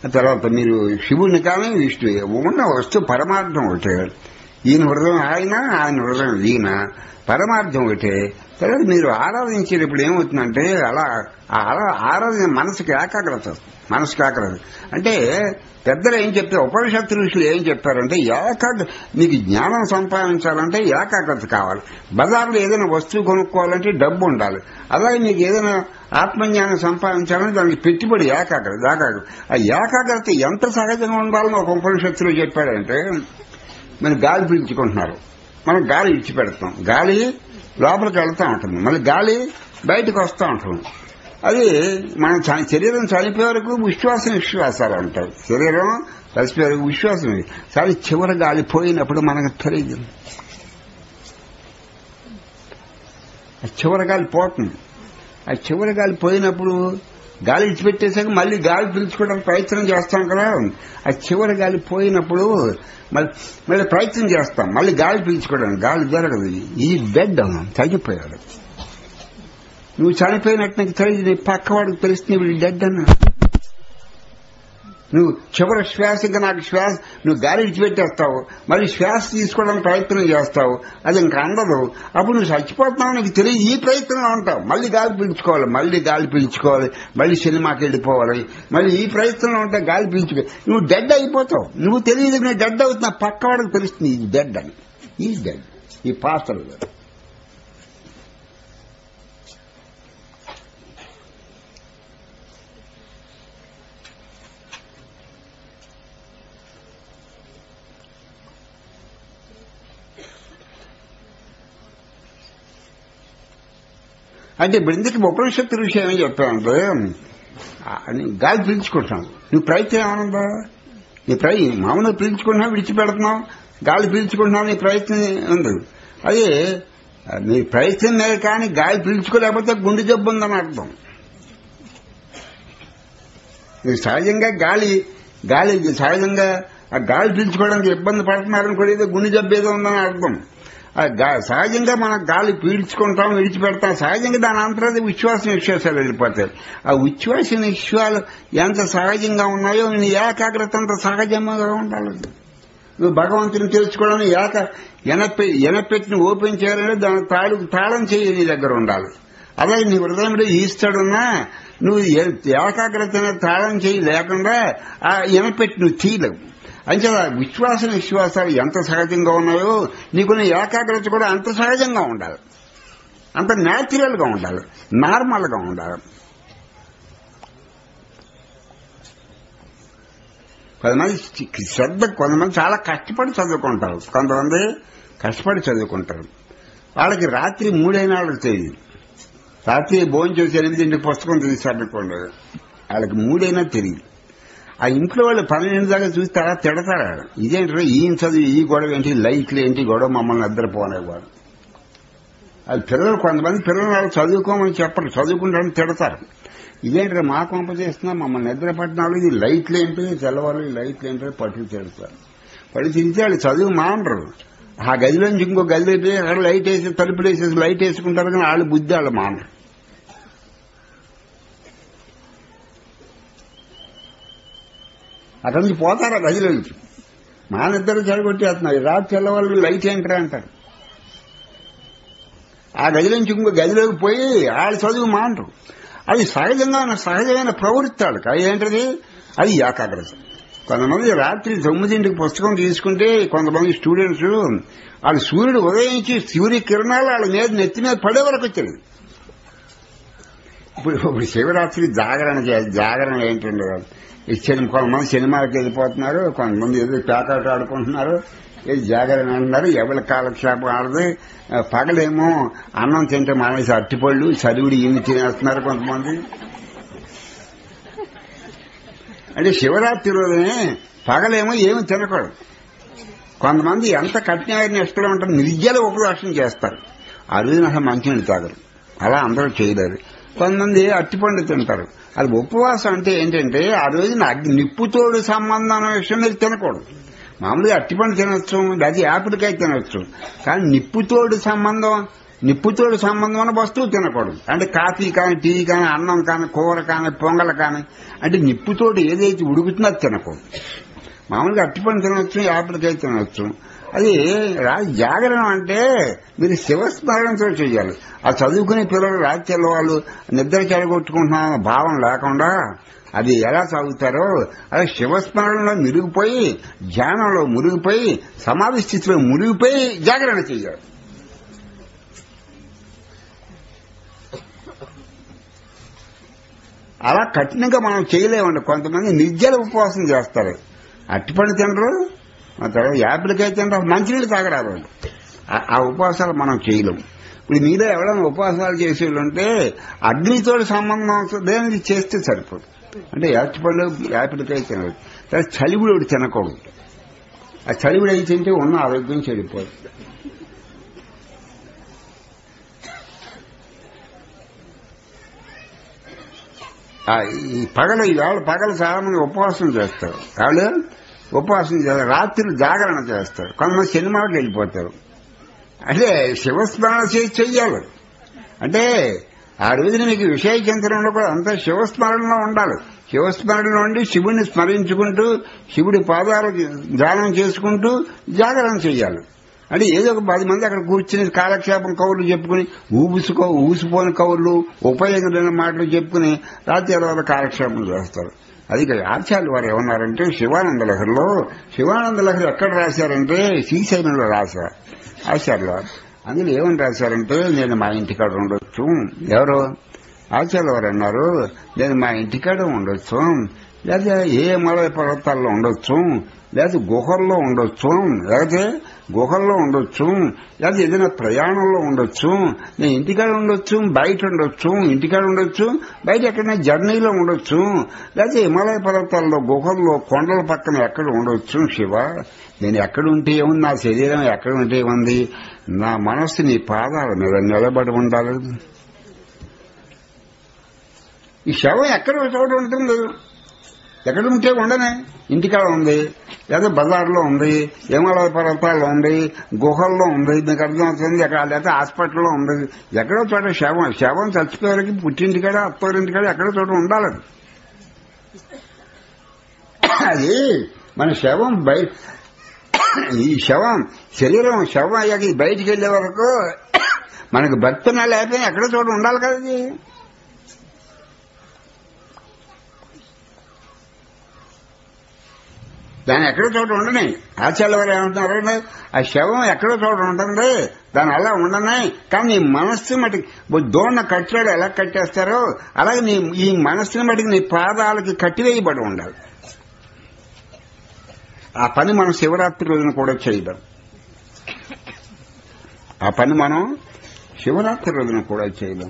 తర్వాత మీరు శివుని కానీ విష్ణు ఉన్న వస్తువు పరమార్థం ఒకటే ఈయన హృదయం ఆయన ఆయన హృదయం ఈయన పరమార్థం ఒకటే తర్వాత మీరు ఆరాధించేటప్పుడు ఏమవుతుందంటే అలా ఆ అలా ఆరాధన మనసుకి ఏకాగ్రత వస్తుంది. మనసుకి ఏకాగ్రత అంటే పెద్దలు ఏం చెప్తారు ఉపనిషత్తు ఋషులు ఏం చెప్పారంటే ఏకాగ్ర మీకు జ్ఞానం సంపాదించాలంటే ఏకాగ్రత కావాలి బజార్లో ఏదైనా వస్తువు కొనుక్కోవాలంటే డబ్బు ఉండాలి అలాగే మీకు ఏదైనా ఆత్మజ్ఞానం సంపాదించాలంటే దానికి పెట్టుబడి ఏకాగ్రత ఏకాగ్రత ఆ ఏకాగ్రత ఎంత సహజంగా ఉండాలని ఒక ఉపనిషత్తులో చెప్పాడంటే మనం గాలి పీల్చుకుంటున్నారు మనం గాలి ఇచ్చిపెడతాం గాలి లోపలికి వెళ్తా ఉంటుంది మళ్ళీ గాలి బయటకు వస్తూ ఉంటుంది అది మన చ- శరీరం చనిపోయే వరకు విశ్వాసం విశ్వాసాలు అంటారు శరీరం చనిపోయే వరకు విశ్వాసం ఇది. కానీ చివరి గాలి పోయినప్పుడు మనకు తెలియదు ఆ చివరి గాలి పోతుంది ఆ చివరి గాలి పోయినప్పుడు గాలి ఇచ్చిపెట్టేసాక మళ్ళీ గాలి పీల్చుకోవడానికి ప్రయత్నం చేస్తాం కదా ఆ చివరి గాలి పోయినప్పుడు మళ్ళీ మళ్ళీ ప్రయత్నం చేస్తాం మళ్ళీ గాలి పీల్చుకోవడానికి గాలి జరగదు ఈ బెడ్ చనిపోయాడు నువ్వు చనిపోయినట్టు నాకు తెలియదు నీ పక్కవాడికి తెలిస్తే వీడు డెడ్ అన్నా నువ్వు చివరి శ్వాసగా నాకు శ్వాస నువ్వు గాలి విడిచిపెట్టేస్తావు మళ్ళీ శ్వాస తీసుకోవడానికి ప్రయత్నం చేస్తావు అది ఇంకా అందదు అప్పుడు నువ్వు చచ్చిపోతున్నావు నీకు తెలియదు ఈ ప్రయత్నంలో ఉంటావు మళ్ళీ గాలి పీల్చుకోవాలి మళ్ళీ గాలి పీల్చుకోవాలి మళ్ళీ సినిమాకి వెళ్ళిపోవాలి మళ్ళీ ఈ ప్రయత్నంలో ఉంటే గాలి పీల్చుకో నువ్వు డెడ్ అయిపోతావు నువ్వు తెలియదు నేను డెడ్ అవుతున్నా పక్కవాడికి తెలుస్తుంది ఇది డెడ్ అని ఈ డెడ్ ఈ పాత్రలు అంటే ఇప్పుడు ఇందుకు ఉపనిషత్తు విషయం ఏం చెప్పానంటే ఆ, నీ గాలి పీల్చుకుంటున్నావు నువ్వు ప్రయత్నం ఏమనుందా నీ ప్రయ మామూలుగా పీల్చుకుంటున్నావు విడిచిపెడుతున్నావు గాలి పీల్చుకుంటున్నావు నీ ప్రయత్నం ఉంది అదే ఆ, నీ ప్రయత్నం లేదు కానీ గాలి పీల్చుకోలేకపోతే గుండె జబ్బు ఉందని అర్థం నీకు సహజంగా గాలి గాలి సహజంగా ఆ గాలి పీల్చుకోవడానికి ఇబ్బంది పడుతున్నారని కూడా ఏదో గుండె జబ్బు ఏదో ఉందని అర్థం ఆ గా- సహజంగా మనం గాలి పీల్చుకుంటాం విడిచిపెడతాం సహజంగా దాని అంతరాది విశ్వాసం విశ్వాసాలు వెళ్ళిపోతాయి ఆ ఉచ్ఛ్వాస విశ్వాలు ఎంత సహజంగా ఉన్నాయో నీ ఏకాగ్రత అంత సహజంగా ఉండాలి నువ్వు భగవంతుని తెలుసుకోవడానికి ఏక ఎనపె ఎనపెట్టిని ఓపెన్ చేయాలంటే దాని తాళు తాళం చేయి నీ దగ్గర ఉండాలి అలాగే నీ హృదయంలో ఈస్తాడున్నా నువ్వు ఏ- ఏకాగ్రత అనే తాళం చేయి లేకుండా ఆ ఎనపెట్టి నువ్వు తీయలేవు అంటే విశ్వాస విశ్వాసాలు ఎంత సహజంగా ఉన్నాయో నీకున్న ఏకాగ్రత కూడా అంత సహజంగా ఉండాలి అంత న్యాచురల్ గా ఉండాలి నార్మల్ గా ఉండాలి కొంతమంది శ్రద్ధ కొంతమంది చాలా కష్టపడి చదువుకుంటారు కొంతమంది కష్టపడి చదువుకుంటారు వాళ్ళకి రాత్రి మూడైన వాళ్ళకి తెలియదు రాత్రి భోజనం చేసి ఎనిమిదింటికి పుస్తకం తీసారనుకోండి వాళ్ళకి మూడైనా తెలియదు ఆ ఇంట్లో వాళ్ళు పన్నెండు దాకా చూస్తారా తిడతారా ఇదేంటారా ఈయన చదువు ఈ గొడవ ఏంటి లైట్లు ఏంటి గొడవ మమ్మల్ని నిద్రపోనేవాడు అది పిల్లలు కొంతమంది పిల్లలు వాళ్ళు చదువుకోమని చెప్పరు చదువుకుంటారని తిడతారు ఇదేంటారా మా కొంప చేస్తున్నా మమ్మల్ని నిద్ర పట్టినాలు ఇది లైట్లు ఏంటి తెల్లవారు ఈ లైట్లు ఏంటో పట్టుకు తిడతారు పడి తిరిగితే వాళ్ళు చదువు మానరు ఆ గదిలోంచి ఇంకో గదిలో పోయి అక్కడ లైట్ వేసి తలుపులు వేసేసి లైట్ వేసుకుంటారు కానీ వాళ్ళు బుద్ధి వాళ్ళు మానరు అక్కడి నుంచి పోతారు ఆ గదిలోంచి మా నిద్ర చెడగొట్టేస్తున్నారు రాత్రి తెల్లవాళ్ళు లైట్ ఏంటరా అంటారు ఆ గదిలోంచి ఇంకో గదిలోకి పోయి వాళ్ళ చదువు మానరు అది సహజంగా ఉన్న సహజమైన ప్రవృత్తి వాళ్ళకి అది ఏంటది అది ఏకాగ్రత కొంతమంది రాత్రి తొమ్మిదింటికి పుస్తకం తీసుకుంటే కొంతమంది స్టూడెంట్స్ వాళ్ళు సూర్యుడు ఉదయించి సూర్య కిరణాలు వాళ్ళ మీద నెత్తి మీద పడే వరకు వచ్చేది ఇప్పుడు ఇప్పుడు శివరాత్రి జాగరణ చేయాలి జాగరణ ఏంటండి ఈ సినిమా కొంతమంది సినిమాకి వెళ్ళిపోతున్నారు కొంతమంది ఏదో పేకాట ఆడుకుంటున్నారు ఏది జాగరణ అంటున్నారు ఎవరి కాలక్షేపం ఆడదు ఆ, పగలేమో అన్నం తింటే మానేసి అట్టిపళ్ళు చలివిడి ఇన్ని తినేస్తున్నారు కొంతమంది అంటే శివరాత్రి రోజునే పగలేమో ఏమి తినకూడదు కొంతమంది ఎంత కఠినమైన ఇష్టం ఉంటారు నిర్జల ఉపవాసం చేస్తారు ఆ రోజున అసలు మంచినీళ్ళు తాగరు అలా అందరూ చేయలేరు కొంతమంది అట్టిపండు తింటారు అది ఉపవాసం అంటే ఏంటంటే ఆ రోజున అగ్ని నిప్పుతోడు సంబంధం అనే విషయం మీరు తినకూడదు మామూలుగా అట్టిపండు తినొచ్చు లేదా యాపిల్కాయ తినొచ్చు కానీ నిప్పుతోడు సంబంధం నిప్పుతో సంబంధం ఉన్న వస్తువు తినకూడదు అంటే కాఫీ కానీ టీ కానీ అన్నం కానీ కూర కానీ పొంగల్ కానీ అంటే నిప్పుతోటి ఏదైతే ఉడుకుతుందో అది తినకూడదు మామూలుగా అట్టిపండు తినవచ్చు యాపిల్కాయ తినవచ్చు అది రా- జాగరణ అంటే మీరు శివస్మరణతో చేయాలి ఆ చదువుకునే పిల్లలు రాత్రి వాళ్ళు నిద్ర చెడగొట్టుకుంటున్నాం అన్న భావం లేకుండా అది ఎలా చదువుతారో అలా శివస్మరణలో మురిగిపోయి ధ్యానంలో మురిగిపోయి సమాధి స్థితిలో మురిగిపోయి జాగరణ చేయాలి అలా కఠినంగా మనం చేయలేమండి కొంతమంది నిర్జల ఉపవాసం చేస్తారు అట్టిపండు తినరు ఆ తర్వాత యాపిల్కాయ తినరు మంచినీళ్ళు తాగరాదు వాళ్ళు. ఆ- ఆ ఉపవాసాలు మనం చేయలేం ఇప్పుడు మీలో ఎవరైనా ఉపవాసాలు చేసేవాళ్ళు ఉంటే అగ్నితో సంబంధం దేనికి చేస్తే సరిపోదు అంటే యాపిపండు యాపిల్కాయ తినదు తర్వాత చలివిడి ఒకటి తినకూడదు ఆ చలివిడి అయితే తింటే ఉన్న ఆరోగ్యం చెడిపోదు ఆ, ఈ పగలు ఈవేళ పగలు చాలా మంది ఉపవాసం చేస్తారు వాళ్ళు ఉపవాసం చేస్తారు రాత్రి జాగరణ చేస్తారు కొంతమంది సినిమాకి వెళ్ళిపోతారు అంటే శివస్మరణ చేసి చెయ్యాలి అంటే ఆ రోజున మీకు విషయ చింతనంలో కూడా అంతా శివస్మరణలో ఉండాలి శివస్మరణలో ఉండి శివుని స్మరించుకుంటూ శివుడి పాదాలు ధ్యానం చేసుకుంటూ జాగరణ చెయ్యాలి అంటే ఏదో ఒక పది మంది అక్కడ కూర్చుని కాలక్షేపం కవులు చెప్పుకుని ఊబుసుకో ఊసిపోని కవులు ఉపయోగమైన మాటలు చెప్పుకుని రాత్రి వాళ్ళ కాలక్షేపం చేస్తారు అది ఇక్కడ ఆచార్యులు వారు ఏమన్నారంటే శివానంద లహరిలో శివానంద లహరి ఎక్కడ రాశారంటే శ్రీశైలంలో రాశారు ఆచార్యులు వారు అందులో ఏమని రాశారంటే నేను మా ఇంటికాడ ఉండొచ్చు ఎవరు ఆచార్యులు వారు అన్నారు నేను మా ఇంటికాడ ఉండొచ్చు లేదా ఏ మలయ పర్వతాల్లో ఉండొచ్చు లేదా గుహల్లో ఉండొచ్చు లేకపోతే గుహల్లో ఉండొచ్చు లేదా ఏదైనా ప్రయాణంలో ఉండొచ్చు నేను ఇంటికాడ ఉండొచ్చు బయట ఉండొచ్చు ఇంటికాడ ఉండొచ్చు బయట ఎక్కడైనా జర్నీలో ఉండొచ్చు లేకపోతే హిమాలయ పర్వతాల్లో గుహల్లో కొండల పక్కన ఎక్కడ ఉండొచ్చు శివ నేను ఎక్కడ ఉంటే ఏముంది నా శరీరం ఎక్కడ ఉంటే ఏముంది నా మనస్సు నీ పాదాల మీద నిలబడి ఉండాలి ఈ శవం ఎక్కడ ఒక చోట ఉంటుంది ఎక్కడ ఉంటే ఉండనే ఇంటికాడ ఉంది లేదా బజార్లో ఉంది హిమాలయ పర్వతాల్లో ఉంది గుహల్లో ఉంది మీకు అర్థమవుతుంది ఎక్కడ లేదా హాస్పిటల్లో ఉంది ఎక్కడో చోట శవం శవం చచ్చిపోయేవారికి పుట్టింటికాడ అత్తవారింటికాడ ఎక్కడో చోట ఉండాలి అది. అది మన శవం బయట ఈ శవం శరీరం శవం అయ్యాక ఇది బయటికి వెళ్లే వరకు మనకు భక్తున లేకపోయినా ఎక్కడో చోట ఉండాలి కదా ఇది దాని ఎక్కడో చోట ఉండని ఆచార్య వారు ఏమంటున్నారు ఆ శవం ఎక్కడో చోట ఉంటుంది దాని అలా ఉండనే కానీ నీ మనస్సు మటుకు ఇప్పుడు దోణ కట్టాడు ఎలా కట్టేస్తారో అలాగే నీ ఈ మనస్సుని మటుకు నీ పాదాలకి కట్టివేయబడి ఉండాలి ఆ పని మనం శివరాత్రి రోజున కూడా చేయడం ఆ పని మనం శివరాత్రి రోజున కూడా చేయడం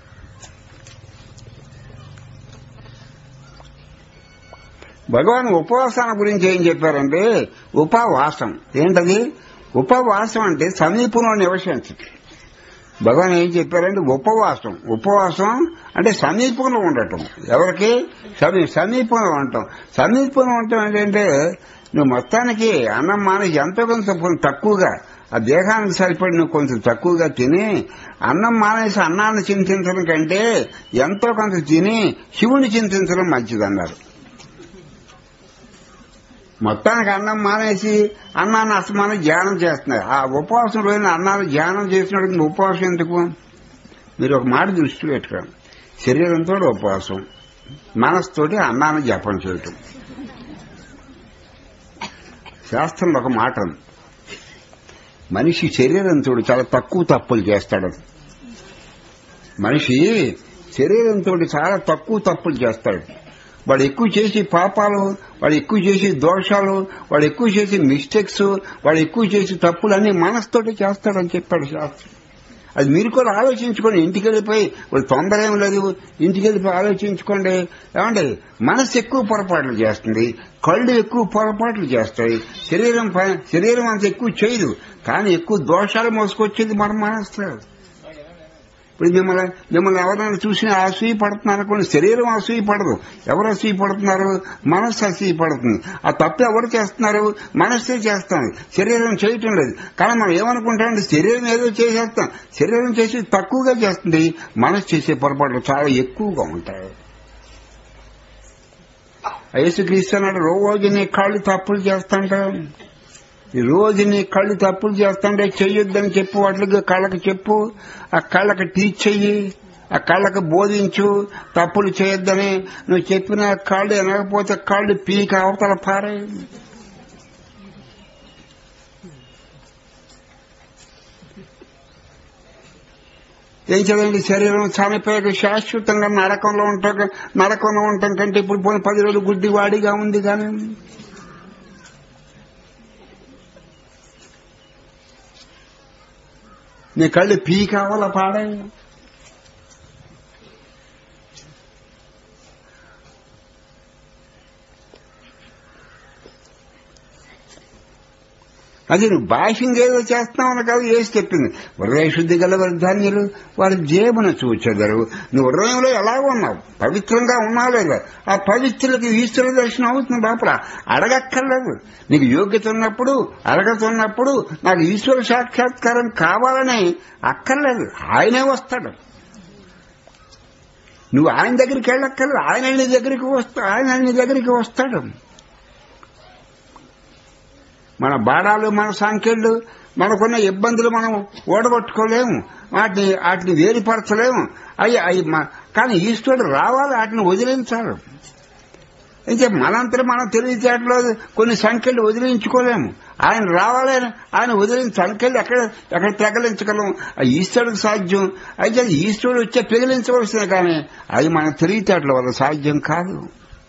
భగవాన్ ఉపవాసాల గురించి ఏం చెప్పారంటే ఉపవాసం ఏంటది ఉపవాసం అంటే సమీపంలో నివసించడం భగవాన్ ఏం చెప్పారంటే ఉపవాసం ఉపవాసం అంటే సమీపంలో ఉండటం ఎవరికి సమీ సమీపంలో ఉండటం సమీపంలో ఉండటం ఏంటంటే నువ్వు మొత్తానికి అన్నం మానేసి ఎంతో కొంత కొంచెం తక్కువగా ఆ దేహానికి సరిపడి నువ్వు కొంచెం తక్కువగా తిని అన్నం మానేసి అన్నాన్ని చింతించడం కంటే ఎంతో కొంత తిని శివుని చింతించడం మంచిదన్నారు మొత్తానికి అన్నం మానేసి అన్నాన్ని అస్తమానం ధ్యానం చేస్తున్నారు ఆ ఉపవాసం రోజున అన్నాన్ని ధ్యానం చేసినప్పుడు ఉపవాసం ఎందుకు మీరు ఒక మాట దృష్టి పెట్టుకోండి శరీరంతో ఉపవాసం మనసుతోటి అన్నాన్ని జపం చేయటం శాస్త్రంలో ఒక మాట ఉంది మనిషి శరీరంతో చాలా తక్కువ తప్పులు చేస్తాడు మనిషి శరీరంతో చాలా తక్కువ తప్పులు చేస్తాడు వాడు ఎక్కువ చేసి పాపాలు వాడు ఎక్కువ చేసి దోషాలు వాడు ఎక్కువ చేసి మిస్టేక్స్ వాడు ఎక్కువ చేసి తప్పులు అన్ని మనసుతోటి చేస్తాడని చెప్పాడు శాస్త్రం అది మీరు కూడా ఆలోచించుకోండి ఇంటికి వెళ్ళిపోయి వాళ్ళు తొందర ఏం లేదు ఇంటికి వెళ్ళిపోయి ఆలోచించుకోండి ఏమండి మనసు ఎక్కువ పొరపాట్లు చేస్తుంది కళ్ళు ఎక్కువ పొరపాట్లు చేస్తాయి శరీరం ప- శరీరం అంత ఎక్కువ చేయదు కానీ ఎక్కువ దోషాలు మోసుకొచ్చేది మన మనసు ఇప్పుడు మిమ్మల్ని మిమ్మల్ని ఎవరైనా చూసినా అసూయ పడుతున్నారు అనుకోండి శరీరం అసూయ పడదు ఎవరు అసూయ పడుతున్నారు మనస్సు అసూయ పడుతుంది ఆ తప్పు ఎవరు చేస్తున్నారు మనస్సే చేస్తుంది శరీరం చేయటం లేదు కానీ మనం ఏమనుకుంటామంటే శరీరం ఏదో చేసేస్తాం శరీరం చేసి తక్కువగా చేస్తుంది మనస్సు చేసే పొరపాట్లు చాలా ఎక్కువగా ఉంటాయి యేసుక్రీస్తు అన్నాడు రోజు నీ కాళ్ళు తప్పులు చేస్తాంటాం ఈ రోజు నీ కళ్ళు తప్పులు చేస్తుంటే చెయ్యొద్దని చెప్పు వాటికి కళ్ళకి చెప్పు ఆ కళ్ళకి టీచ్ చెయ్యి ఆ కళ్ళకి బోధించు తప్పులు చేయొద్దని నువ్వు చెప్పిన కాళ్ళు వినకపోతే కాళ్ళు పీక అవతల పారే ఏం చదవండి శరీరం చనిపోయాక శాశ్వతంగా నరకంలో ఉంటాం నరకంలో ఉంటాం కంటే ఇప్పుడు పోయిన పది రోజులు గుడ్డి వాడిగా ఉంది కానీ నీ కళ్ళు పీ కావాలా పాడే అది నువ్వు భాష్యంగా ఏదో చేస్తున్నావు కాదు ఏసి చెప్పింది హృదయ శుద్ధి గల వర్ధాన్యులు వారి జేబున చూచెదరు నువ్వు హృదయంలో ఎలా ఉన్నావు పవిత్రంగా ఉన్నావు లేదా ఆ పవిత్రులకి ఈశ్వర దర్శనం అవుతుంది లోపల అడగక్కర్లేదు నీకు యోగ్యత ఉన్నప్పుడు అడగతున్నప్పుడు నాకు ఈశ్వర సాక్షాత్కారం కావాలని అక్కర్లేదు ఆయనే వస్తాడు నువ్వు ఆయన దగ్గరికి వెళ్ళక్కర్లేదు ఆయన నీ దగ్గరికి వస్తా ఆయన నీ దగ్గరికి వస్తాడు మన బాణాలు మన సంఖ్యలు మనకున్న ఇబ్బందులు మనం ఓడగొట్టుకోలేము వాటిని వాటిని వేరుపరచలేము అవి అవి కానీ ఈశ్వరుడు రావాలి వాటిని వదిలించాలి అయితే మనంతరం మనం తెలివితేటలో కొన్ని సంఖ్యలు వదిలించుకోలేము ఆయన రావాలని ఆయన వదిలిన సంఖ్యలు ఎక్కడ ఎక్కడ పెగలించగలం ఆ ఈశ్వరుడికి సాధ్యం అయితే అది ఈశ్వరుడు వచ్చే పెగిలించవలసిందే కానీ అది మన తెలివితేటల వల్ల సాధ్యం కాదు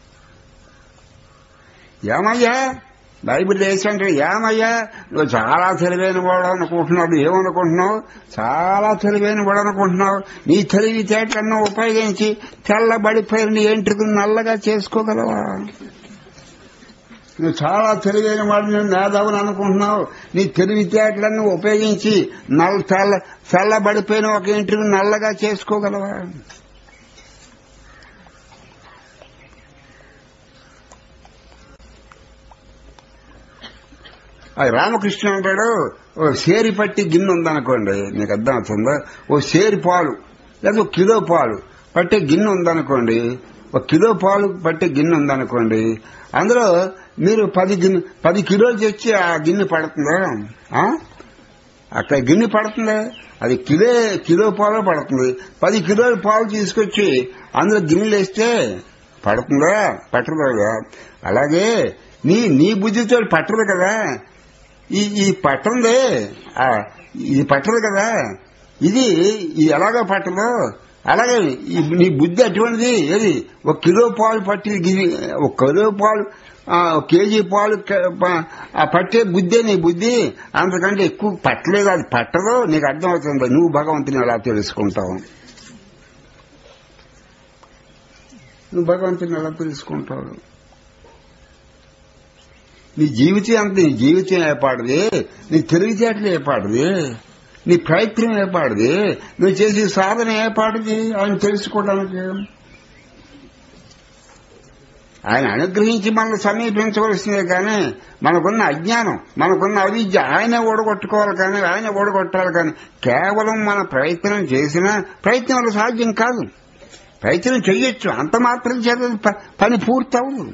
ఏమయ్యా బైబిల్ వేసంటే ఏమయ్యా నువ్వు చాలా తెలివైన వాడు అనుకుంటున్నావు ఏమనుకుంటున్నావు చాలా తెలివైన వాడు అనుకుంటున్నావు నీ తెలివితేటలను ఉపయోగించి తెల్లబడిపోయిన ఎంట్రుకు నల్లగా చేసుకోగలవా నువ్వు చాలా తెలివైన వాడిని మేధావుని అనుకుంటున్నావు నీ తెలివితేటలను ఉపయోగించి నల్ల తెల్ల తెల్లబడిపోయిన ఒక ఇంటికి నల్లగా చేసుకోగలవా అది రామకృష్ణ అంటాడు ఓ సేరి పట్టి గిన్నె ఉందనుకోండి నీకు అర్థం అవుతుందా ఓ సేరి పాలు లేదా ఒక కిలో పాలు పట్టే గిన్నె ఉందనుకోండి ఒక కిలో పాలు పట్టే గిన్నె ఉందనుకోండి అందులో మీరు పది గిన్నె పది కిలోలు తెచ్చి ఆ గిన్నె పడుతుందా ఆ? అక్కడ గిన్నె పడుతుందా అది కిలో కిలో పాలు పడుతుంది పది కిలోల పాలు తీసుకొచ్చి అందులో గిన్నెలు వేస్తే పడుతుందా పట్టదు కదా అలాగే నీ నీ బుద్ధితో పట్టదు కదా ఈ ఈ పట్టందే ఆ, ఇది పట్టదు కదా ఇది ఇది ఎలాగో పట్టదు అలాగే ఈ నీ బుద్ధి అటువంటిది ఏది ఒక కిలో పాలు పట్టి గిరి- ఒక కిలో పాలు ఆ, ఒక కేజీ పాలు క- ప- ఆ పట్టే బుద్ధే నీ బుద్ధి అంతకంటే ఎక్కువ పట్టలేదు అది పట్టదు నీకు అర్థమవుతుంది నువ్వు భగవంతుని ఎలా తెలుసుకుంటావు నువ్వు భగవంతుని ఎలా తెలుసుకుంటావు నీ జీవితం అంత నీ జీవితం ఏపాడిది నీ తెలివితేటలు ఏపాడిది నీ ప్రయత్నం ఏపాడిది నువ్వు చేసే సాధన ఏపాడిది ఆయన తెలుసుకోవడానికి ఆయన అనుగ్రహించి మనల్ని సమీపించవలసిందే కానీ మనకున్న అజ్ఞానం మనకున్న అవిద్య ఆయన ఓడగొట్టుకోవాలి కానీ ఆయన ఓడగొట్టాలి కానీ కేవలం మన ప్రయత్నం చేసినా ప్రయత్నం వల్ల సాధ్యం కాదు ప్రయత్నం చెయ్యొచ్చు అంత మాత్రం చేత ప- పని పూర్తి అవ్వదు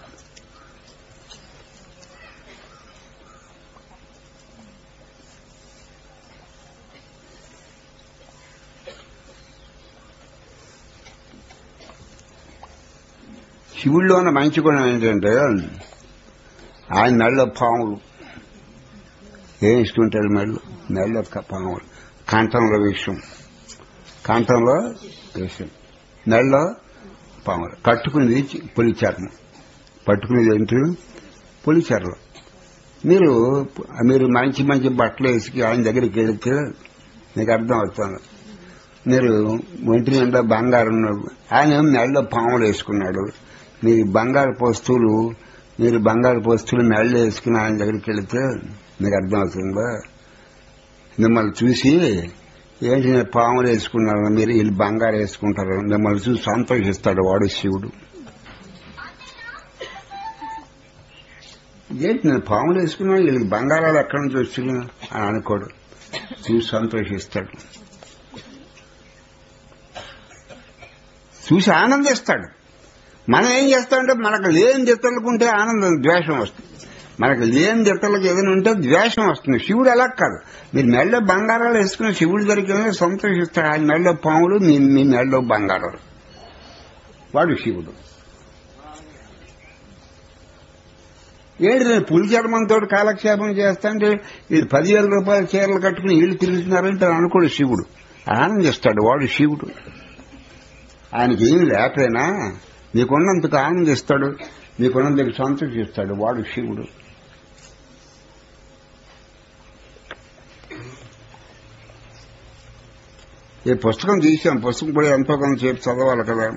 శివుల్లో ఉన్న మంచి గుణం ఏంటంటే ఆయన మెడలో పాములు ఏం ఇస్తుంటాడు మెడలో మెడలో క- పాములు కంఠంలో విషం కంఠంలో విషం మెడలో పాములు కట్టుకునేది చి- పులిచర్మం పట్టుకునేది ఏంటి పులిచర్లం మీరు మీరు మంచి మంచి బట్టలు వేసుకు ఆయన దగ్గరికి వెళితే నీకు అర్థం అవుతుంది మీరు ఒంటి నిండా బంగారం ఉన్నాడు. ఆయన ఏమో మెడలో పాములు వేసుకున్నాడు మీరు బంగారు వస్తువులు మీరు బంగారు వస్తువులు మెడలో వేసుకుని ఆయన దగ్గరికి వెళితే మీకు అర్థమవుతుందా మిమ్మల్ని చూసి ఏంటి నేను పాములు వేసుకున్నారు మీరు వీళ్ళు బంగారు వేసుకుంటారు మిమ్మల్ని చూసి సంతోషిస్తాడు వాడు శివుడు ఏంటి నేను పాములు వేసుకున్నా వీళ్ళకి బంగారాలు ఎక్కడి నుంచి వచ్చినా అని అనుకోడు చూసి సంతోషిస్తాడు చూసి ఆనందిస్తాడు మనం ఏం చేస్తామంటే మనకు లేని దిత్తలకుంటే ఆనందం ద్వేషం వస్తుంది మనకు లేని దిత్తలకు ఏదైనా ఉంటే ద్వేషం వస్తుంది శివుడు అలా కాదు మీరు మెళ్ళో బంగారాలు వేసుకుని శివుడు దొరికిన సంతోషిస్తాడు ఆయన మెళ్ళో పాములు మీ మీ మెళ్ళో బంగారాలు వాడు శివుడు ఏంటి నేను పులి చర్మంతో కాలక్షేపం చేస్తాంటే వీళ్ళు పదివేల రూపాయల చీరలు కట్టుకుని వీళ్ళు తిరుగుతున్నారంటే అనుకోడు శివుడు ఆనందిస్తాడు వాడు శివుడు ఆయనకి ఏమి లేకపోయినా నీకున్నందుకు ఆనందిస్తాడు నీకున్నందుకు సంతోషిస్తాడు వాడు శివుడు ఈ పుస్తకం తీసాం పుస్తకం కూడా ఎంతో కొంత సేపు చదవాలి కదా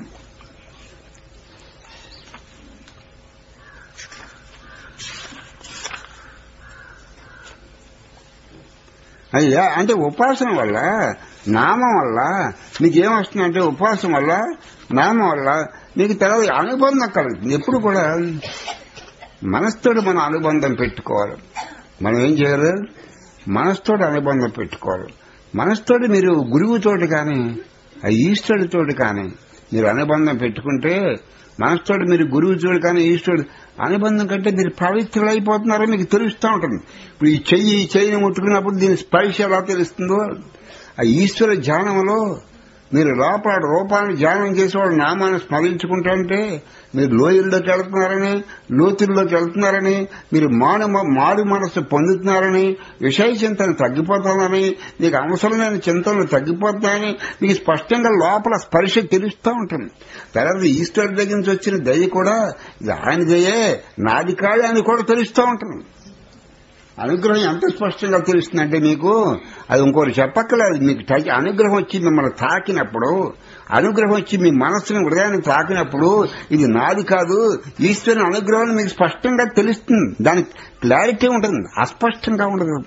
అయ్యా అంటే ఉపాసన వల్ల నామం వల్ల మీకేమొస్తుందంటే ఉపాసన వల్ల నామం వల్ల మీకు తర్వాత అనుబంధం కలుగుతుంది ఎప్పుడు కూడా మనస్తోటి మనం అనుబంధం పెట్టుకోవాలి మనం ఏం చేయాలి మనస్తోటి అనుబంధం పెట్టుకోవాలి మనస్తోటి మీరు గురువుతోటి కానీ ఆ ఈశ్వరుడితోటి కానీ మీరు అనుబంధం పెట్టుకుంటే మనస్తోటి మీరు గురువుతోటి కానీ ఈశ్వరుడు అనుబంధం కంటే మీరు పవిత్రులైపోతున్నారో మీకు తెలుస్తూ ఉంటుంది ఇప్పుడు ఈ చెయ్యి ఈ చెయ్యిని ముట్టుకున్నప్పుడు దీని స్పర్శ ఎలా తెలుస్తుందో ఆ ఈశ్వర ధ్యానంలో మీరు లోపల రూపాన్ని ధ్యానం చేసేవాడు నామాన్ని స్మరించుకుంటుంటే మీరు లోయల్లోకి వెళ్తున్నారని లోతుల్లోకి వెళ్తున్నారని మీరు మాను మారు మనసు పొందుతున్నారని విషయ చింతన తగ్గిపోతుందని మీకు అవసరం లేని చింతనలు తగ్గిపోతున్నాయని మీకు స్పష్టంగా లోపల స్పర్శ తెలుస్తూ ఉంటుంది తర్వాత ఈశ్వరుడి దగ్గర నుంచి వచ్చిన దయ కూడా ఇది ఆయన దయే నాది కాదు అని కూడా తెలుస్తూ ఉంటుంది అనుగ్రహం ఎంత స్పష్టంగా తెలుస్తుందంటే మీకు అది ఇంకోటి చెప్పక్కర్లేదు మీకు టచ్ అనుగ్రహం వచ్చి మిమ్మల్ని తాకినప్పుడు అనుగ్రహం వచ్చి మీ మనస్సుని హృదయాన్ని తాకినప్పుడు ఇది నాది కాదు ఈశ్వరుని అనుగ్రహం మీకు స్పష్టంగా తెలుస్తుంది దానికి క్లారిటీ ఉంటుంది అస్పష్టంగా ఉండదు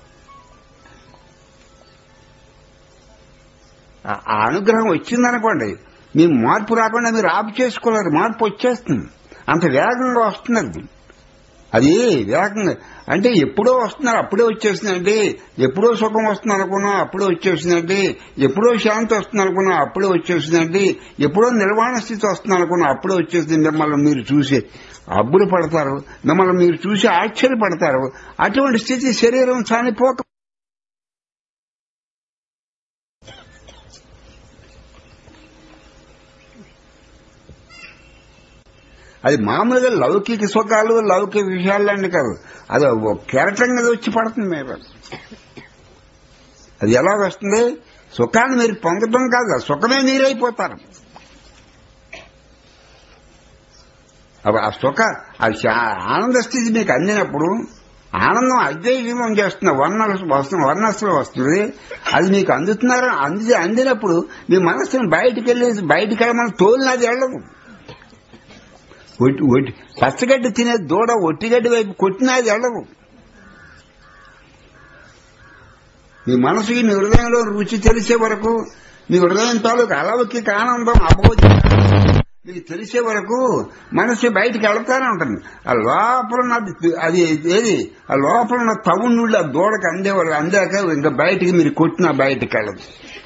ఆ- ఆ అనుగ్రహం వచ్చిందనుకోండి మీ మార్పు రాకుండా మీరు ఆపు చేసుకోలేరు మార్పు వచ్చేస్తుంది అంత వేగంగా వస్తుంది అది అది వేగంగా అంటే ఎప్పుడో వస్తున్నారు అప్పుడే వచ్చేసిందండి ఎప్పుడో సుఖం వస్తుంది అనుకున్నా అప్పుడే వచ్చేసిందండి ఎప్పుడో శాంతి వస్తుంది అనుకున్నా అప్పుడే వచ్చేసిందండి ఎప్పుడో నిర్వాణ స్థితి వస్తుంది అనుకున్నా అప్పుడే వచ్చేసింది మిమ్మల్ని మీరు చూసి అబ్బులు పడతారు మిమ్మల్ని మీరు చూసి ఆశ్చర్యపడతారు అటువంటి స్థితి శరీరం చనిపోక అది మామూలుగా లౌకిక సుఖాలు లౌకిక విషయాలండి కాదు అది ఒక కెరటం మీద వచ్చి పడుతుంది మీరు అది ఎలా వస్తుంది సుఖాన్ని మీరు పొందడం కాదు ఆ సుఖమే మీరైపోతారు అప్పుడు ఆ సుఖ అది శా- ఆనంద స్థితి మీకు అందినప్పుడు ఆనందం అద్వైతం చేస్తున్న వర్ణ వస్తుంది వర్ణస్సులో వస్తుంది అది మీకు అందుతున్నారు అంది అందినప్పుడు మీ మనస్సును బయటికి వెళ్ళి బయటికి వెళ్ళమని తోలినది వెళ్ళదు ఒట్టి ఒట్టి పచ్చగడ్డి తినే దూడ ఒట్టిగడ్డి వైపు కొట్టినది వెళ్ళదు మీ మనసుకి మీ హృదయంలో రుచి తెలిసే వరకు మీ హృదయం తాలూకు అలవకిక ఆనందం అబోధి మీకు తెలిసే వరకు మనసు బయటికి వెళ్తానే ఉంటుంది ఆ లోపల ఉన్నది అది ఏది ఆ లోపల ఉన్న తవుడు నుండి ఆ దూడకి అందేవారు అందాక ఇంకా బయటికి మీరు కొట్టినా బయటికి వెళ్ళదు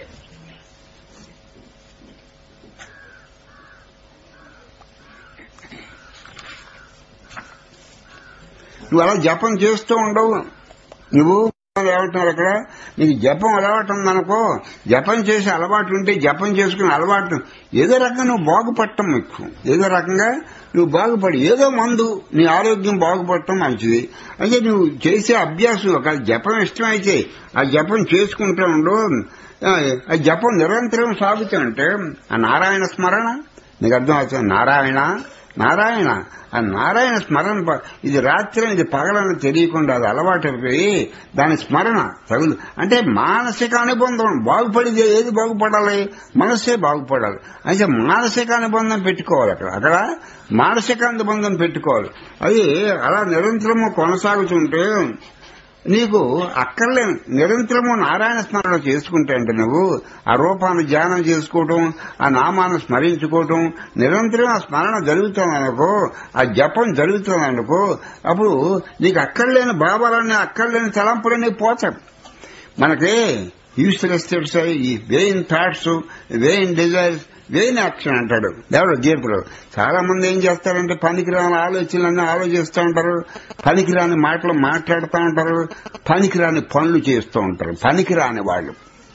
నువ్వు అలా జపం చేస్తూ ఉండవు నువ్వు ఏమంటున్నారు అక్కడ నీకు జపం అలవాటు ఉందనుకో జపం చేసే అలవాటు ఉంటే జపం చేసుకునే అలవాటు ఏదో రకంగా నువ్వు బాగుపడటం ముఖ్యం ఏదో రకంగా నువ్వు బాగుపడి ఏదో మందు నీ ఆరోగ్యం బాగుపడటం మంచిది అయితే నువ్వు చేసే అభ్యాసం ఒక జపం ఇష్టమైతే ఆ జపం చేసుకుంటూ ఉండు ఆ ఆ జపం నిరంతరం సాగుతుంటే ఆ నారాయణ స్మరణ నీకు అర్థం అవుతుంది నారాయణ నారాయణ ఆ నారాయణ స్మరణ ప- ఇది రాత్రి ఇది పగలని తెలియకుండా అది అలవాటైపోయి దాని స్మరణ తగులు అంటే మానసిక అనుబంధం బాగుపడేది ఏది బాగుపడాలి మనస్సే బాగుపడాలి అయితే మానసిక అనుబంధం పెట్టుకోవాలి అక్కడ అక్కడ మానసిక అనుబంధం పెట్టుకోవాలి అది అలా నిరంతరము కొనసాగుతుంటే నీకు అక్కర్లేని నిరంతరము నారాయణ స్మరణ చేసుకుంటే అంటే నువ్వు ఆ రూపాన్ని ధ్యానం చేసుకోవటం ఆ నామాన్ని స్మరించుకోవటం నిరంతరం ఆ స్మరణ జరుగుతుందనుకో ఆ జపం జరుగుతుందనుకో అప్పుడు నీకు అక్కర్లేని భావాలన్నీ అక్కర్లేని తలంపులన్నీ పోతాయి మనకి యూస్లెస్ స్టేట్స్ ఈ vain thoughts vain desires vain action అంటాడు దేవుడు జీపుడు చాలా మంది ఏం చేస్తారంటే పనికిరాని ఆలోచనలన్నీ ఆలోచిస్తూ ఉంటారు పనికిరాని మాటలు మాట్లాడుతూ ఉంటారు పనికిరాని పనులు చేస్తూ ఉంటారు పనికిరాని వాళ్ళు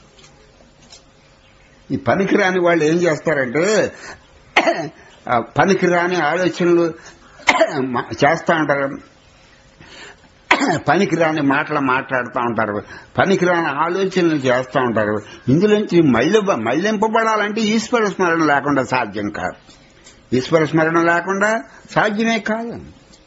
ఈ పనికిరాని వాళ్ళు ఏం చేస్తారంటే ఆ పనికిరాని ఆలోచనలు మా- చేస్తూ ఉంటారు పనికిరాని మాటలు మాట్లాడుతూ ఉంటారు పనికిరాని ఆలోచనలు చేస్తూ ఉంటారు ఇందులోంచి మళ్ళీ మళ్ళింపబడాలంటే ఈశ్వర స్మరణ లేకుండా సాధ్యం కాదు ఈశ్వర స్మరణ లేకుండా సాధ్యమే కాదు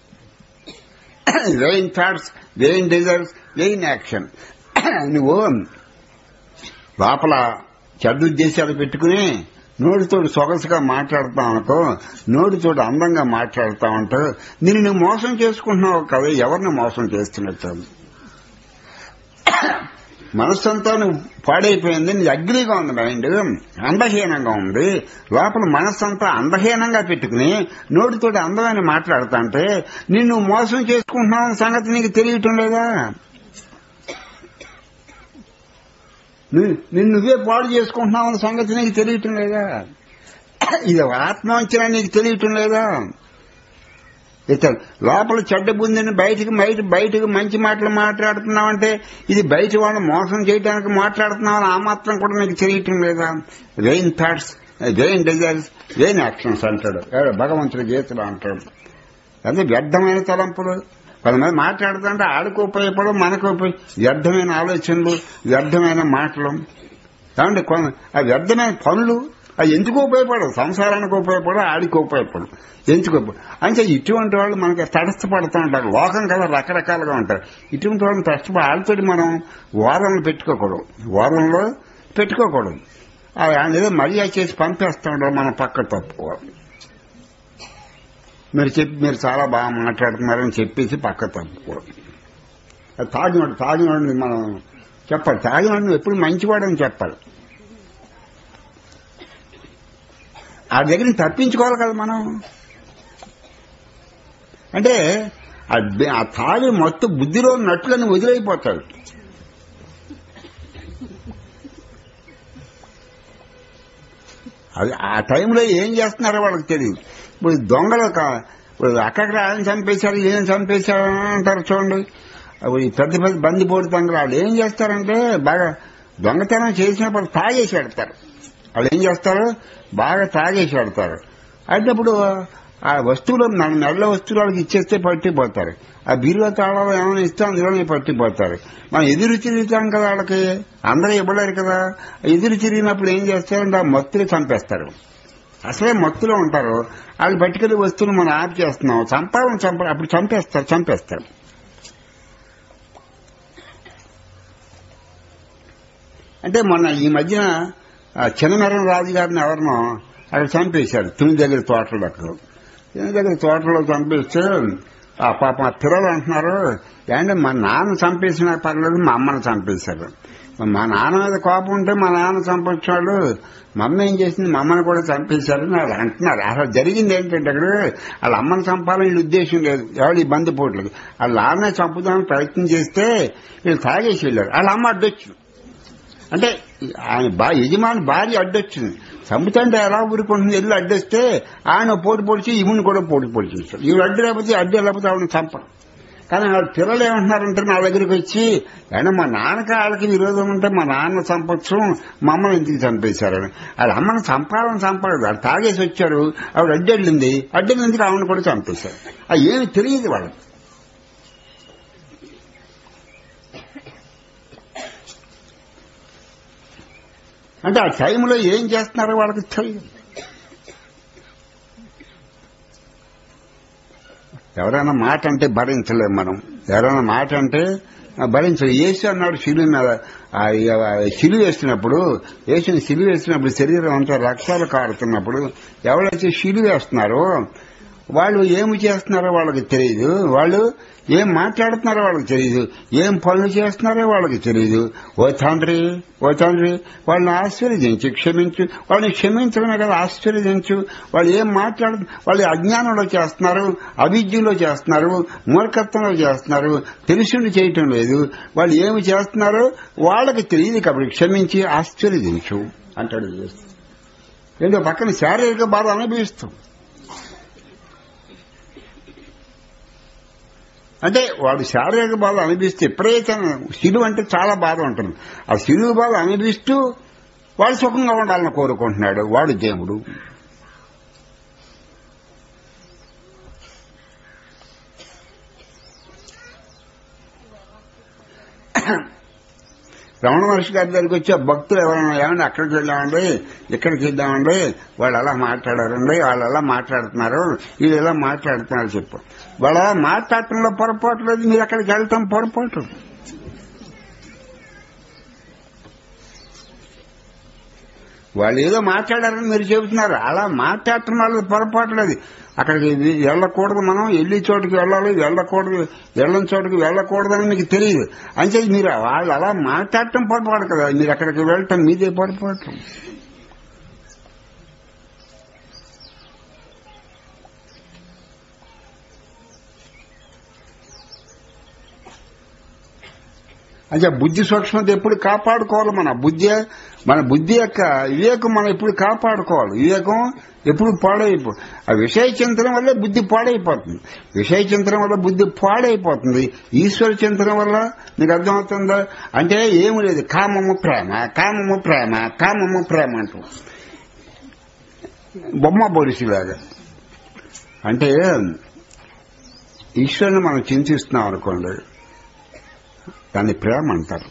vain thoughts vain desires vain action నువ్వు లోపల చెడ్డ ఉద్దేశాలు పెట్టుకుని నోటితోటి సొగసుగా మాట్లాడుతా అనుకో నోటితోటి అందంగా మాట్లాడుతా ఉంటావు నిన్ను నువ్వు మోసం చేసుకుంటున్నావు కదా ఎవరిని మోసం చేస్తున్నట్టు మనస్సంతా నువ్వు పాడైపోయింది నీ అగ్నిగా ఉంది మైండ్ అందహీనంగా ఉంది లోపల మనస్సంతా అందహీనంగా పెట్టుకుని నోటితోటి అందమైన మాట్లాడుతా అంటే నిన్ను మోసం చేసుకుంటున్నావు అన్న సంగతి నీకు తెలియటం లేదా ని- నిన్ను నువ్వే పాడు చేసుకుంటున్నావు అన్న సంగతి నీకు తెలియటం లేదా ఇది ఆత్మవంచన నీకు తెలియటం లేదా ఇతను లోపల చెడ్డ బుందిని బయటికి బయట బయటకు మంచి మాటలు మాట్లాడుతున్నావంటే ఇది బయట వాళ్ళని మోసం చేయడానికి మాట్లాడుతున్నావు అని ఆ మాత్రం కూడా నీకు తెలియటం లేదా vain thoughts vain desires vain actions అంటాడు ఎవడు భగవంతుడి గీతలు అంటాడు అదే వ్యర్థమైన తలంపులు కొంతమంది మాట్లాడుతుంటే ఆడికి ఉపయోగపడవు మనకు ఉపయోగ వ్యర్థమైన ఆలోచనలు వ్యర్థమైన మాటలు కాబట్టి కొన- ఆ వ్యర్థమైన పనులు అవి ఎందుకు ఉపయోగపడవు సంసారానికి ఉపయోగపడవు ఆడికి ఉపయోగపడవు ఎందుకు ఉపయోగ- అంటే ఇటువంటి వాళ్ళు మనకి తటస్థపడుతూ ఉంటారు లోకం కదా రకరకాలుగా ఉంటారు ఇటువంటి వాళ్ళని తటస్థపడి వాళ్ళతో మనం వారంలో పెట్టుకోకూడదు వారంలో పెట్టుకోకూడదు ఆ- ఆయన ఏదో మర్యాద చేసి పంపేస్తూ ఉంటారు మనం పక్క తప్పుకోవాలి మీరు చెప్పి మీరు చాలా బాగా మాట్లాడుతున్నారని చెప్పేసి పక్క తప్పుకోవాలి అది తాగినోడు తాగినోడిని మనం చెప్పాలి తాగినోడు నువ్వు ఎప్పుడు మంచివాడని చెప్పాలి ఆ దగ్గర నుంచి తప్పించుకోవాలి కదా మనం అంటే ఆ బె- ఆ తాగి మొత్తం బుద్ధిలో నట్లని వదిలైపోతాడు అది ఆ టైంలో ఏం చేస్తున్నారో వాళ్ళకి తెలియదు ఇప్పుడు దొంగలు కా- ఇప్పుడు అక్కడక్కడ ఆయన చంపేశారు ఏం చంపేశారు అంటారు చూడండి అప్పుడు ఈ పెద్ద పెద్ద బందిపోటు దొంగలు వాళ్ళు ఏం చేస్తారంటే బాగా దొంగతనం చేసినప్పుడు తాగేసి పెడతారు వాళ్ళు ఏం చేస్తారు బాగా తాగేసి పెడతారు అయినప్పుడు ఆ వస్తువులు మన నెల వస్తువులు వాళ్ళకి ఇచ్చేస్తే పట్టిపోతారు ఆ బీరువా తాళాలు ఏమైనా ఇస్తే అందులోనే పట్టిపోతారు మనం ఎదురు తిరుగుతాం కదా వాళ్ళకి అందరూ ఇవ్వలేరు కదా ఎదురు తిరిగినప్పుడు ఏం చేస్తారంటే ఆ మత్తులు చంపేస్తారు అసలే మత్తులో ఉంటారు వాళ్ళు పట్టుకెళ్ళి వస్తువులు మనం ఆప్ చేస్తున్నాం చంపాలని చంప అప్పుడు చంపేస్తారు చంపేస్తారు అంటే మొన్న ఈ మధ్యన ఆ చిన్నమెరం రాజు గారిని ఎవరినో అక్కడ చంపేశారు తుని దగ్గర తోటలో అక్కడ తుని దగ్గర తోటలో చంపేస్తే ఆ పాప ఆ పిల్లలు అంటున్నారు ఏంటంటే మా నాన్న చంపేసినా పర్లేదు మా అమ్మని చంపేశారు మా నాన్న మీద కోపం ఉంటే మా నాన్న చంపొచ్చాడు మా అమ్మ ఏం చేసింది మా అమ్మని కూడా చంపేశారు అని వాళ్ళు అంటున్నారు అసలు జరిగింది ఏంటంటే అక్కడ వాళ్ళ అమ్మని చంపాలని వీళ్ళ ఉద్దేశం లేదు ఎవరు ఈ బందిపోట్లకి వాళ్ళ నాన్నే చంపుదామని ప్రయత్నం చేస్తే వీళ్ళు తాగేసి వెళ్ళారు వాళ్ళ అమ్మ అడ్డొచ్చింది అంటే ఆయన బా యజమాని భార్య అడ్డొచ్చింది చంపుతుంటే ఎలా ఊరుకుంటుంది వెళ్ళి అడ్డొస్తే ఆయన పోటీ పొడిచి ఈమెను కూడా పోటీ పొడిచేస్తాడు ఈవిడ అడ్డు లేకపోతే అడ్డు లేకపోతే ఆవిడని చంపడం కానీ వాళ్ళ పిల్లలు ఏమంటున్నారంటే నా దగ్గరికి వచ్చి అయినా మా నాన్నకి వాళ్ళకి విరోధం ఉంటే మా నాన్న చంపొచ్చు మా అమ్మని ఎందుకు చంపేశారని వాళ్ళ అమ్మని చంపాలని చంపలేదు వాళ్ళు తాగేసి వచ్చారు ఆవిడ అడ్డు వెళ్ళింది అడ్డు వెళ్ళినందుకు ఆవిడని కూడా చంపేశారు అది ఏమి తెలియదు వాళ్ళకి అంటే ఆ టైంలో ఏం చేస్తున్నారో వాళ్ళకి తెలియదు ఎవరైనా మాట అంటే భరించలేం మనం ఎవరైనా మాట అంటే ఆ, భరించలేం యేసు అన్నాడు శిలువ మీద ఆ, ఆ, శిలువ వేస్తున్నప్పుడు యేసుని శిలువ వేస్తున్నప్పుడు శరీరం అంతా రక్తాలు కారుతున్నప్పుడు ఎవరైతే శిలువ వేస్తున్నారో వాళ్ళు ఏమి చేస్తున్నారో వాళ్ళకి తెలియదు వాళ్ళు ఏం మాట్లాడుతున్నారో వాళ్ళకి తెలియదు ఏం పనులు చేస్తున్నారో వాళ్ళకి తెలియదు ఓ తండ్రి ఓ తండ్రి వాళ్ళని ఆశీర్వదించు క్షమించు వాళ్ళని క్షమించడమే కదా ఆశీర్వదించు వాళ్ళు ఏం మాట్లాడు వాళ్ళు అజ్ఞానంలో చేస్తున్నారు అవిద్యలో చేస్తున్నారు మూర్ఖత్వంలో చేస్తున్నారు తెలిసిండి చేయటం లేదు వాళ్ళు ఏమి చేస్తున్నారో వాళ్ళకి తెలియదు కాబట్టి క్షమించి ఆశీర్వదించు అంటాడు యేసు. ఏంటో పక్కన శారీరక బాధ అనుభవిస్తాం అంటే వాడు శారీరక బాధ అనిపిస్తే ఎప్పుడైతే శిలువ అంటే చాలా బాధ ఉంటుంది ఆ శిలువ బాధ అనిపిస్తూ వాడు సుఖంగా ఉండాలని కోరుకుంటున్నాడు వాడు దేవుడు రమణ మహర్షి గారి దగ్గరికి వచ్చి ఆ భక్తులు ఎవరైనా ఏమండి అక్కడికి వెళ్ళామండి ఇక్కడికి ఇద్దామండి వాళ్ళు అలా మాట్లాడారండి వాళ్ళు అలా మాట్లాడుతున్నారు వీళ్ళు ఎలా మాట్లాడుతున్నారు చెప్పు వాళ్ళ మాట్లాడటంలో పొరపాటు లేదు మీరు అక్కడికి వెళ్తాం పొరపాటు వాళ్ళు ఏదో మాట్లాడారని మీరు చెబుతున్నారు అలా మాట్లాడటం వల్ల పొరపాటు లేదు అక్కడికి వెళ్ళకూడదు మనం వెళ్ళి చోటుకి వెళ్ళాలి వెళ్ళకూడదు వెళ్ళని చోటుకి వెళ్ళకూడదని మీకు తెలియదు అంటే మీరు వాళ్ళు అలా మాట్లాడటం పొరపాటు కదా మీరు అక్కడికి వెళ్ళటం మీదే పొరపాటు అంటే బుద్ధి సూక్ష్మత ఎప్పుడు కాపాడుకోవాలి మన బుద్ధి మన బుద్ధి యొక్క వివేకం మనం ఎప్పుడు కాపాడుకోవాలి వివేకం ఎప్పుడు పాడైపో ఆ విషయ చింతన వల్ల బుద్ధి పాడైపోతుంది విషయ చింతన వల్ల బుద్ధి పాడైపోతుంది ఈశ్వర చింతన వల్ల నీకు అర్థమవుతుందా అంటే ఏమి లేదు కామము ప్రేమ కామము ప్రేమ కామము ప్రేమ అంటూ బొమ్మ బొరిసిలాగా అంటే ఈశ్వరుని మనం చింతిస్తున్నాం అనుకోండి దాన్ని ప్రేమ అంటారు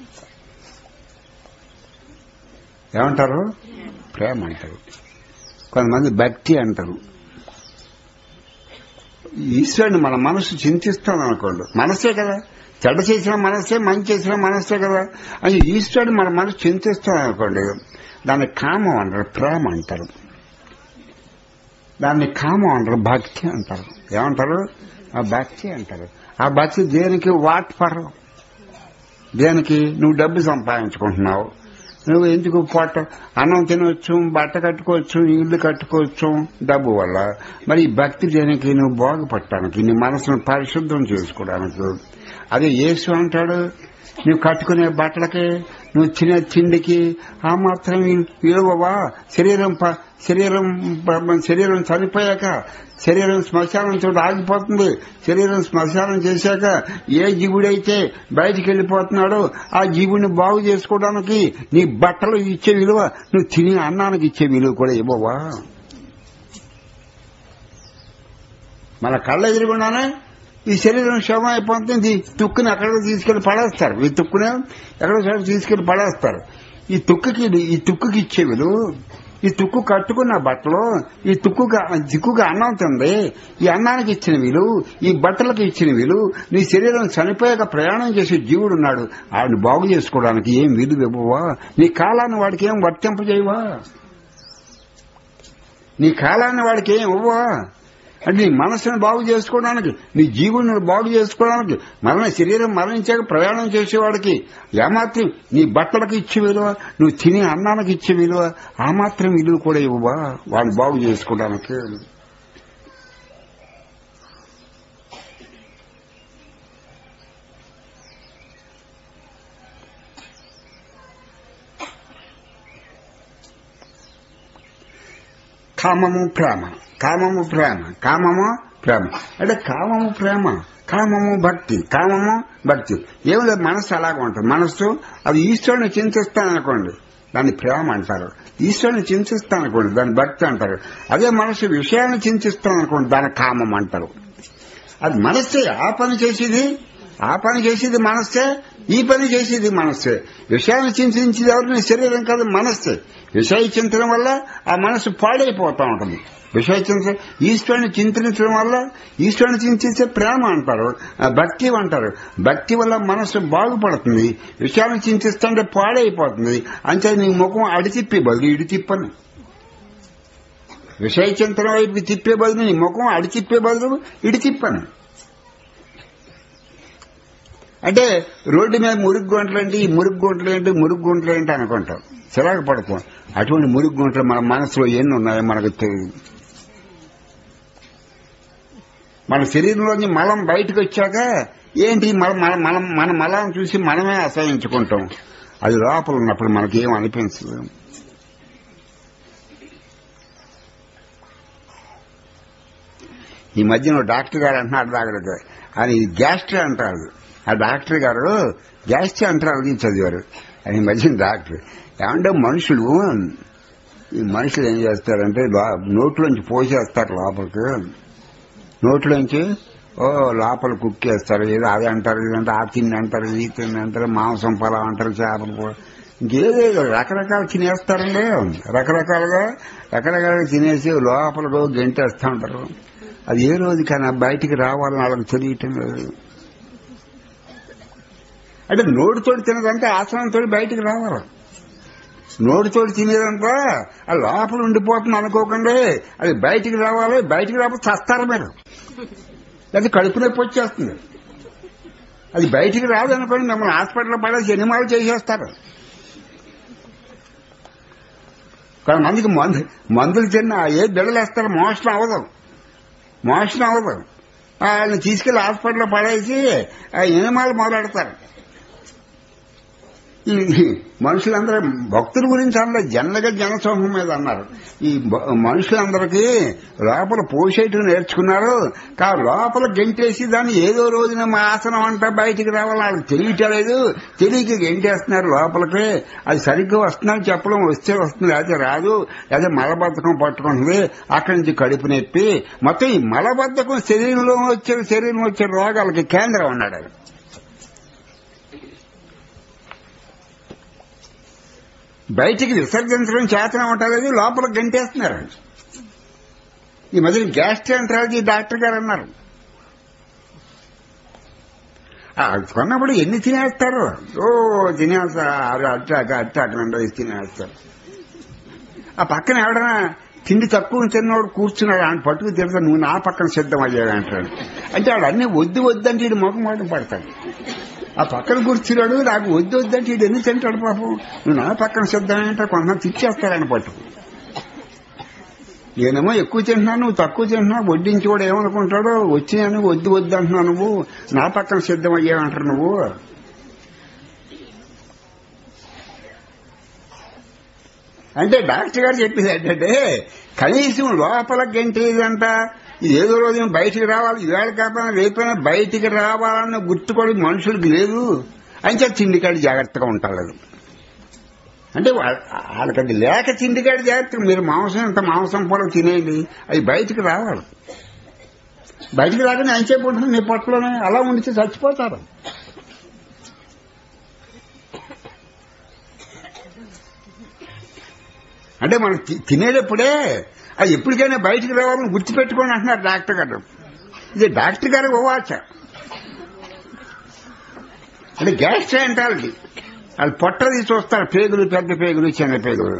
ఏమంటారు ప్రేమ అంటారు కొంతమంది భక్తి అంటారు ఈశ్వరుని మన మనసు చింతిస్తాం అనుకోండి మనసే కదా చెడ్డ చేసిన మనసే మంచి చేసిన మనసే కదా అది ఈశ్వరుడు మన మనసు చింతిస్తాం అనుకోండి దాన్ని కామం అంటారు ప్రేమ అంటారు దాన్ని కామం అంటారు భక్తి అంటారు ఏమంటారు ఆ భక్తి అంటారు ఆ భక్తి దేనికి వాట్ ఫర్ దేనికి నువ్వు డబ్బు సంపాదించుకుంటున్నావు నువ్వు ఎందుకు పొట్ట అన్నం తినవచ్చు బట్ట కట్టుకోవచ్చు ఇల్లు కట్టుకోవచ్చు డబ్బు వల్ల మరి ఈ భక్తి దేనికి నువ్వు బాగుపడటానికి నీ మనసును పరిశుద్ధం చేసుకోవడానికి అదే యేసు అంటాడు నువ్వు కట్టుకునే బట్టలకి నువ్వు తినే తిండికి ఆ మాత్రం విలువవా శరీరం ప- శరీరం ప- శరీరం చనిపోయాక శరీరం శ్మశానంతో ఆగిపోతుంది శరీరం శ్మశానం చేశాక ఏ జీవుడైతే బయటికి వెళ్ళిపోతున్నాడో ఆ జీవుని బాగు చేసుకోవడానికి నీ బట్టలు ఇచ్చే విలువ నువ్వు తినే అన్నానికి ఇచ్చే విలువ కూడా ఇవ్వవా మన కళ్ళ ఎదురుగుండానే ఈ శరీరం శవం అయిపోతుంది ఈ తుక్కుని అక్కడికి తీసుకెళ్లి పడేస్తారు ఈ తుక్కునే ఎక్కడో చోట తీసుకెళ్లి పడేస్తారు ఈ తుక్కుకి ఈ తుక్కుకి ఇచ్చే విలువ ఈ తుక్కు కట్టుకున్న బట్టలు ఈ తుక్కుగా దిక్కుగా అన్నం తింది ఈ అన్నానికి ఇచ్చిన విలువ ఈ బట్టలకు ఇచ్చిన విలువ నీ శరీరం చనిపోయాక ప్రయాణం చేసే జీవుడు ఉన్నాడు ఆడిని బాగు చేసుకోవడానికి ఏం విలువ ఇవ్వవా నీ కాలాన్ని వాడికి ఏం వర్తింపజేయవా నీ కాలాన్ని వాడికి ఏం ఇవ్వవా అంటే నీ మనసును బాగు చేసుకోవడానికి నీ జీవుని బాగు చేసుకోవడానికి మరణ శరీరం మరణించాక ప్రయాణం చేసేవాడికి ఏమాత్రం నీ బట్టలకు ఇచ్చే విలువ నువ్వు తినే అన్నానికి ఇచ్చే విలువ ఆ మాత్రం విలువ కూడా ఇవ్వవా వాడిని బాగు చేసుకోవడానికి కామము ప్రేమ కామము ప్రేమ కామము ప్రేమ అంటే కామము ప్రేమ కామము భక్తి కామము భక్తి ఏం లేదు మనసు అలాగ ఉంటుంది మనస్సు అది ఈశ్వరుని చింతిస్తాననుకోండి దాన్ని ప్రేమ అంటారు ఈశ్వరుని చింతిస్తాననుకోండి దాన్ని భక్తి అంటారు అదే మనసు విషయాన్ని చింతిస్తాననుకోండి దాన్ని కామం అంటారు అది మనస్సే ఆ పని చేసేది ఆ పని చేసేది మనస్సే ఈ పని చేసేది మనస్సే విషయాన్ని చింతించేది ఎవరిని శరీరం కాదు మనస్సే విషయ చింతన వల్ల ఆ మనసు పాడైపోతా ఉంటుంది విషయ చింతన ఈశ్వరుని చింతించడం వల్ల ఈశ్వరుని చింతించే ప్రేమ అంటారు ఆ భక్తి అంటారు భక్తి వల్ల మనసు బాగుపడుతుంది విషయాన్ని చింతిస్తుంటే పాడైపోతుంది అంతే నీ ముఖం అడితిప్పి బదులు ఇడి తిప్పను విషయ చింతన వైపు తిప్పే బదులు నీ ముఖం అడి తిప్పే బదులు ఇడి తిప్పాను అంటే రోడ్డు మీద మురుగు గుంటలు ఏంటి ఈ మురుగు గుంటలు ఏంటి మురుగు గుంటలు ఏంటి అనుకుంటాం చిరాకు పడతాం అటువంటి మురుగు గుంటలు మన మనసులో ఎన్ని ఉన్నాయో మనకు తెలియదు మన శరీరంలోని మలం బయటకు వచ్చాక ఏంటి మన మన మనం మన మలం చూసి మనమే అసహించుకుంటాం అది లోపల ఉన్నప్పుడు మనకేం అనిపించదు ఈ మధ్యన ఓ డాక్టర్ గారు అంటున్నాడు డాక్టర్ ఆయన ఇది గ్యాస్ట్రీ అంటారు ఆ డాక్టర్ గారు గ్యాస్ట్రీ అంటారు చదివారు ఆయన ఈ మధ్యన డాక్టర్ ఏమంటే మనుషులు ఈ మనుషులు ఏం చేస్తారంటే లో- నోట్లోంచి పోసేస్తారు లోపలికి నోట్లోంచి ఓ లోపల కుక్కేస్తారు ఏదో అది అంటారు ఇదంటే ఆ తిండి అంటారు ఈ తిండి అంటారు మాంసం పొలం అంటారు చేపల పొలం ఇంకేదో రకరకాలు తినేస్తారండి రకరకాలుగా రకరకాలుగా తినేసి లోపల గెంటేస్తూ ఉంటారు అది ఏ రోజు కానీ బయటికి రావాలని వాళ్ళకి తెలియటం లేదు అంటే నోటితోటి తినదంటే ఆసనంతో బయటికి రావాలి నోటితోటి తినేదంతా ఆ లోపల ఉండిపోతుంది అనుకోకండి అది బయటికి రావాలి బయటికి రాకపోతే చస్తారు మీరు అది కడుపు నొప్పి వచ్చేస్తుంది అది బయటికి రాదనుకోండి మిమ్మల్ని హాస్పిటల్లో పడేసి ఎనిమాలు చేసేస్తారు కొంతమందికి మందు మందులు తిన్న ఏ బిళ్ళలు వేస్తారు మోషన్ అవ్వదు మోషన్ అవ్వదు వాళ్ళని తీసుకెళ్లి హాస్పిటల్లో పడేసి ఆ ఎనిమాలు మొదలెడతారు ఈ మనుషులందరూ భక్తుల గురించి అన్న జనగా జనసమూహం మీద అన్నారు ఈ బ- మనుషులందరికీ లోపల పోసేట్టు నేర్చుకున్నారు కా లోపల గెంటేసి దాన్ని ఏదో రోజున మా ఆసనం అంట బయటికి రావాలి వాళ్ళకి తెలియటలేదు తెలియక గెంటేస్తున్నారు లోపలికి అది సరిగ్గా వస్తుందని చెప్పడం వస్తే వస్తుంది అయితే రాదు అదే మలబద్ధకం పట్టుకుంటుంది అక్కడి నుంచి కడుపు నొప్పి మొత్తం ఈ మలబద్ధకం శరీరంలో వచ్చే శరీరం వచ్చే రోగాలకి కేంద్రం అన్నాడు ఆయన. బయటికి విసర్జించడం చేతన ఉంటలేదు లోపల గంటేస్తున్నారు ఈ మధ్య గ్యాస్ట్రాంట్రాలజీ డాక్టర్ గారు అన్నారు ఆ, కొన్నప్పుడు ఎన్ని తినేస్తారు ఓ తినేస్తారు అట్టాక అట్టాక వేసి తినేస్తారు ఆ పక్కన ఎవడన్నా తిండి తక్కువ తిన్నవాడు కూర్చున్నాడు ఆయన పట్టుకు తిడతా నువ్వు నా పక్కన సిద్ధం అయ్యాడు అంటాడు అంటే వాడు అన్ని వద్దు వద్దంటే వీడు ముఖం మాట పడతాడు ఆ పక్కన కూర్చున్నాడు నాకు వద్దు వద్దంటే వీడు ఎన్ని తింటాడు పాపం నువ్వు నా పక్కన సిద్ధం అంటే కొంతమంది తిచ్చేస్తాడని పట్టుకు నేనేమో ఎక్కువ తింటున్నాను నువ్వు తక్కువ తింటున్నావు వడ్డించి కూడా ఏమనుకుంటాడో వచ్చినాను వద్దు వద్దు అంటున్నావు నువ్వు నా పక్కన సిద్ధం అయ్యావంటారు నువ్వు అంటే డాక్టర్ గారు చెప్పింది ఏంటంటే కనీసం లోపల గంటేదంట ఇది ఏదో రోజు బయటికి రావాలి ఈవేళ కాకపోయినా రేపైనా బయటికి రావాలన్న గుర్తుకోవడం మనుషులకు లేదు అని చెప్పి తిండికాడి జాగ్రత్తగా ఉంటారు వాళ్ళు. అంటే వాళ్ళ- వాళ్ళకి లేక తిండికాడి జాగ్రత్త మీరు మాంసం ఎంత మాంసం పొలం తినేయండి అవి బయటికి రావాలి బయటికి రాగానే ఎంతసేపు ఉంటుంది మీ పొట్టలోనే అలా ఉండితే చచ్చిపోతారు అంటే మనం తి- తినేటప్పుడే అది ఎప్పటికైనా బయటికి రావాలని గుర్తుపెట్టుకోండి అంటున్నారు డాక్టర్ గారు ఇది డాక్టర్ గారు ఓవాచ అంటే గ్యాస్ట్రాంటాలజీ వాళ్ళు పొట్టది చూస్తారు పేగులు పెద్ద పేగులు చిన్న పేగులు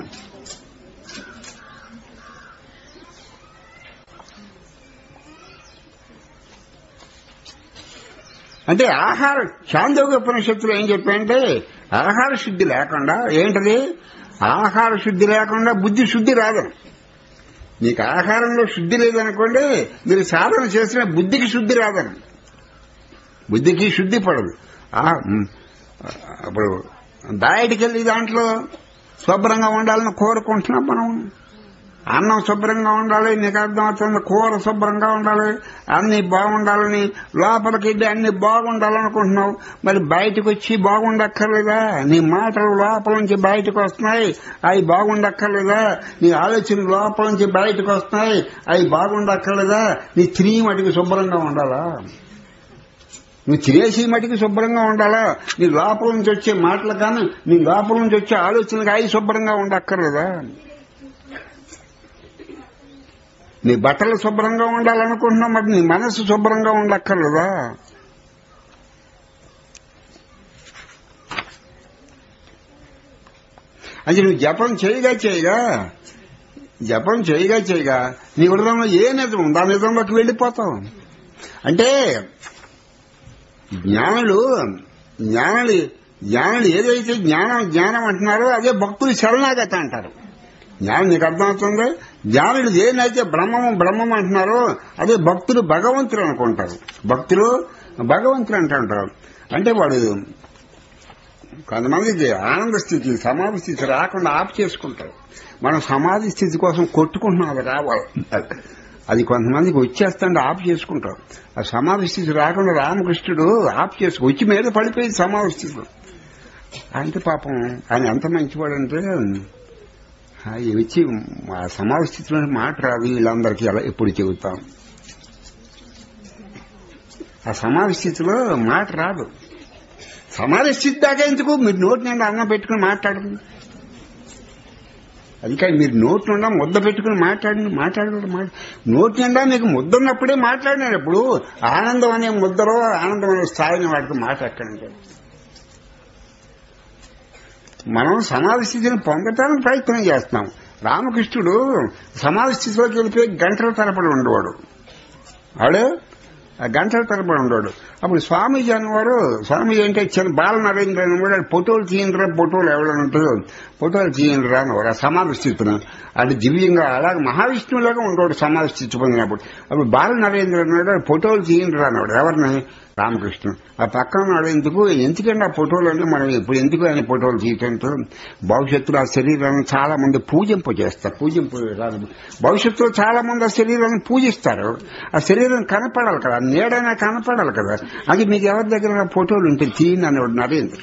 అంటే ఆహార చాందోగ ఉపనిషత్తులు ఏం చెప్పాయంటే ఆహార శుద్ధి లేకుండా ఏంటది ఆహార శుద్ధి లేకుండా బుద్ధి శుద్ధి రాదు మీకు ఆహారంలో శుద్ధి లేదనుకోండి మీరు సాధన చేసిన బుద్ధికి శుద్ధి రాదని బుద్ధికి శుద్ధి పడదు ఆ- ఉమ్, అప్పుడు దాయటికి వెళ్ళి దాంట్లో శుభ్రంగా ఉండాలని కోరుకుంటున్నాం మనం అన్నం శుభ్రంగా ఉండాలి నీకు అర్థమవుతుంది కూర శుభ్రంగా ఉండాలి అన్ని బాగుండాలని లోపలికి వెళ్ళి అన్ని బాగుండాలనుకుంటున్నావు మరి బయటకు వచ్చి బాగుండక్కర్లేదా నీ మాటలు లోపల నుంచి బయటకు వస్తున్నాయి అవి బాగుండక్కర్లేదా నీ ఆలోచన లోపల నుంచి బయటకు వస్తున్నాయి అవి బాగుండక్కర్లేదా నీ తిని మటుకు శుభ్రంగా ఉండాలా నువ్వు తినేసి మటుకు శుభ్రంగా ఉండాలా నీ లోపల నుంచి వచ్చే మాటలు కానీ నీ లోపల నుంచి వచ్చే ఆలోచనలు అవి శుభ్రంగా ఉండక్కర్లేదా నీ బట్టలు శుభ్రంగా ఉండాలనుకుంటున్నావు మరి నీ మనసు శుభ్రంగా ఉండక్కర్లేదా అది నువ్వు జపం చేయగా చేయగా జపం చేయగా చేయగా నీ హృదయంలో ఏ నిజం ఉంది ఆ నిజంలోకి వెళ్ళిపోతావు అంటే జ్ఞానులు జ్ఞానులు జ్ఞానులు ఏదైతే జ్ఞానం జ్ఞానం అంటున్నారో అదే భక్తులు శరణాగత అంటారు జ్ఞానం నీకు అర్థమవుతుంది జ్ఞానులు ఏనైతే బ్రహ్మము బ్రహ్మం అంటున్నారో అదే భక్తులు భగవంతులు అనుకుంటారు భక్తులు భగవంతులు అంటుంటారు అంటే వాడు కొంతమందికి ఆనంద స్థితి సమాధి స్థితి రాకుండా ఆపు చేసుకుంటారు మనం సమాధి స్థితి కోసం కొట్టుకుంటున్నాం అది రావాలి అది కొంతమందికి వచ్చేస్తాండి ఆపు చేసుకుంటారు ఆ సమాధి స్థితి రాకుండా రామకృష్ణుడు ఆపు చేసుకు వచ్చి మీద పడిపోయింది సమాధి స్థితిలో అంటే పాపం ఆయన ఎంత మంచివాడంటే అది వచ్చి ఆ సమాధి స్థితిలో మాట రాదు వీళ్ళందరికీ అలా ఎప్పుడు చెబుతాం ఆ సమాధి స్థితిలో మాట రాదు సమాధి స్థితి దాకా ఎందుకు మీరు నోటి నిండా అన్నం పెట్టుకుని మాట్లాడండి అది కాదు మీరు నోటి నిండా ముద్ద పెట్టుకుని మాట్లాడండి మాట్లాడదు మాట నోటి నిండా మీకు ముద్ద ఉన్నప్పుడే మాట్లాడినప్పుడు ఆనందం అనే ముద్దలో ఆనందం అనే స్థాయిని వాటికి మాట ఎక్కడండి మనం సమాధి స్థితిని పొందటానికి ప్రయత్నం చేస్తున్నాం రామకృష్ణుడు సమాధి స్థితిలోకి వెళ్ళిపోయి గంటల తరపడి ఉండేవాడు ఆడు ఆ గంటల తరబడి ఉండడు అప్పుడు స్వామీజీ అనేవారు స్వామీజీ అంటే చిన్న బాల నరేంద్ర అనేవాడు ఫోటోలు తీయండిరా ఫోటోలు ఎవరైనా ఉంటారు ఫోటోలు తీయండిరా అనేవారు ఆ సమాధి స్థితిని అది దివ్యంగా అలాగే మహావిష్ణువులాగా ఉండేవాడు సమాధి స్థితి పొందినప్పుడు అప్పుడు బాల నరేంద్ర అనేవాడు ఫోటోలు తీయండిరా అనేవాడు ఎవరిని రామకృష్ణ ఆ పక్కన ఉన్నాడు ఎందుకు ఎందుకంటే ఆ ఫోటోలు అంటే మనం ఇప్పుడు ఎందుకు ఆయన ఫోటోలు తీయటంతో భవిష్యత్తులో ఆ శరీరాన్ని చాలా మంది పూజింపు చేస్తారు పూజింపు రాదు. భవిష్యత్తులో చాలా మంది ఆ శరీరాన్ని పూజిస్తారు ఆ శరీరం కనపడాలి కదా నీడైనా కనపడాలి కదా అది మీకు ఎవరి దగ్గర ఆ ఫోటోలు ఉంటే తీయండి అనేవాడు నరేంద్ర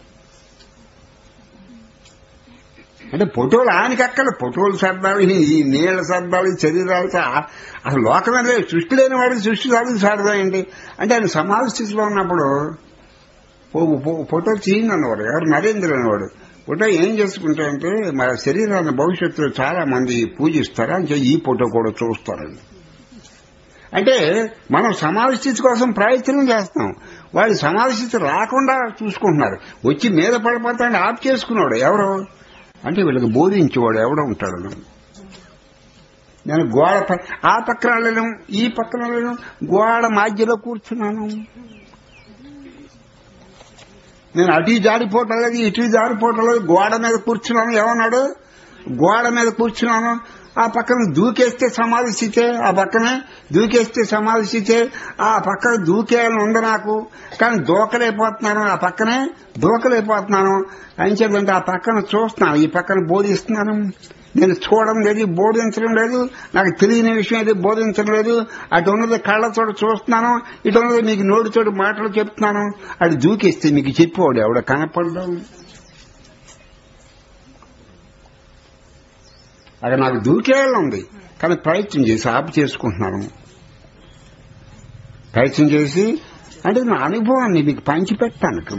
అంటే ఫోటోలు ఆయనకి అక్కల ఫోటోలు సర్దాలు ఈ నీళ్ల సర్దాలు ఈ శరీరాలు సా- అసలు లోకమే లేదు సృష్టి లేని వాడికి సృష్టి సాధన సరదా ఏంటి అంటే ఆయన సమాధి స్థితిలో ఉన్నప్పుడు ఫో- ఫో- ఫోటో తీయండి అన్నవాడు ఎవరు నరేంద్ర అనేవాడు ఫోటో ఏం చేసుకుంటారంటే మన శరీరాన్ని భవిష్యత్తులో చాలా మంది పూజిస్తారు అంటే ఈ ఫోటో కూడా చూస్తారండి అంటే మనం సమాధి స్థితి కోసం ప్రయత్నం చేస్తాం వాళ్ళు సమాధి స్థితి రాకుండా చూసుకుంటున్నారు వచ్చి మీద పడిపోతాడు ఆప్ చేసుకున్నాడు ఎవరు అంటే వీళ్ళకి బోధించేవాడు ఎవడో ఉంటాడు నేను గోడ ప- ఆ పక్కన వెళ్ళను ఈ పక్కన వెళ్ళను గోడ మధ్యలో కూర్చున్నాను నేను అటు జారిపోవటం లేదు ఇటు జారిపోవటం లేదు గోడ మీద కూర్చున్నాను ఏమన్నాడు గోడ మీద కూర్చున్నాను ఆ పక్కన దూకేస్తే సమాధి స్థితే ఆ పక్కనే దూకేస్తే సమాధి స్థితే ఆ పక్కన దూకేయాలని ఉంది నాకు కానీ దూకలేకపోతున్నాను ఆ పక్కనే దూకలేకపోతున్నాను అని చెప్పంటే ఆ పక్కన చూస్తున్నాను ఈ పక్కన బోధిస్తున్నాను నేను చూడడం లేదు బోధించడం లేదు నాకు తెలియని విషయం ఏది బోధించడం లేదు అటు ఉన్నది కళ్ళతోటి చూస్తున్నాను ఇటు ఉన్నది మీకు నోటితోటి మాటలు చెప్తున్నాను అది దూకేస్తే మీకు చెప్పేవాడు ఎవడ కనపడడం అక్కడ నాకు దూకేయాలని ఉంది కానీ ప్రయత్నం చేసి ఆపు చేసుకుంటున్నాను ప్రయత్నం చేసి అంటే నా అనుభవాన్ని మీకు పంచిపెట్టాను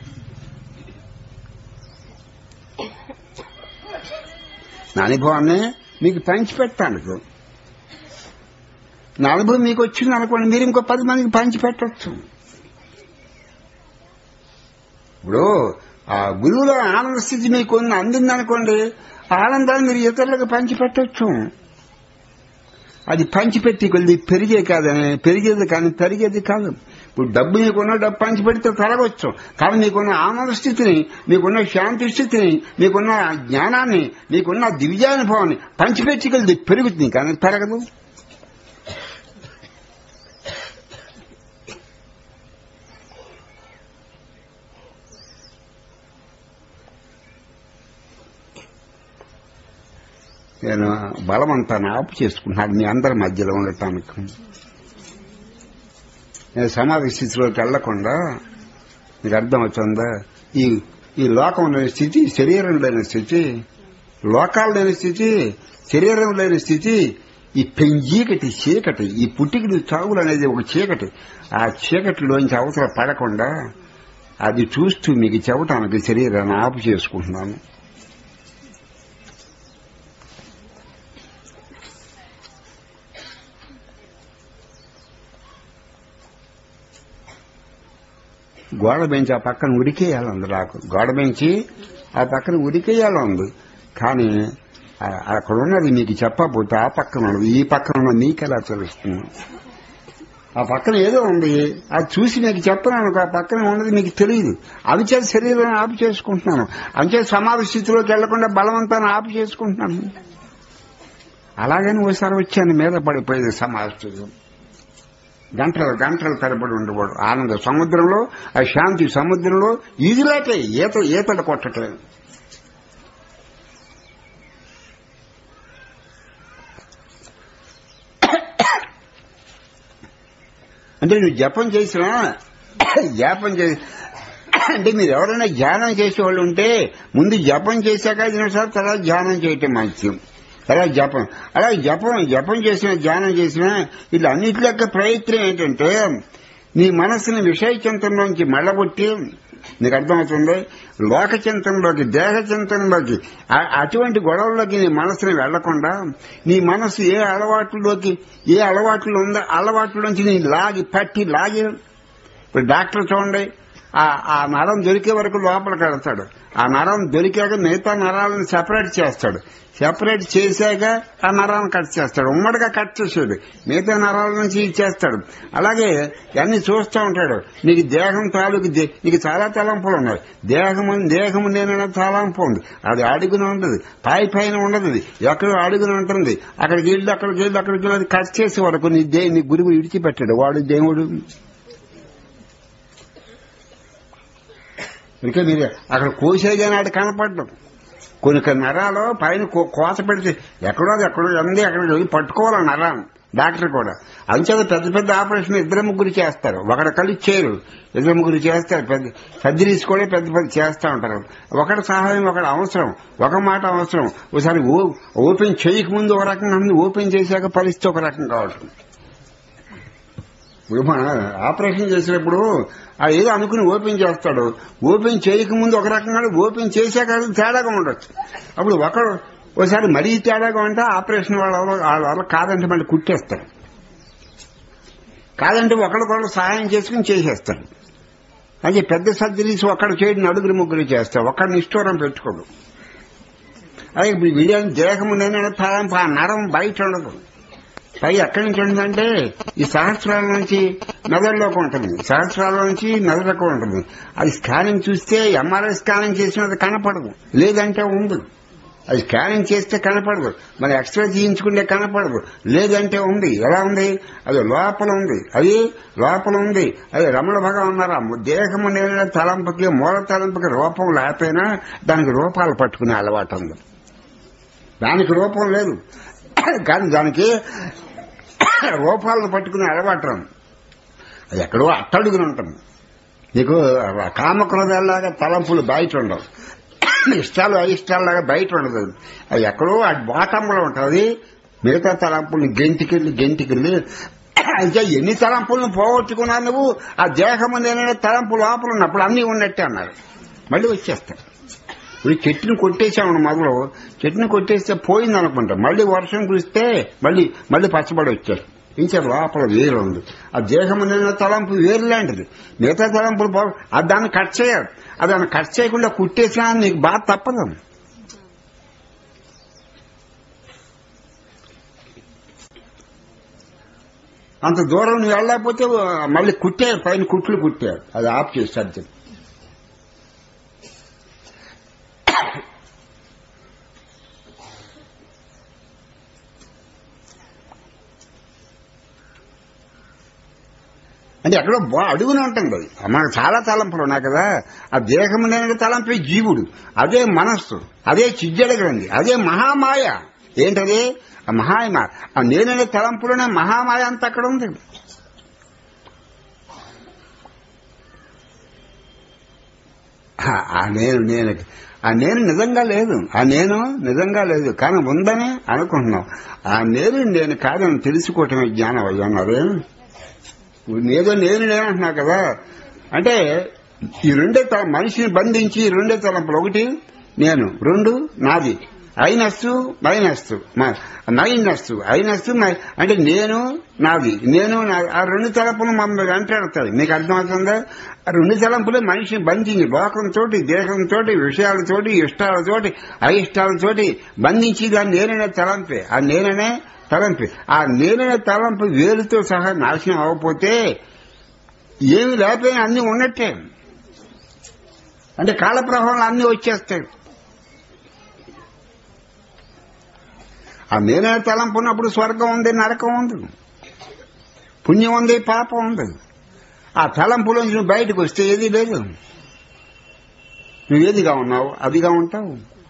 నా అనుభవాన్ని మీకు పంచిపెట్టాను నా అనుభవం మీకు వచ్చింది అనుకోండి మీరు ఇంకో పది మందికి పంచిపెట్టచ్చు ఇప్పుడు ఆ గురువులో ఆనంద స్థితి మీకు ఉన్న అందిందనుకోండి ఆ ఆనందాన్ని మీరు ఇతరులకు పంచిపెట్టచ్చు అది పంచిపెట్టి కొద్ది పెరిగే కాదని పెరిగేది కానీ పెరిగేది కాదు ఇప్పుడు డబ్బు నీకున్న డబ్బు పంచిపెడితే తరగవచ్చు కానీ మీకున్న ఆనంద స్థితిని మీకున్న శాంతి స్థితిని మీకున్న జ్ఞానాన్ని మీకున్న దివ్యానుభవాన్ని పంచిపెట్టి కొద్ది పెరుగుతుంది కానీ పెరగదు నేను బలమంతా ఆపు చేసుకుంటున్నాను మీ అందరి మధ్యలో ఉండటానికి నేను సమాధి స్థితిలోకి వెళ్లకుండా మీకు అర్థం అవుతుందా ఈ ఈ లోకం లేని స్థితి శరీరం లేని స్థితి లోకాలు లేని స్థితి శరీరం లేని స్థితి ఈ పెంజీకటి చీకటి ఈ పుట్టికి చావులు అనేది ఒక చీకటి ఆ చీకటిలోంచి అవతల పడకుండా అది చూస్తూ మీకు చెవటానికి శరీరాన్ని ఆపు చేసుకుంటున్నాను గోడ బెంచి ఆ పక్కన ఉరికేయాలంది నాకు గోడ బెంచి ఆ పక్కన ఉరికేయాలంది కానీ ఆ- అక్కడ ఉన్నది మీకు చెప్పకపోతే ఆ పక్కన ఉన్నది ఈ పక్కన ఉన్నది మీకు ఎలా తెలుస్తుంది ఆ పక్కన ఏదో ఉంది అది చూసి మీకు చెప్తున్నాను ఆ పక్కన ఉన్నది మీకు తెలియదు అవి చేత శరీరాన్ని ఆపు చేసుకుంటున్నాను అంతే సమాధి స్థితిలోకి వెళ్లకుండా బలవంతాన్ని ఆపు చేసుకుంటున్నాను అలాగని ఓసారి వచ్చాను మీద పడిపోయేది సమాధి స్థితి గంటలు గంటలు తరబడి ఉండేవాడు ఆనంద సముద్రంలో ఆ శాంతి సముద్రంలో ఈదిలాటే ఈత ఈతలు కొట్టట్లేదు అంటే నువ్వు జపం చేసినా జపం చేసి అంటే మీరు ఎవరైనా ధ్యానం చేసేవాళ్ళు ఉంటే ముందు జపం చేశాక ఐదు నిమిషాలు తర్వాత ధ్యానం చేయటం మంచిది అలా జపం అలా జపం జపం చేసిన ధ్యానం చేసిన ఇట్లా అన్నిటి యొక్క ప్రయత్నం ఏంటంటే నీ మనసుని విషయ చింతనలోంచి మళ్ళగొట్టి నీకు అర్థమవుతుంది లోక చింతనలోకి దేహ చింతనలోకి ఆ- అటువంటి గొడవల్లోకి నీ మనసుని వెళ్లకుండా నీ మనసు ఏ అలవాట్లలోకి ఏ అలవాట్లు ఉందో అలవాట్లోంచి నీ లాగి పట్టి లాగి ఇప్పుడు డాక్టర్ చూడండి ఆ ఆ నరం దొరికే వరకు లోపలికి వెళ్తాడు ఆ నరం దొరికాక మిగతా నరాలను సెపరేట్ చేస్తాడు సెపరేట్ చేశాక ఆ నరాలను కట్ చేస్తాడు ఉమ్మడిగా కట్ చేసాడు మిగతా నరాల నుంచి ఇది చేస్తాడు అలాగే అన్ని చూస్తూ ఉంటాడు నీకు దేహం తాలూకు దే- నీకు చాలా తలంపులు ఉన్నాయి దేహము దేహము నేను తలంపు ఉంది అది అడుగున ఉంటుంది పై పైన ఉండదు ఇది. ఎక్కడో అడుగున ఉంటుంది అక్కడికి వెళ్ళి అక్కడికి వెళ్ళి అక్కడికి వెళ్ళి అది కట్ చేసే వరకు నీ దే నీ గురువు విడిచిపెట్టాడు వాడు దేవుడు ఇంకా మీరు అక్కడ కోసేగా నాడు కనపడ్డం కొన్ని కొన్ని నరాలు పైన కో- కోత పెడితే ఎక్కడో అది ఎక్కడో ఉంది అక్కడికి వెళ్ళి పట్టుకోవాలి ఆ నరాన్ని డాక్టర్ కూడా అంచేత పెద్ద పెద్ద ఆపరేషన్ ఇద్దరు ముగ్గురు చేస్తారు ఒకటి కలిసి చేయరు ఇద్దరు ముగ్గురు చేస్తారు పెద్ద సర్జరీస్ కూడా పెద్ద పెద్ద చేస్తూ ఉంటారు ఒకటి సహాయం ఒకటి అవసరం ఒక మాట అవసరం ఒకసారి ఓ- ఓపెన్ చేయక ముందు ఒక రకంగా ఉంది ఓపెన్ చేశాక పరిస్థితి ఒక రకంగా ఉంటుంది ఇప్పుడు మన ఆపరేషన్ చేసినప్పుడు ఆ ఏదో అనుకుని ఓపెన్ చేస్తాడు ఓపెన్ చేయకముందు ఒక రకంగా ఓపెన్ చేశాక అది తేడాగా ఉండొచ్చు అప్పుడు ఒకడు ఒకసారి మరీ తేడాగా ఉంటే ఆపరేషన్ వాళ్ళ వల్ల- వాళ్ళ వల్ల కాదంటే మళ్ళీ కుట్టేస్తాడు కాదంటే ఒకరికొకరు సహాయం చేసుకుని చేసేస్తాడు అది పెద్ద సర్జరీస్ ఒక్కడు చేయడం నలుగురు ముగ్గురు చేస్తాడు ఒక్కడిని ఇష్టం పెట్టుకోడు అదే ఇప్పుడు వీడియోని దేహము నేను తలంపు ఆ నరం బయట ఉండదు పై ఎక్కడి నుంచి ఉంటుందంటే ఈ సహస్రాల నుంచి మెదడులోకి ఉంటుంది సహస్రాల నుంచి మెదడులోకి ఉంటుంది అది స్కానింగ్ చూస్తే ఎంఆర్ఐ స్కానింగ్ చేసినది కనపడదు లేదంటే ఉంది అది స్కానింగ్ చేస్తే కనపడదు మరి ఎక్స్రే తీయించుకుంటే కనపడదు లేదంటే ఉంది ఎలా ఉంది అది లోపల ఉంది అది లోపల ఉంది అది రమణ భగవాన్ అన్నారు ఆ దేహము నేను తలంపుకి మూల తలంపుకి రూపం లేకపోయినా దానికి రూపాలు పట్టుకునే అలవాటు ఉంది దానికి రూపం లేదు కానీ దానికి రూపాలను పట్టుకునే అలవాటు ఉంది. అది ఎక్కడో అట్టడుగున ఉంటుంది నీకు కామక్రోధాల్లాగా తలంపులు బయట ఉండవు ఇష్టాలు అయిష్టాల్లాగా బయట ఉండదు అది ఎక్కడో ఆ బాటంలో ఉంటుంది మిగతా తలంపుల్ని గెంటికెళ్ళి గెంటికెళ్ళి అయితే ఎన్ని తలంపులను పోగొట్టుకున్నా నువ్వు ఆ దేహము నేను తలంపు లోపల ఉన్నప్పుడు అన్నీ ఉన్నట్టే అన్నారు మళ్ళీ వచ్చేస్తాడు ఇప్పుడు చెట్టును కొట్టేసామన్న మొదలు చెట్టును కొట్టేస్తే పోయింది అనుకుంటా మళ్ళీ వర్షం కురిస్తే మళ్ళీ మళ్ళీ పచ్చబడి వచ్చారు ఇంకా లోపల వేరు ఉంది ఆ దేహం నిన్న తలంపు వేరు లాంటిది మిగతా తలంపులు పో అది దాన్ని కట్ చేయాలి అది దాన్ని కట్ చేయకుండా కుట్టేసినా నీకు బాధ తప్పదు అంత దూరం నువ్వు వెళ్ళకపోతే మళ్ళీ కుట్టారు పైన కుట్లు కుట్టారు అది ఆఫ్ చేసి సర్జన్ అంటే ఎక్కడో బా- అడుగునే ఉంటుంది అది మనకు చాలా తలంపులు ఉన్నాయి కదా ఆ దేహం అనేది తలంపే జీవుడు అదే మనస్సు అదే చిజ్జడ గ్రంథి అదే మహామాయ ఏంటది ఆ మహామాయ ఆ నేననే తలంపులోనే మహామాయ అంతా అక్కడ ఉంది ఆ ఆ నేను నేను ఆ నేను నిజంగా లేదు ఆ నేను నిజంగా లేదు కానీ ఉందని అనుకుంటున్నాం ఆ నేను నేను కాదని తెలుసుకోవటమే జ్ఞానం అయ్యా అన్నదే ఏదో నేను నేనంటున్నా కదా అంటే ఈ రెండే తల మనిషిని బంధించి ఈ రెండే తలంపులు ఒకటి నేను రెండు నాది అయినస్సు మైనస్సు మైనస్సు అయినస్సు మై- అంటే నేను నాది నేను నా- ఆ రెండు తలపులు మమ్మల్ని వెంటాడుతాయి మీకు అర్థమవుతుందా ఆ రెండు తలంపులు మనిషిని బంధించి లోకంతో దేహంతో విషయాలతోటి ఇష్టాలతోటి అయిష్టాలతోటి బంధించి దాన్ని నేననే తలంపే ఆ నేననే తలంపే ఆ నేననే తలంపు వేలుతో సహా నాశనం అవ్వకపోతే ఏమి లేకపోయినా అన్ని ఉన్నట్టే అంటే కాల ప్రవాహంలో అన్ని వచ్చేస్తాయి ఆ నేనే తలంపు ఉన్నప్పుడు స్వర్గం ఉంది నరకం ఉంది పుణ్యం ఉంది పాపం ఉంది ఆ తలంపులోంచి నువ్వు బయటకు వస్తే ఏది లేదు నువ్వు ఏదిగా ఉన్నావు అదిగా ఉంటావు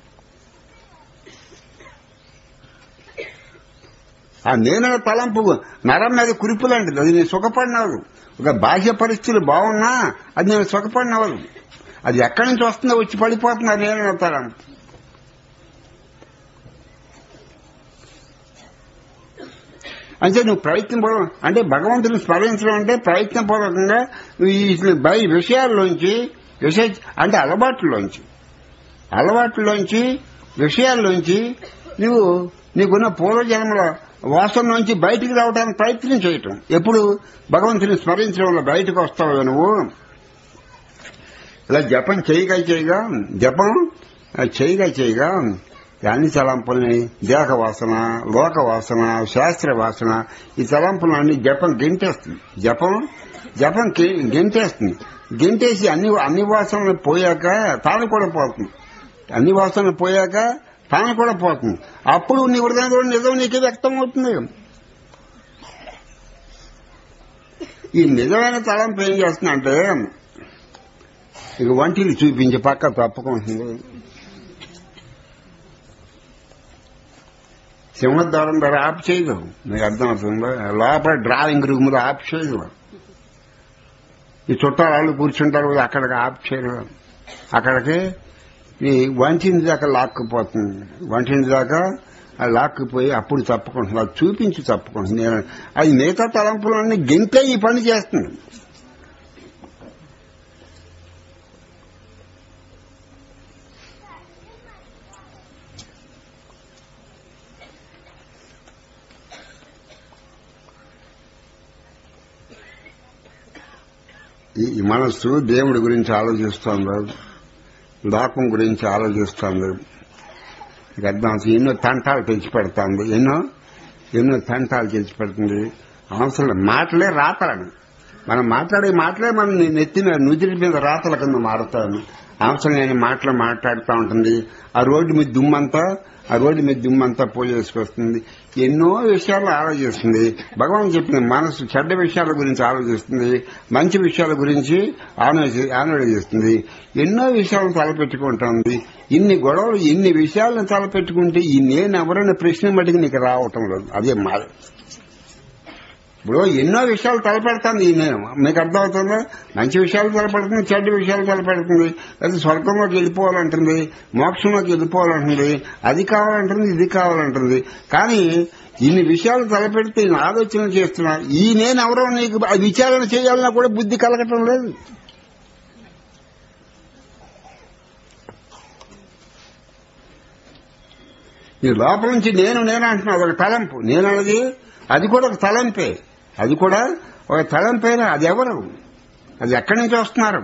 ఆ నేనే తలంపు నరం మీద కురిపులాంటిది అది నేను సుఖపడినవదు ఒక బాహ్య పరిస్థితులు బాగున్నా అది నేను సుఖపడినవదు అది ఎక్కడి నుంచి వస్తుందో వచ్చి పడిపోతుంది ఆ నేనే తలంపు అంటే నువ్వు ప్రయత్నపూర్వకం అంటే భగవంతుని స్మరించడం అంటే ప్రయత్నపూర్వకంగా ఈ బై విషయాల్లోంచి విషయ అంటే అలవాట్లోంచి అలవాట్లోంచి విషయాల్లోంచి నువ్వు నీకున్న పూర్వజన్మల వాసన నుంచి బయటికి రావడానికి ప్రయత్నం చేయటం ఎప్పుడు భగవంతుని స్మరించడం వల్ల బయటకు వస్తావు నువ్వు ఇలా జపం చేయగా చేయగా జపం ఆ, చేయగా చేయగా అన్ని తలంపుల్ని దేహ వాసన లోక వాసన శాస్త్ర వాసన ఈ తలంపులన్నీ జపం గెంటేస్తుంది జపం జపం గి- గెంటేస్తుంది గెంటేసి అన్ని అన్ని వాసనలు పోయాక తాను కూడా పోతుంది అన్ని వాసనలు పోయాక తాను కూడా పోతుంది అప్పుడు నీ హృదయంలో నిజం నీకు వ్యక్తం అవుతుంది ఈ నిజమైన తలంపు ఏం చేస్తుందంటే ఇక వంటిని చూపించి పక్క తప్పుకుంటుంది సింహద్వారం ద్వారా ఆప్ చేయదు మీకు అర్థమవుతుందా లోపల డ్రాయింగ్ రూమ్ లో ఆప్ చేయదు ఈ చుట్టాలు కూర్చుంటారు కదా, అక్కడికి ఆప్ చేయరు అక్కడికి ఈ వంటింటి దాకా లాక్కుపోతుంది వంటింటి దాకా అది లాక్కుపోయి అప్పుడు తప్పుకుంటుంది అది చూపించి తప్పుకుంటుంది నేను అది మిగతా తలంపులన్నీ గింతే ఈ పని చేస్తుంది ఈ ఈ మనస్సు దేవుడి గురించి ఆలోచిస్తోంది లోకం గురించి ఆలోచిస్తోంది ఇక అర్థం అవుతుంది. ఎన్నో తంటాలు తెచ్చి పెడుతోంది ఎన్నో ఎన్నో తంటాలు తెచ్చి పెడుతుంది అవసరం లేదు. మాటలే రాతలని మనం మాట్లాడే మాటలే మన నెత్తి మీద నుదిరి మీద రాతల కింద మారుతాను అవసరం లేని మాటలు మాట్లాడుతూ ఉంటుంది ఆ రోడ్డు మీద దుమ్మంతా ఆ రోడ్డు మీద దుమ్మంతా పోజేసుకొస్తుంది ఎన్నో విషయాలు ఆలోచిస్తుంది భగవాన్ చెప్పిన మనసు చెడ్డ విషయాల గురించి ఆలోచిస్తుంది మంచి విషయాల గురించి ఆలోచి ఆలోచిస్తుంది ఎన్నో విషయాలను తలపెట్టుకుంటుంది ఇన్ని గొడవలు ఇన్ని విషయాలను తలపెట్టుకుంటే ఈ నేను ఎవరైనా ప్రశ్న మటుకు నీకు రావటం లేదు అదే మాద ఇప్పుడు ఎన్నో విషయాలు తలపెడతాను ఈ నేను మీకు అర్థమవుతుందా మంచి విషయాలు తలపెడుతుంది చెడ్డ విషయాలు తలపెడుతుంది అది స్వర్గంలోకి వెళ్ళిపోవాలంటుంది మోక్షంలోకి వెళ్ళిపోవాలంటుంది అది కావాలంటుంది ఇది కావాలంటుంది కానీ ఇన్ని విషయాలు తలపెడితే నేను ఆలోచన చేస్తున్నా ఈ నేను ఎవరో నీకు ఆ విచారణ చేయాలన్నా కూడా బుద్ధి కలగటం లేదు ఈ లోపల నుంచి నేను నేను అంటున్నా అదొక తలంపు నేను అన్నది అది కూడా ఒక తలంపే అది కూడా ఒక తలంపేనా అది ఎవరు అది ఎక్కడి నుంచి వస్తున్నారు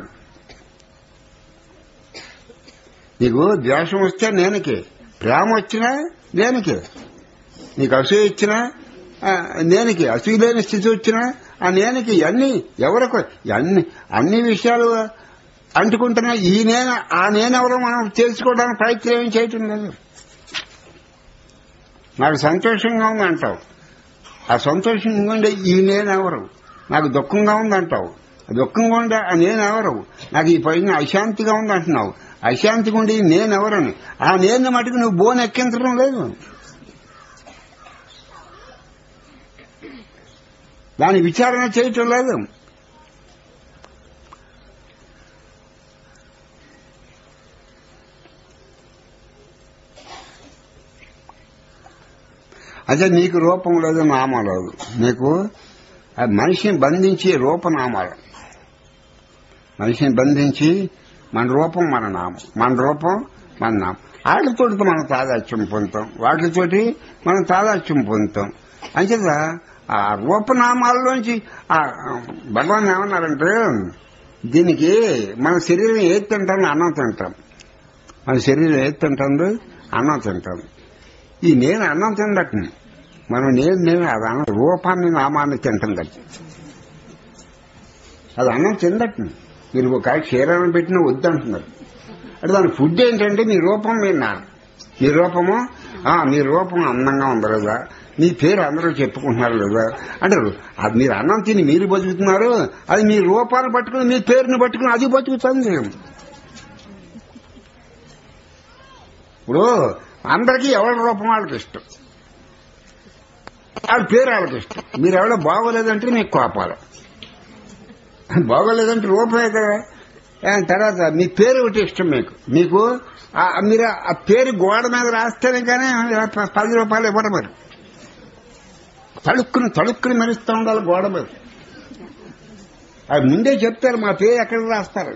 నీకు ద్వేషం వస్తే నేనకే ప్రేమ వచ్చినా నేనకే నీకు అసూయ ఇచ్చినా ఆ, నేనకి అసూయ లేని స్థితి వచ్చినా ఆ నేనకి అన్ని ఎవరికి అన్ని అన్ని విషయాలు అంటుకుంటున్నా ఈ నేను ఆ నేనెవరో మనం తెలుసుకోవడానికి ప్రయత్నం ఏం చేయటం లేదు నాకు సంతోషంగా ఉంది అంటావు ఆ సంతోషంగా ఉండే ఈ నేనెవరు నాకు దుఃఖంగా ఉంది అంటావు ఆ దుఃఖంగా ఉండే ఆ నేనెవరు నాకు ఈ పైన అశాంతిగా ఉంది అంటున్నావు అశాంతిగా ఉండి నేనెవరని ఆ నేను మటుకు నువ్వు బోన్ ఎక్కించడం లేదు దాని విచారణ చేయటం లేదు అదే నీకు రూపం లేదు నామం లేదు నీకు ఆ మనిషిని బంధించే రూపనామాలు మనిషిని బంధించి మన రూపం మన నామం మన రూపం మన నామం వాటితోటి మనం తాదాత్యం పొందుతాం వాటితోటి మనం తాదాత్యం పొందుతాం అంచేత ఆ రూపనామాల్లోంచి ఆ భగవాన్ ఏమన్నారంటే దీనికి మన శరీరం ఏది తింటాం అన్నం తింటాం మన శరీరం ఏది తింటుంది అన్నం తింటాం ఈ నేను అన్నం తిందట మనం నేను నేను అది అన్నం రూపాన్ని నామాన్ని తింటాం కదా అది అన్నం తిందట మీరు ఒక క్షీరాన్ని పెట్టిన వద్దంటున్నారు అంటే దాని ఫుడ్ ఏంటంటే మీ రూపం విన్నారు మీ రూపము ఆ, మీ రూపం అందంగా ఉంది లేదా మీ పేరు అందరూ చెప్పుకుంటున్నారు లేదా అంటే అది మీరు అన్నం తిని మీరు బతుకుతున్నారు అది మీ రూపాన్ని పట్టుకుని మీ పేరుని పట్టుకుని అది బతుకుతుంది ఇప్పుడు అందరికీ ఎవరి రూపం వాళ్ళకి ఇష్టం వాళ్ళ పేరు వాళ్ళకి ఇష్టం మీరు ఎవరో బాగోలేదంటే మీకు కోపాలు బాగోలేదంటే రూపమే కదా ఆ తర్వాత మీ పేరు ఒకటి ఇష్టం మీకు మీకు ఆ- మీరు ఆ పేరు గోడ మీద రాస్తేనే కానీ ప- పది రూపాయలు ఇవ్వడం మరి తడుక్కుని తడుక్కుని మెరుస్తూ ఉండాలి గోడ మీద అది ముందే చెప్తారు మా పేరు ఎక్కడ రాస్తారు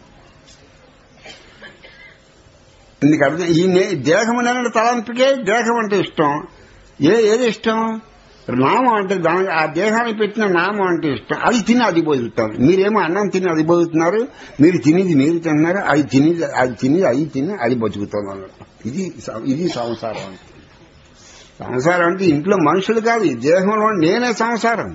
నీకు అర్థం ఈ నే- దేహం అనే తలంపుకే దేహం అంటే ఇష్టం ఏ ఏది ఇష్టం నామం అంటే దాని ఆ దేహానికి పెట్టిన నామం అంటే ఇష్టం అది తిని అది బతుకుతారు మీరేమో అన్నం తిని అది బతుకుతున్నారు మీరు తినేది మీరు తిన్నారు అది తిని అది తిని అది తిని అది బతుకుతుంది అన్నట్టు ఇది సం- ఇది సంసారం అంటే సంసారం అంటే ఇంట్లో మనుషులు కాదు ఈ దేహంలో నేనే సంసారం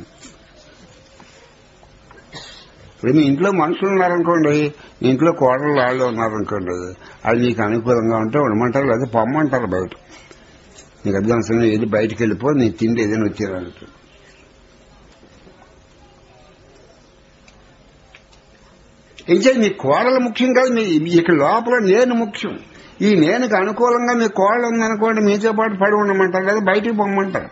ఇప్పుడు మీ ఇంట్లో మనుషులు ఉన్నారనుకోండి మీ ఇంట్లో కోడలు వాళ్ళు ఉన్నారనుకోండి అది మీకు అనుకూలంగా ఉంటే ఉండమంటారు లేదా పొమ్మంటారు బయట నీకు అర్థం అవసరం వెళ్ళి బయటికి వెళ్ళిపో నీ తిండి ఏదైనా వచ్చారంట ఇంకా మీ కోడలు ముఖ్యం కాదు మీ ఇక్కడ లోపల నేను ముఖ్యం ఈ నేనుకి అనుకూలంగా మీ కోడలు ఉందనుకోండి మీతో పాటు పడి ఉండమంటారు లేదా బయటికి పొమ్మంటారు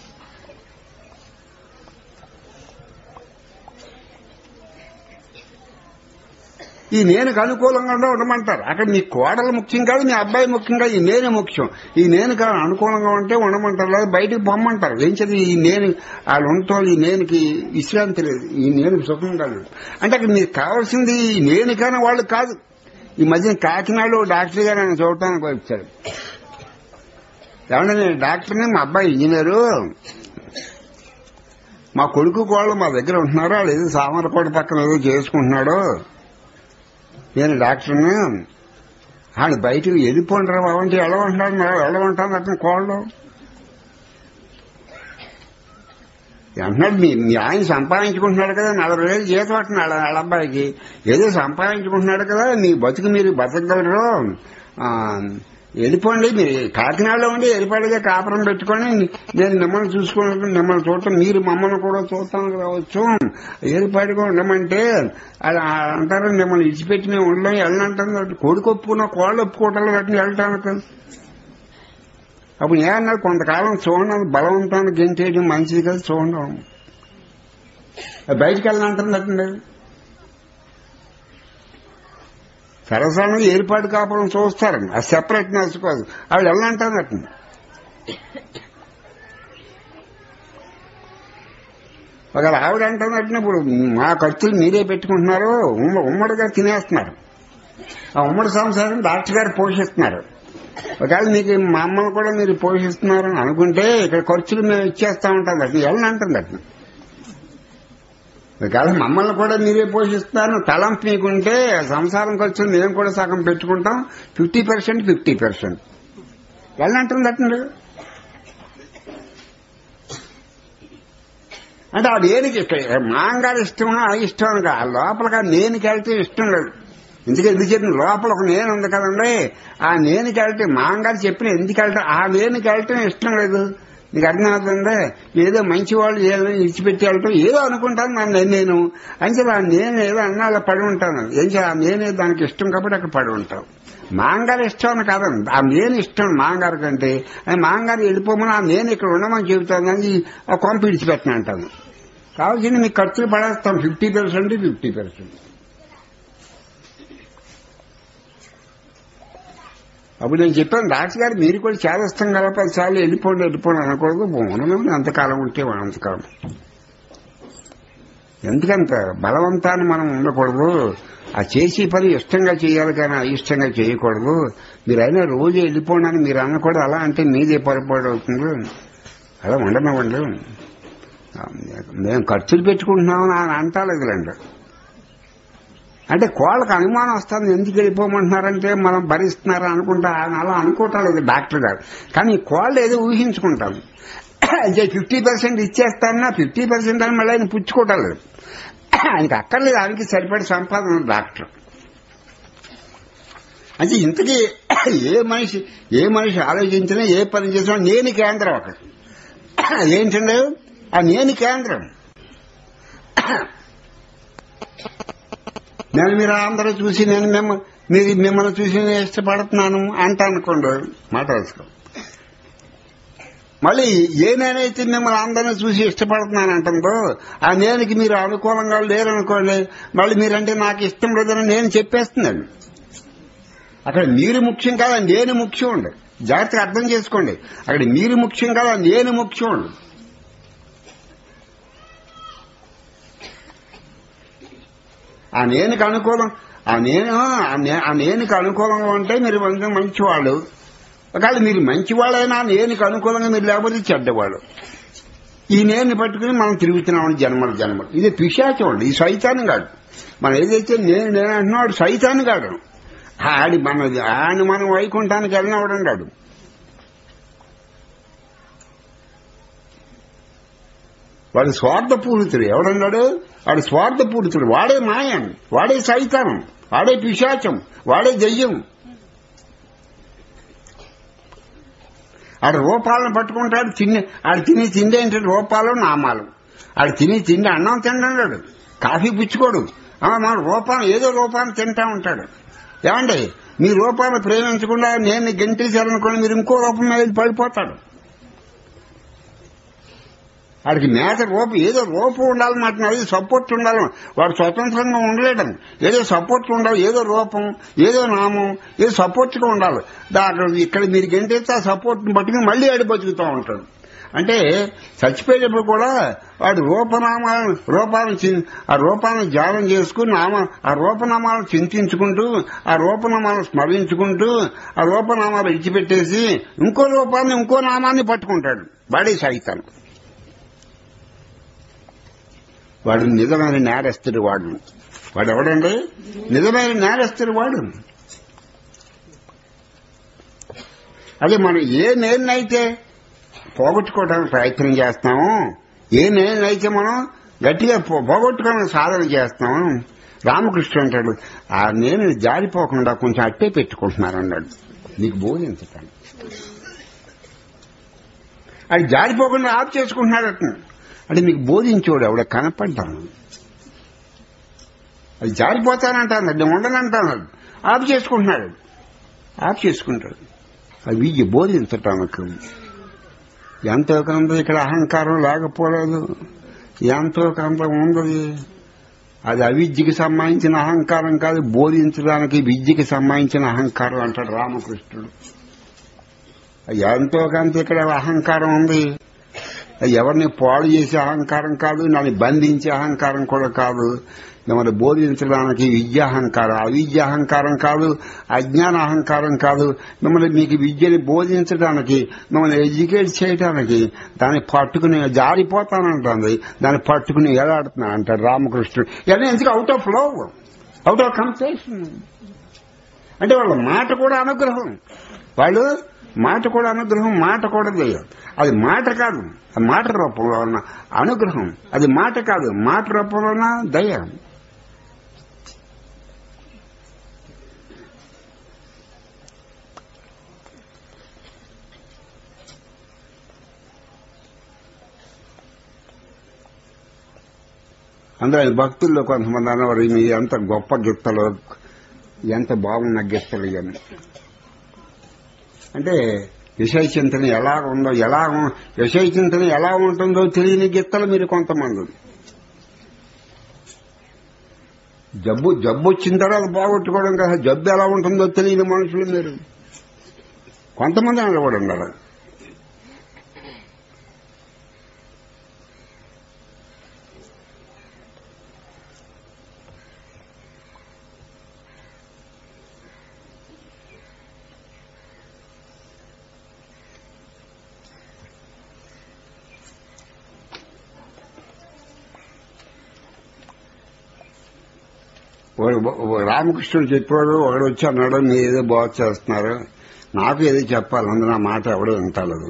ఈ నేనుకు అనుకూలంగా ఉండ- ఉండమంటారు అక్కడ మీ కోడలు ముఖ్యం కాదు మీ అబ్బాయి ముఖ్యం కాదు ఈ నేను ముఖ్యం ఈ నేను కాదు అనుకూలంగా ఉంటే ఉండమంటారు లేదా బయటికి పొమ్మంటారు ఏం చదివి ఈ నేను వాళ్ళు ఉండటం ఈ నేనుకి విశ్రాంతి లేదు ఈ నేను సుఖం కాదు అంటే అక్కడ మీకు కావాల్సింది ఈ నేను కానీ వాళ్ళు కాదు ఈ మధ్యన కాకినాడలో డాక్టర్ గారు ఆయన చూడటానికి వచ్చారు ఏమన్నా నేను డాక్టర్ని మా అబ్బాయి ఇంజనీరు మా కొడుకు కోళ్ళు మా దగ్గర ఉంటున్నారు వాళ్ళు ఏదో సామరకోట పక్కన ఏదో చేసుకుంటున్నాడు నేను డాక్టర్ని ఆయన బయటకు వెళ్ళిపోండి బాబు అంటే ఎలా ఉంటున్నాడు మరి ఎలా ఉంటాను అతను కోళ్ళు అంటున్నాడు మీ మీ ఆయన సంపాదించుకుంటున్నాడు కదా నలభై వేలు జీతం అంటున్నాడు వాళ్ళ అబ్బాయికి ఏదో సంపాదించుకుంటున్నాడు కదా మీ బతుకు మీరు బతకగలరు ఆ, వెళ్ళిపోండి మీరు కాకినాడలో ఉండి ఎరిపాడిగా కాపురం పెట్టుకొని నేను మిమ్మల్ని చూసుకున్నట్టు మిమ్మల్ని చూడటం మీరు మమ్మల్ని కూడా చూడటానికి రావచ్చు ఏరిపాడిగా ఉండమంటే అది అంటారు మిమ్మల్ని ఇచ్చిపెట్టి మేము ఉండడం వెళ్ళనంటారు కొడుకు ఒప్పుకున్న కోళ్ళు ఒప్పుకోవటాలు వాటిని వెళ్ళటానికి అప్పుడు ఏమన్నారు కొంతకాలం చూడండి బలవంతాన్ని గెంటేయడం మంచిది కదా చూడండి బయటికి వెళ్ళాలంటున్నట్టండి సరసంగా ఏర్పాటు కాపురం చూస్తారండి అది సెపరేట్నెస్ కాదు ఆవిడ వెళ్ళంటారట ఒకవేళ ఆవిడ అంటున్నట్టు ఇప్పుడు మా ఖర్చులు మీరే పెట్టుకుంటున్నారు ఉమ్మ- ఉమ్మడిగా తినేస్తున్నారు ఆ ఉమ్మడి సంసారం డాక్టర్ గారు పోషిస్తున్నారు ఒకవేళ మీకు మా అమ్మను కూడా మీరు పోషిస్తున్నారని అనుకుంటే ఇక్కడ ఖర్చులు మేము ఇచ్చేస్తా ఉంటాం అట్లా వెళ్ళనంటుంది అట్లా ఒకవేళ మమ్మల్ని కూడా మీరే పోషిస్తారు తలంపు మీకుంటే సంసారం ఖర్చులు మేము కూడా సగం పెట్టుకుంటాం ఫిఫ్టీ పర్సెంట్ ఫిఫ్టీ పర్సెంట్ వెళ్ళంటుంది అట్లా అంటే ఆ దేనికి ఇష్టం మాంగారు ఇష్టం ఆ ఇష్టం అని కాదు లోపలగా నేనుకి వెళ్తే ఇష్టం లేదు ఎందుకంటే ఎందుకు చెప్పిన లోపల ఒక నేను ఉంది కదండి ఆ నేనుకి వెళ్తే మాంగారు చెప్పిన ఎందుకు వెళ్తాం ఆ నేనుకి వెళ్ళటం ఇష్టం లేదు నీకు అర్థమవుతుందే ఏదో మంచి వాళ్ళు ఏదో ఇచ్చిపెట్టి వెళ్ళటం ఏదో అనుకుంటాను నన్ను నేను అంటే ఆ నేను ఏదో అన్నా అలా పడి ఉంటాను ఏం చేయాలి ఆ నేనే దానికి ఇష్టం కాబట్టి అక్కడ పడి ఉంటాం మాంగారు ఇష్టం అని కాదండి ఆ నేను ఇష్టం మాంగారు కంటే ఆ మాంగారు వెళ్ళిపోమని ఆ నేను ఇక్కడ ఉండమని చెబుతాను కానీ ఆ కొంప విడిచిపెట్టను అంటాను కావాల్సింది మీకు ఖర్చులు పడేస్తాం ఫిఫ్టీ పర్సెంట్ ఫిఫ్టీ పర్సెంట్ అప్పుడు నేను చెప్పాను డాక్టర్ గారు మీరు కూడా చేదస్తాం కదా పదిసార్లు వెళ్ళిపోండి వెళ్ళిపోండి అనకూడదు ఉండను అంతకాలం ఉంటే అంతకాలం ఎందుకంత బలవంతాన్ని మనం ఉండకూడదు ఆ చేసే పని ఇష్టంగా చేయాలి కానీ అయిష్టంగా చేయకూడదు మీరు అయినా రోజు వెళ్ళిపోండి అని మీరు అనకూడదు అలా అంటే మీదే పొరపాటు అవుతుంది అలా ఉండనివ్వండి ఆ, మేము ఖర్చులు పెట్టుకుంటున్నామని ఆయన అంటాలేదులేండి అంటే కోళ్ళకి అనుమానం వస్తుంది ఎందుకు వెళ్ళిపోమంటున్నారంటే మనం భరిస్తున్నారా అనుకుంటా ఆయన అలా అనుకోవటాలేదు డాక్టర్ గారు కానీ ఈ కోళ్ళు ఏదో ఊహించుకుంటాం అంటే ఫిఫ్టీ పర్సెంట్ ఇచ్చేస్తానన్నా ఫిఫ్టీ పర్సెంట్ అని మళ్ళీ ఆయన పుచ్చుకోవటాలేదు ఆయనకి అక్కర్లేదు ఆయనకి సరిపడి సంపాదన ఉంది డాక్టర్ అంటే ఇంతకీ ఏ మనిషి ఏ మనిషి ఆలోచించినా ఏ పని చేసినా నేను కేంద్రం అక్కడ ఏంటండి ఆ నేను కేంద్రం నేను మీరు అందరూ చూసి నేను మిమ్మ మీరు మిమ్మల్ని చూసి నేను ఇష్టపడుతున్నాను అంట అనుకోండి మాట రాసుకో మళ్ళీ ఏ నేనైతే మిమ్మల్ని అందరినీ చూసి ఇష్టపడుతున్నాను అంటుందో ఆ నేనుకి మీరు అనుకూలంగా లేరనుకోండి మళ్ళీ మీరంటే నాకు ఇష్టం లేదని నేను చెప్పేస్తున్నాను అక్కడ మీరు ముఖ్యం కాదా నేను ముఖ్యం ఉండు జాగ్రత్తగా అర్థం చేసుకోండి అక్కడ మీరు ముఖ్యం కాదా నేను ముఖ్యం ఉండు ఆ నేనుకి అనుకూలం ఆ నేను ఆ నే- ఆ నేనుకి అనుకూలంగా ఉంటే మీరు మంచి మంచివాళ్ళు ఒకవేళ మీరు మంచివాళ్ళైనా ఆ నేనుకి అనుకూలంగా మీరు లేకపోతే చెడ్డవాళ్ళు ఈ నేను పట్టుకుని మనం తిరుగుతున్నామని జన్మలు జన్మలు ఇది పిశాచం అండి ఈ సైతాన్ని కాదు మనం ఏదైతే నేను నేను అంటున్నాడు సైతాన్ని కాడు ఆడి మన ఆయన మనం వైకుంఠానికి వెళ్ళినవాడు కాడు వాడు స్వార్థపూరితుడు ఎవడన్నాడు వాడు స్వార్థపూరితుడు వాడే మాయం వాడే సైతానం వాడే పిశాచం వాడే దెయ్యం ఆడ రూపాలను పట్టుకుంటాడు తిని ఆడు తిని తిండి ఏంటంటే రూపాలు నామాలు ఆడు తిని తిండి అన్నం తింటాడు కాఫీ పుచ్చుకోడు ఆ, మన రూపాన్ని ఏదో రూపాన్ని తింటా ఉంటాడు ఏమండి మీ రూపాన్ని ప్రేమించకుండా నేను గెంటేశారనుకోండి మీరు ఇంకో రూపం మీద పడిపోతాడు వాడికి మేత రూపం ఏదో రూపం ఉండాలన్నమాట అది సపోర్ట్ ఉండాలి వాడు స్వతంత్రంగా ఉండలేడం ఏదో సపోర్ట్ ఉండాలి ఏదో రూపం ఏదో నామం ఏదో సపోర్ట్గా ఉండాలి దాంట్లో ఇక్కడ మీరు గెంటేస్తే ఆ సపోర్ట్ని పట్టుకుని మళ్ళీ ఆడి బతుకుతూ ఉంటాడు అంటే చచ్చిపోయేటప్పుడు కూడా వాడు రూపనామాలను రూపాలను చి- ఆ రూపాలను ధ్యానం చేసుకుని నామ ఆ రూపనామాలను చింతించుకుంటూ ఆ రూపనామాలను స్మరించుకుంటూ ఆ రూపనామాలు విడిచిపెట్టేసి ఇంకో రూపాన్ని ఇంకో నామాన్ని పట్టుకుంటాడు వాడే సైతాను వాడు నిజమైన నేరస్తుడు వాడు వాడు ఎవడండి నిజమైన నేరస్తుడు వాడు అదే మనం ఏ నేనైతే పోగొట్టుకోవడానికి ప్రయత్నం చేస్తాము ఏ నేనైతే మనం గట్టిగా పో- పోగొట్టుకోవడానికి సాధన చేస్తాము రామకృష్ణ అంటాడు ఆ నేను జారిపోకుండా కొంచెం అట్టే పెట్టుకుంటున్నాను అన్నాడు నీకు బోధించటాను అది జారిపోకుండా ఆఫ్ చేసుకుంటున్నాడు అంటున్నాడు అంటే మీకు బోధించోడు ఎవడ కనపడ్డాను అది జారిపోతానంటాను నేను ఉండనంటాను ఆఫ్ చేసుకుంటున్నాడు ఆఫ్ చేసుకుంటాడు అది విద్య బోధించటానికి ఎంతో కొంత ఇక్కడ అహంకారం లేకపోలేదు ఎంతో కొంత ఉంది అది అవిద్యకి సంబంధించిన అహంకారం కాదు బోధించడానికి విద్యకి సంబంధించిన అహంకారం అంటాడు రామకృష్ణుడు ఎంతో కొంత ఇక్కడ అహంకారం ఉంది ఎవరిని పాడు చేసే అహంకారం కాదు నన్ను బంధించే అహంకారం కూడా కాదు మిమ్మల్ని బోధించడానికి విద్యాహంకారం అవిద్య అహంకారం కాదు అజ్ఞాన అహంకారం కాదు మిమ్మల్ని మీకు విద్యని బోధించడానికి మిమ్మల్ని ఎడ్యుకేట్ చేయడానికి దాన్ని పట్టుకుని జారిపోతానంటుంది దాన్ని పట్టుకుని ఎలాడుతున్నా అంటాడు రామకృష్ణుడు ఇవన్నీ ఎందుకు out of love out of compassion అంటే వాళ్ళ మాట కూడా అనుగ్రహం వాళ్ళు మాట కూడా అనుగ్రహం మాట కూడా దయ అది మాట కాదు ఆ మాట రూపంలో ఉన్న అనుగ్రహం అది మాట కాదు మాట రూపంలో ఉన్న దయ అందులో ఈ భక్తుల్లో కొంతమంది అన్నవారు మీ ఎంత గొప్ప గిత్తలు ఎంత బాగున్న గిత్తలు ఇవన్నీ అంటే విషయ చింతన ఎలా ఉందో ఎలా ఉం- విషయ చింతన ఎలా ఉంటుందో తెలియని గిత్తలు మీరు కొంతమంది జబ్బు జబ్బు వచ్చిన తర్వాత బాగొట్టుకోవడం కదా జబ్బు ఎలా ఉంటుందో తెలియని మనుషులు మీరు కొంతమంది నిలబడి ఉన్నారు ఓ- ఓ రామకృష్ణుడు చెప్పాడు ఒకడు వచ్చి అన్నాడు మీరు ఏదో బాగు చేస్తున్నారు నాకు ఏదో చెప్పాలి అందరూ నా మాట ఎవడో వింటలేదు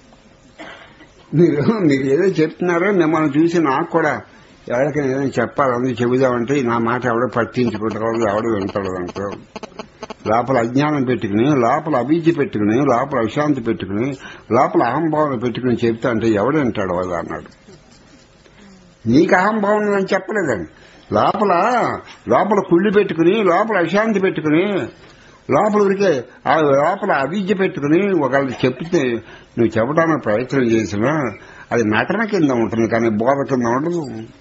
మీరు మీరు ఏదో చెప్తున్నారో మిమ్మల్ని చూసి నాకు కూడా ఎవరికైనా ఏదైనా చెప్పాలి అందుకు చెబుదామంటే నా మాట ఎవడో పట్టించుకుంటారు ఎవడో వింటాడు అంటారు లోపల అజ్ఞానం పెట్టుకుని లోపల అభిజ్ఞ పెట్టుకుని లోపల అశాంతి పెట్టుకుని లోపల అహంభావన పెట్టుకుని చెప్తా అంటే ఎవడు వింటాడు వాళ్ళు అన్నాడు నీకు అహంభావన ఉందని చెప్పలేదండి లోపల లోపల కుళ్ళి పెట్టుకుని లోపల అశాంతి పెట్టుకుని లోపల ఉరికే ఆ లోపల అవిద్య పెట్టుకుని ఒకళ్ళు చెప్తే నువ్వు చెప్పడానికి ప్రయత్నం చేసినా అది నటన కింద ఉంటుంది కానీ బోధ కింద ఉండదు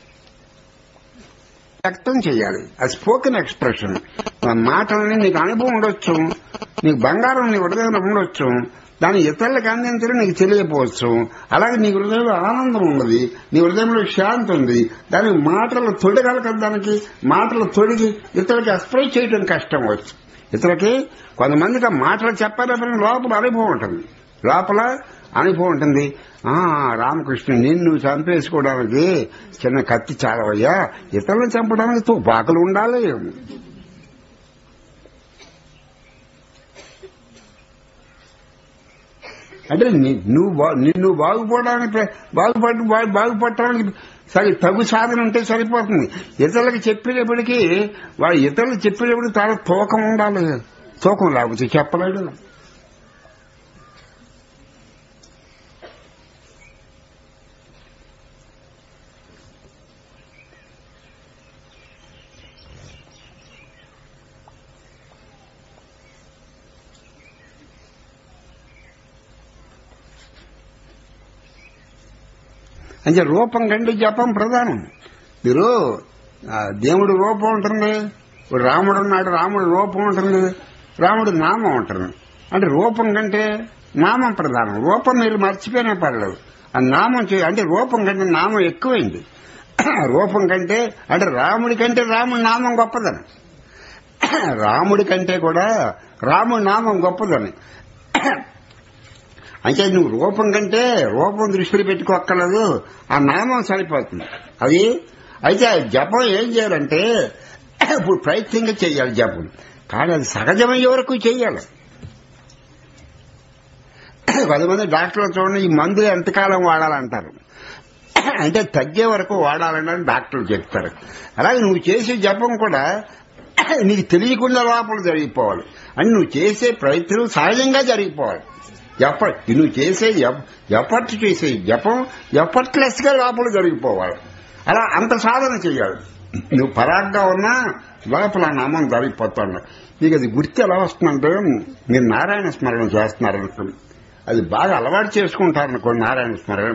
వ్యక్తం చేయాలి అది స్పోకెన్ ఎక్స్ప్రెషన్ ఆ మాటలని నీకు అనుభవం ఉండొచ్చు నీకు బంగారం నీ హృదయంలో ఉండొచ్చు దాన్ని ఇతరులకు అందించడం నీకు తెలియకపోవచ్చు అలాగే నీ హృదయంలో ఆనందం ఉన్నది నీ హృదయంలో శాంతి ఉంది దాని మాటలు తొడగలక దానికి మాటలు తొడిగి ఇతరులకి ఎక్స్ప్రెస్ చేయడం కష్టం వచ్చు ఇతరులకి కొంతమందికి ఆ మాటలు చెప్పాలని లోపల అనుభవం ఉంటుంది లోపల అనుభవం ఉంటుంది ఆ రామకృష్ణ నిన్ను చంపేసుకోవడానికి చిన్న కత్తి చాలవయ్యా ఇతరులను చంపడానికి తుపాకులు ఉండాలి అంటే ని- నువ్వు బా- నిన్ను బాగుపడడానికి ప్ర- బాగుపడి బా- బాగుపడటానికి సరి తగు సాధన ఉంటే సరిపోతుంది ఇతరులకు చెప్పేటప్పటికీ వాడు ఇతరులకు చెప్పేటప్పుడు చాలా తూకం ఉండాలి తూకం లేకపోతే చెప్పలేడు అంటే రూపం కంటే జపం ప్రధానం మీరు ఆ, దేవుడి రూపం ఉంటుంది ఇప్పుడు రాముడు ఉన్నాడు రాముడి రూపం ఉంటుంది రాముడి నామం ఉంటుంది అంటే రూపం కంటే నామం ప్రధానం రూపం మీరు మర్చిపోయినా పర్లేదు ఆ నామం చే అంటే రూపం కంటే నామం ఎక్కువైంది రూపం కంటే అంటే రాముడి కంటే రాముడి నామం గొప్పదని రాముడి కంటే కూడా రాముడి నామం గొప్పదని అంటే నువ్వు రూపం కంటే రూపం దృష్టిలో పెట్టుకోక్కర్లేదు ఆ నామం సరిపోతుంది అది అయితే ఆ జపం ఏం చేయాలంటే ఇప్పుడు ప్రయత్నంగా చేయాలి జపం కానీ అది సహజమయ్యే వరకు చేయాలి కొంతమంది డాక్టర్లు చూడండి ఈ మందులు ఎంతకాలం వాడాలంటారు అంటే తగ్గే వరకు వాడాలని డాక్టర్లు చెప్తారు అలాగే నువ్వు చేసే జపం కూడా నీకు తెలియకుండా లోపల జరిగిపోవాలి అని నువ్వు చేసే ప్రయత్నం సహజంగా జరిగిపోవాలి ఎఫర్ట్ నువ్వు చేసే ఎఫర్ట్ చేసే జపం ఎఫర్ట్లెస్ గా లోపల జరిగిపోవాలి అలా అంత సాధన చేయాలి నువ్వు పరాగ్గా ఉన్నా లోపల ఆ నామం జరిగిపోతాడు నీకు అది గుర్తు ఎలా వస్తుందంటే మీరు నారాయణ స్మరణ చేస్తున్నారనుకోండి అది బాగా అలవాటు చేసుకుంటారనుకోండి నారాయణ స్మరణ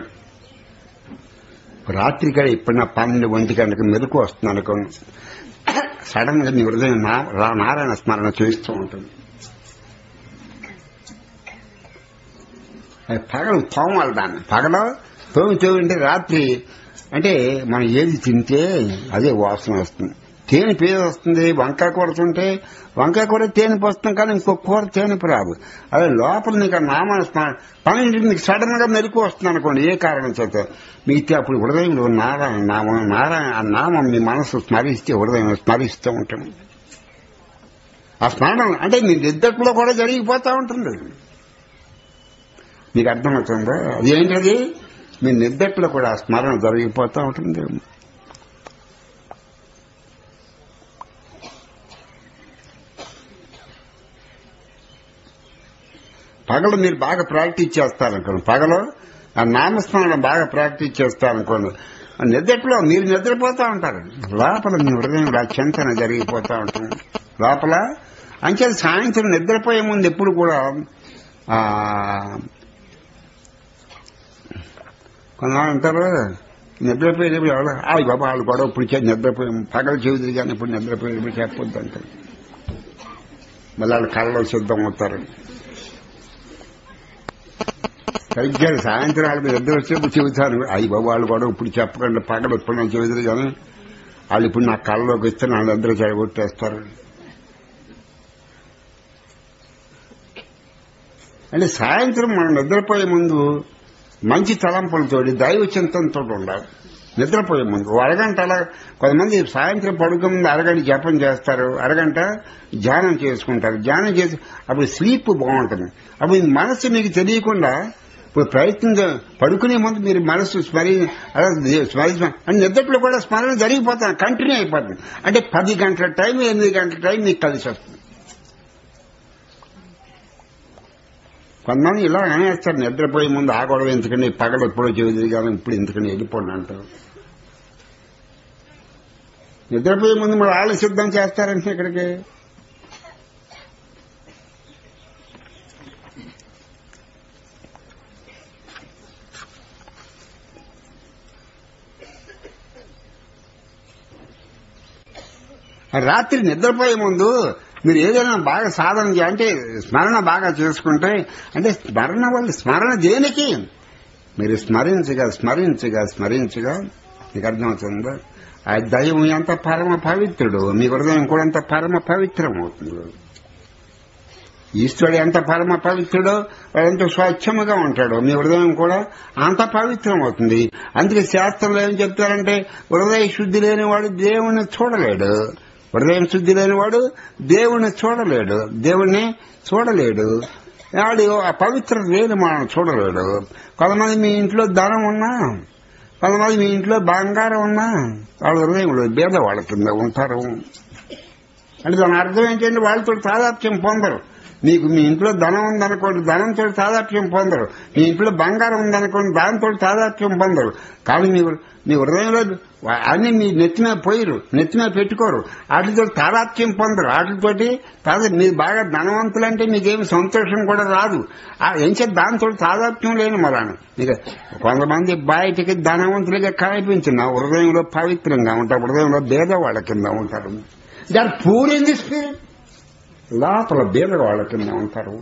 రాత్రి కూడా ఎప్పుడైనా పన్నెండు ఒంటి గంటకు మెలకు వస్తుంది అనుకోండి సడన్ గా నీ హృదయం నా- రా- నారాయణ స్మరణ చేస్తూ ఉంటుంది అది పగలు తోమాలి దాన్ని పగలు తోమి తోమింటే రాత్రి అంటే మనం ఏది తింటే అదే వాసన వస్తుంది తేనె పేరు వస్తుంది వంకాయ కూర తింటే వంకాయ కూర తేనెపు వస్తుంది కానీ ఇంకో కూర తేనెపు రాదు అదే లోపల నీకు ఆ నామాన్ని స్మ- పన్నెండింటికి మీకు సడన్ గా మెలకు వస్తుంది అనుకోండి ఏ కారణం చేత మీకు అప్పుడు హృదయంలో నారాయణ నామం నారాయణ ఆ నామం మీ మనసు స్మరిస్తే హృదయం స్మరిస్తూ ఉంటుంది ఆ స్మరణ అంటే మీ నిద్దట్లో కూడా జరిగిపోతూ ఉంటుంది మీకు అర్థమవుతుందా అది ఏంటది మీ నిద్దట్లో కూడా ఆ స్మరణ జరిగిపోతూ ఉంటుంది పగలు మీరు బాగా ప్రాక్టీస్ చేస్తారనుకోండి పగలు ఆ నామస్మరణ బాగా ప్రాక్టీస్ చేస్తారనుకోండి ఆ నిద్రలో మీరు నిద్రపోతూ ఉంటారు లోపల మీ హృదయంలో ఆ చింతన జరిగిపోతూ ఉంటుంది లోపల అంతే సాయంత్రం నిద్రపోయే ముందు ఎప్పుడు కూడా ఆ కొంతమంది అంటారు నిద్రపోయేటప్పుడు ఎవరు ఆయి బాబా వాళ్ళు గొడవ ఇప్పుడు చే- నిద్రపోయాం పగలు చెబుతుంది కానీ ఇప్పుడు నిద్రపోయేటప్పుడు చెప్పొద్దు అంటారు మళ్ళీ వాళ్ళు కళ్ళలో సిద్ధం అవుతారు సరిగ్గా సాయంత్రం వాళ్ళకి నిద్ర వచ్చేప్పుడు చెబుతాను అయ్యి బాబు వాళ్ళు గొడవ ఇప్పుడు చెప్పకండి పగలు ఇప్పుడు నేను చెబుతుంది కానీ వాళ్ళు ఇప్పుడు నా కళ్ళలోకి ఇస్తే నా నిద్ర చెడగొట్టేస్తారు అంటే సాయంత్రం మనం నిద్రపోయే ముందు మంచి తలంపులతోటి దైవ చింతనతో ఉండాలి నిద్రపోయే ముందు ఓ అరగంట అలా కొంతమంది సాయంత్రం పడుకునే ముందు అరగంట జపం చేస్తారు అరగంట ధ్యానం చేసుకుంటారు ధ్యానం చేసి అప్పుడు స్లీప్ బాగుంటుంది అప్పుడు ఈ మనసు మీకు తెలియకుండా ఇప్పుడు ప్రయత్నం చే- పడుకునే ముందు మీరు మనసు స్మరి అలా దే- స్మరి స్మ- అంటే నిద్రలో కూడా స్మరణ జరిగిపోతాను కంటిన్యూ అయిపోతుంది అంటే పది గంటల టైం ఎనిమిది గంటల టైం మీకు కలిసి వస్తుంది కొంతమంది ఇలా అనేస్తారు నిద్రపోయే ముందు ఆ గొడవ ఎందుకని పగలు ఎప్పుడో చెబుతుంది కానీ ఇప్పుడు ఎందుకని వెళ్ళిపోండి అంటారు నిద్రపోయే ముందు మరి వాళ్ళు సిద్ధం చేస్తారంటే ఇక్కడికి రాత్రి నిద్రపోయే ముందు మీరు ఏదైనా బాగా సాధన చే- అంటే స్మరణ బాగా చేసుకుంటే అంటే స్మరణ వల్ల స్మరణ దేనికి మీరు స్మరించగా స్మరించగా స్మరించగా మీకు అర్థమవుతుందా ఆ దైవం ఎంత పరమ పవిత్రుడు మీ హృదయం కూడా అంత పరమ పవిత్రం అవుతుంది ఈశ్వరుడు ఎంత పరమ పవిత్రుడో వాడంత స్వచ్ఛముగా ఉంటాడు మీ హృదయం కూడా అంత పవిత్రం అవుతుంది అందుకే శాస్త్రంలో ఏం చెప్తారంటే హృదయ శుద్ధి లేని వాడు దేవుణ్ణి చూడలేడు హృదయం శుద్ధి లేని వాడు దేవుణ్ణి చూడలేడు దేవుణ్ణి చూడలేడు వాడు ఆ పవిత్రత లేని మనం చూడలేడు కొంతమంది మీ ఇంట్లో ధనం ఉన్నా కొంతమంది మీ ఇంట్లో బంగారం ఉన్నా వాళ్ళ హృదయంలో భేద వాళ్ళ కింద ఉంటారు అంటే దాని అర్థం ఏంటంటే వాళ్ళతో తాదాప్యం పొందరు మీకు మీ ఇంట్లో ధనం ఉందనుకోండి ధనంతో తాదాప్యం పొందరు మీ ఇంట్లో బంగారం ఉందనుకోండి దాంతో తాదాప్యం పొందరు కానీ మీ మీ హృదయంలో అన్ని మీ నెత్తిన పోయిరు నెత్తిన పెట్టుకోరు వాటితో తాదాప్యం పొందరు వాటితోటి తాదా మీరు బాగా ధనవంతులంటే మీకేమి సంతోషం కూడా రాదు ఆ ఎంచే దాంతో తాదాప్యం లేని మరాను ఇక కొంతమంది బయటికి ధనవంతులుగా కనిపించిన హృదయంలో పవిత్రంగా ఉంటారు హృదయంలో భేదవాళ్ళ కింద ఉంటారు they are poor in the spirit లోపల బీదవాళ్ళ కింద ఉంటారు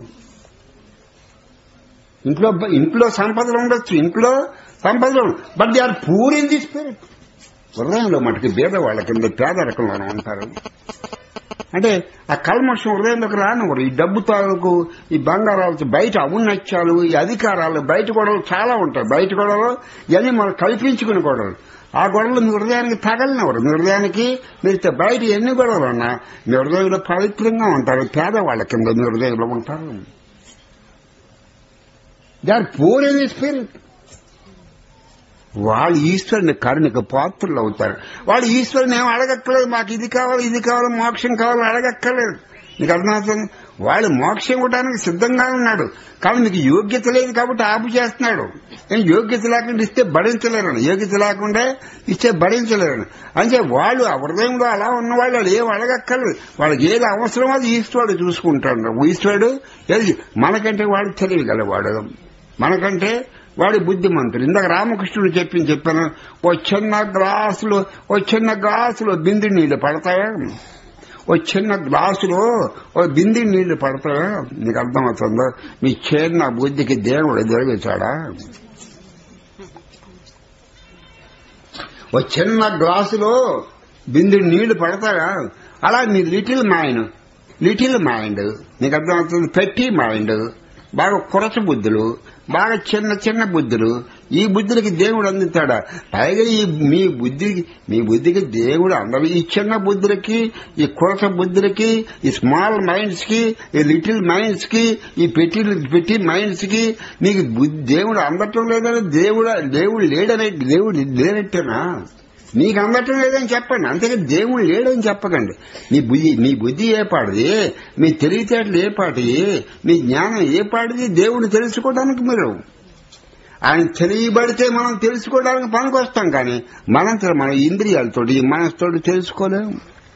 ఇంట్లో ఇంట్లో సంపదలు ఉండొచ్చు ఇంట్లో సంపదలు but they are poor in the spirit హృదయంలో మటుకు బీదవాళ్ళ కింద పేదరికంలోనే ఉంటారు అంటే ఆ కల్మషం హృదయంలోకి రానివ్వరు ఈ డబ్బు తాలూకు ఈ బంగారాలు బయట ఔన్నత్యాలు ఈ అధికారాలు బయట గొడవలు చాలా ఉంటాయి బయట గొడవలు ఇవన్నీ మనం కల్పించుకుని గొడవలు ఆ గొడవలు మీ హృదయానికి తగలనివ్వరు మీ హృదయానికి మీరు బయట ఎన్ని గొడవలు ఉన్నా మీ హృదయంలో పవిత్రంగా ఉంటారు పేదవాళ్ళ కింద మీ హృదయంలో ఉంటారు they are poor in spirit వాళ్ళు ఈశ్వరుని కరుణకు పాత్రలు అవుతారు వాళ్ళు ఈశ్వరుని ఏం అడగక్కలేదు మాకు ఇది కావాలి ఇది కావాలి మోక్షం కావాలి అడగక్కర్లేదు మీకు అర్థమవుతుంది వాళ్ళు మోక్షం ఇవ్వడానికి సిద్ధంగా ఉన్నాడు కానీ మీకు యోగ్యత లేదు కాబట్టి ఆపు చేస్తున్నాడు ఏం యోగ్యత లేకుండా ఇస్తే భరించలేరని యోగ్యత లేకుండా ఇస్తే భరించలేరని అంటే వాళ్ళు ఆ హృదయంలో అలా ఉన్న వాళ్ళు వాళ్ళు ఏం అడగక్కర్లేదు వాళ్ళకి ఏది అవసరమో అది ఈశ్వరుడు చూసుకుంటాడు ఈశ్వరుడు ఏది మనకంటే వాడు తెలియగలవాడు మనకంటే వాడి బుద్ధిమంతుడు ఇందాక రామకృష్ణుడు చెప్పింది చెప్పాను ఓ చిన్న గ్లాసులో ఓ చిన్న గ్లాసులో బింది నీళ్లు పడతాయా ఓ చిన్న గ్లాసులో ఓ బింది నీళ్లు పడతాయా నీకు అర్థమవుతుందో మీ చిన్న బుద్ధికి దేవుడు జరిగించాడా ఓ చిన్న గ్లాసులో బింది నీళ్లు పడతాయా అలా మీ లిటిల్ మైండ్ లిటిల్ మైండ్ నీకు అర్థమవుతుంది పెట్టి మైండ్ బాగా కొరచ బుద్ధులు బాగా చిన్న చిన్న బుద్ధులు ఈ బుద్ధులకి దేవుడు అందుతాడా పైగా ఈ మీ బుద్ధికి మీ బుద్ధికి దేవుడు అందరు ఈ చిన్న బుద్ధులకి ఈ కొరత బుద్ధులకి ఈ స్మాల్ మైండ్స్ కి ఈ లిటిల్ మైండ్స్ కి ఈ పెట్టి పెట్టి మైండ్స్ కి మీకు బుద్ధి దేవుడు అందటం లేదని దేవుడు దేవుడు లేడనే దేవుడు లేనట్టేనా మీకు అందటం లేదని చెప్పండి అంతేగా దేవుడు లేడని చెప్పకండి మీ బుద్ధి మీ బుద్ధి ఏ పాటిది మీ తెలివితేటలు ఏ పాటిది మీ జ్ఞానం ఏ పాటిది దేవుడిని తెలుసుకోవడానికి మీరు ఆయన తెలియబడితే మనం తెలుసుకోవడానికి పనికొస్తాం కానీ మనంతో మన ఇంద్రియాలతోటి మనసుతోటి తెలుసుకోలేము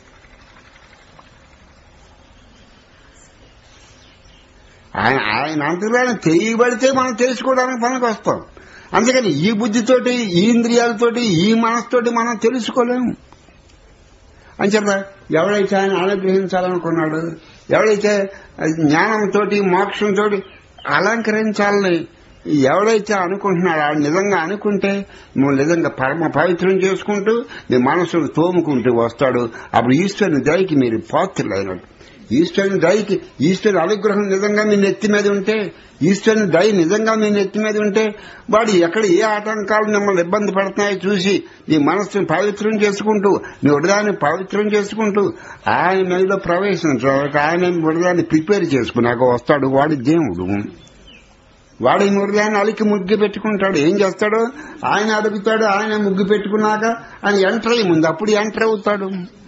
ఆయన ఆయన అంతర్యాన్ని తెలియబడితే మనం తెలుసుకోవడానికి పనికొస్తాం అందుకని ఈ బుద్ధితోటి ఈ ఇంద్రియాలతోటి ఈ మనసుతోటి మనం తెలుసుకోలేము అంచేత ఎవడైతే ఆయన అనుగ్రహించాలనుకున్నాడు ఎవడైతే జ్ఞానంతో మోక్షంతో అలంకరించాలని ఎవడైతే అనుకుంటున్నాడో ఆడు నిజంగా అనుకుంటే నువ్వు నిజంగా పరమ పవిత్రం చేసుకుంటూ నీ మనసును తోముకుంటూ వస్తాడు అప్పుడు ఈశ్వరుని దయకి మీరు పాత్రులైనట్టు ఈశ్వరుని దయకి ఈశ్వరుని అనుగ్రహం నిజంగా మీ నెత్తి మీద ఉంటే ఈశ్వరుని దయ నిజంగా మీ నెత్తి మీద ఉంటే వాడు ఎక్కడ ఏ ఆటంకాలు మిమ్మల్ని ఇబ్బంది పడుతున్నాయో చూసి నీ మనస్సును పవిత్రం చేసుకుంటూ నీ హృదయాన్ని పవిత్రం చేసుకుంటూ ఆయన మీద ప్రవేశించడానికి ఆయన హృదయాన్ని ప్రిపేర్ చేసుకున్నాక వస్తాడు వాడి దేవుడు వాడు ఈ హృదయాన్ని అలికి ముగ్గు పెట్టుకుంటాడు ఏం చేస్తాడు ఆయన అడుగుతాడు ఆయన ముగ్గు పెట్టుకున్నాక ఆయన ఎంటర్ అయ్యి ముందు అప్పుడు ఎంటర్ అవుతాడు